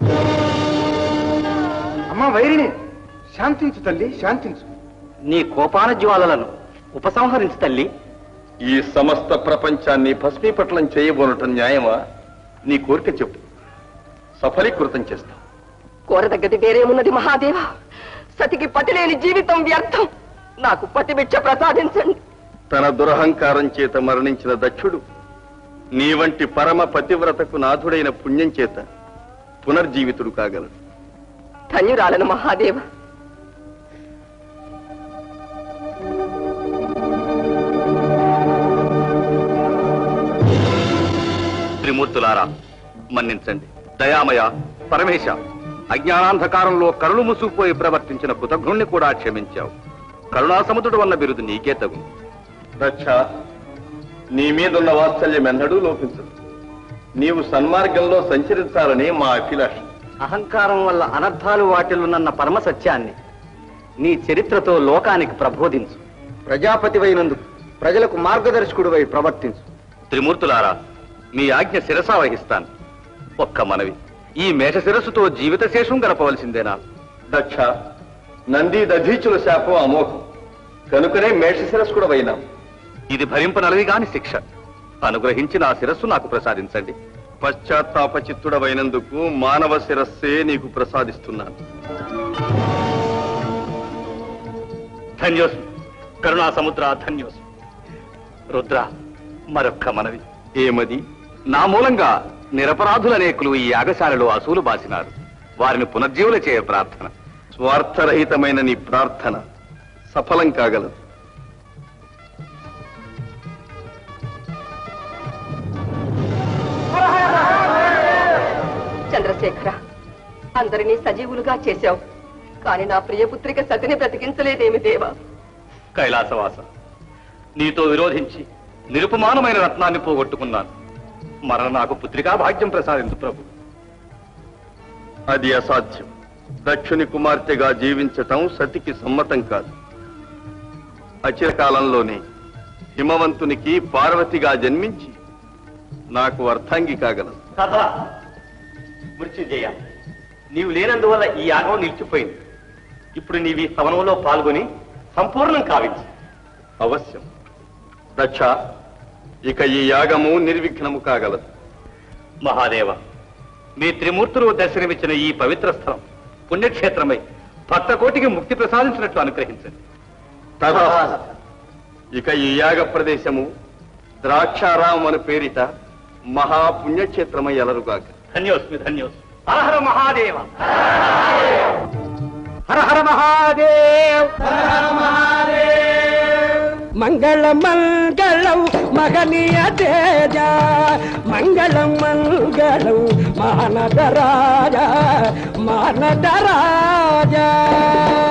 అమ్మా వైరిని శాంతించు తల్లి శాంతించు నీ కోపాన జ్వాలలను ఉపసంహరించు తల్లి ఈ సమస్త ప్రపంచాన్ని భస్మీపట్లం చేయబోనటం న్యాయమా నీ కోరిక చెప్పు సఫలీకృతం చేస్తాం కోరదగ్గది వేరేమున్నది మహాదేవ సతికి పతి లేని జీవితం వ్యర్థం నాకు పతి భిక్ష ప్రసాదించండి తన దురహంకారం చేత మరణించిన దక్షుడు నీ వంటి పరమ పతివ్రతకు నాథుడైన పుణ్యం చేత పునర్జీవితుడు కాగలడు ధన్యురాలను మహాదేవ త్రిమూర్తులారా మన్నించండి దయామయ పరమేశ అజ్ఞానాంధకారంలో కరుణ ముసుగుపోయి ప్రవర్తించిన కృతజ్ఞుణ్ణి కూడా క్షమించావు కరుణాసముద్రుడు వన్న బిరుదు నీకే తగు దక్ష నీ మీదున్న వాత్సల్యం ఎన్నడూ లోపించదు నీవు సన్మార్గంలో సంచరించాలని మా అభిలాష అహంకారం వల్ల అనర్థాలు వాటిల్లునన్న పరమ సత్యాన్ని నీ చరిత్రతో లోకానికి ప్రబోధించు ప్రజాపతివైనందుకు ప్రజలకు మార్గదర్శకుడివై ప్రవర్తించు త్రిమూర్తులారా మీ ఆజ్ఞ శిరసా వహిస్తాను ఒక్క మనవి ఈ మేష శిరస్సుతో జీవిత శేషం గడపవలసిందేనా దక్ష నంది దధీచుల శాపం అమోఘం కనుకనే మేషశిరస్ కూడా వైనాం ఇది భరింపనలవి గాని శిక్ష అనుగ్రహించి నా శిరస్సు నాకు ప్రసాదించండి పశ్చాత్తాప చిత్తుడవైనందుకు మానవ శిరస్సే నీకు ప్రసాదిస్తున్నాను ధన్యోస్మి కరుణా సముద్ర ధన్యోస్మి రుద్ర మరొక్క మనవి ఏమది నా మూలంగా నిరపరాధులనేకులు ఈ యాగశాలలో అసూలు బాసినారు వారిని పునర్జీవుల చేయ ప్రార్థన స్వార్థరహితమైన నీ ప్రార్థన సఫలం కాగలదు చంద్రశేఖర అందరినీ సజీవులుగా చేశావు కాని నా ప్రియపుత్రిక సతిని బ్రతికించలేదేమి దేవా కైలాసవాస నీతో విరోధించి నిరుపమానమైన రత్నాన్ని పోగొట్టుకున్నాను మరణ నాకు పుత్రికా భాగ్యం ప్రసాదించు ప్రభు అది అసాధ్యం దక్షుని కుమార్తెగా జీవించటం సతికి సమ్మతం కాదు అచిరకాలంలోనే హిమవంతునికి పార్వతిగా జన్మించి నాకు అర్థాంగి కాగలదు కథ మృత్యుంజయ నీవు లేనందువల్ల ఈ యాగం నిలిచిపోయింది ఇప్పుడు నీవి సవనంలో పాల్గొని సంపూర్ణం కావించు అవశ్యం దక్ష ఇక ఈ యాగము నిర్విఘ్నము కాగలదు మహాదేవ మీ త్రిమూర్తులు దర్శనమిచ్చిన ఈ పవిత్ర స్థలం పుణ్యక్షేత్రమై భక్త కోటికి ముక్తి ప్రసాదించినట్లు అనుగ్రహించండి తథా ఇక ఈ యాగ ప్రదేశము ద్రాక్షారామం అని పేరిట మహాపుణ్యక్షేత్రమై ఎలరుగాక ధన్యోస్మి ధన్యోస్మి హరహర మహాదేవ హర హర మహాదేవ్ హర హర మహాదేవ్ మంగళం మంగళం మగనీయ తేజ మంగళం మంగళం మానద రాజా మానద రాజా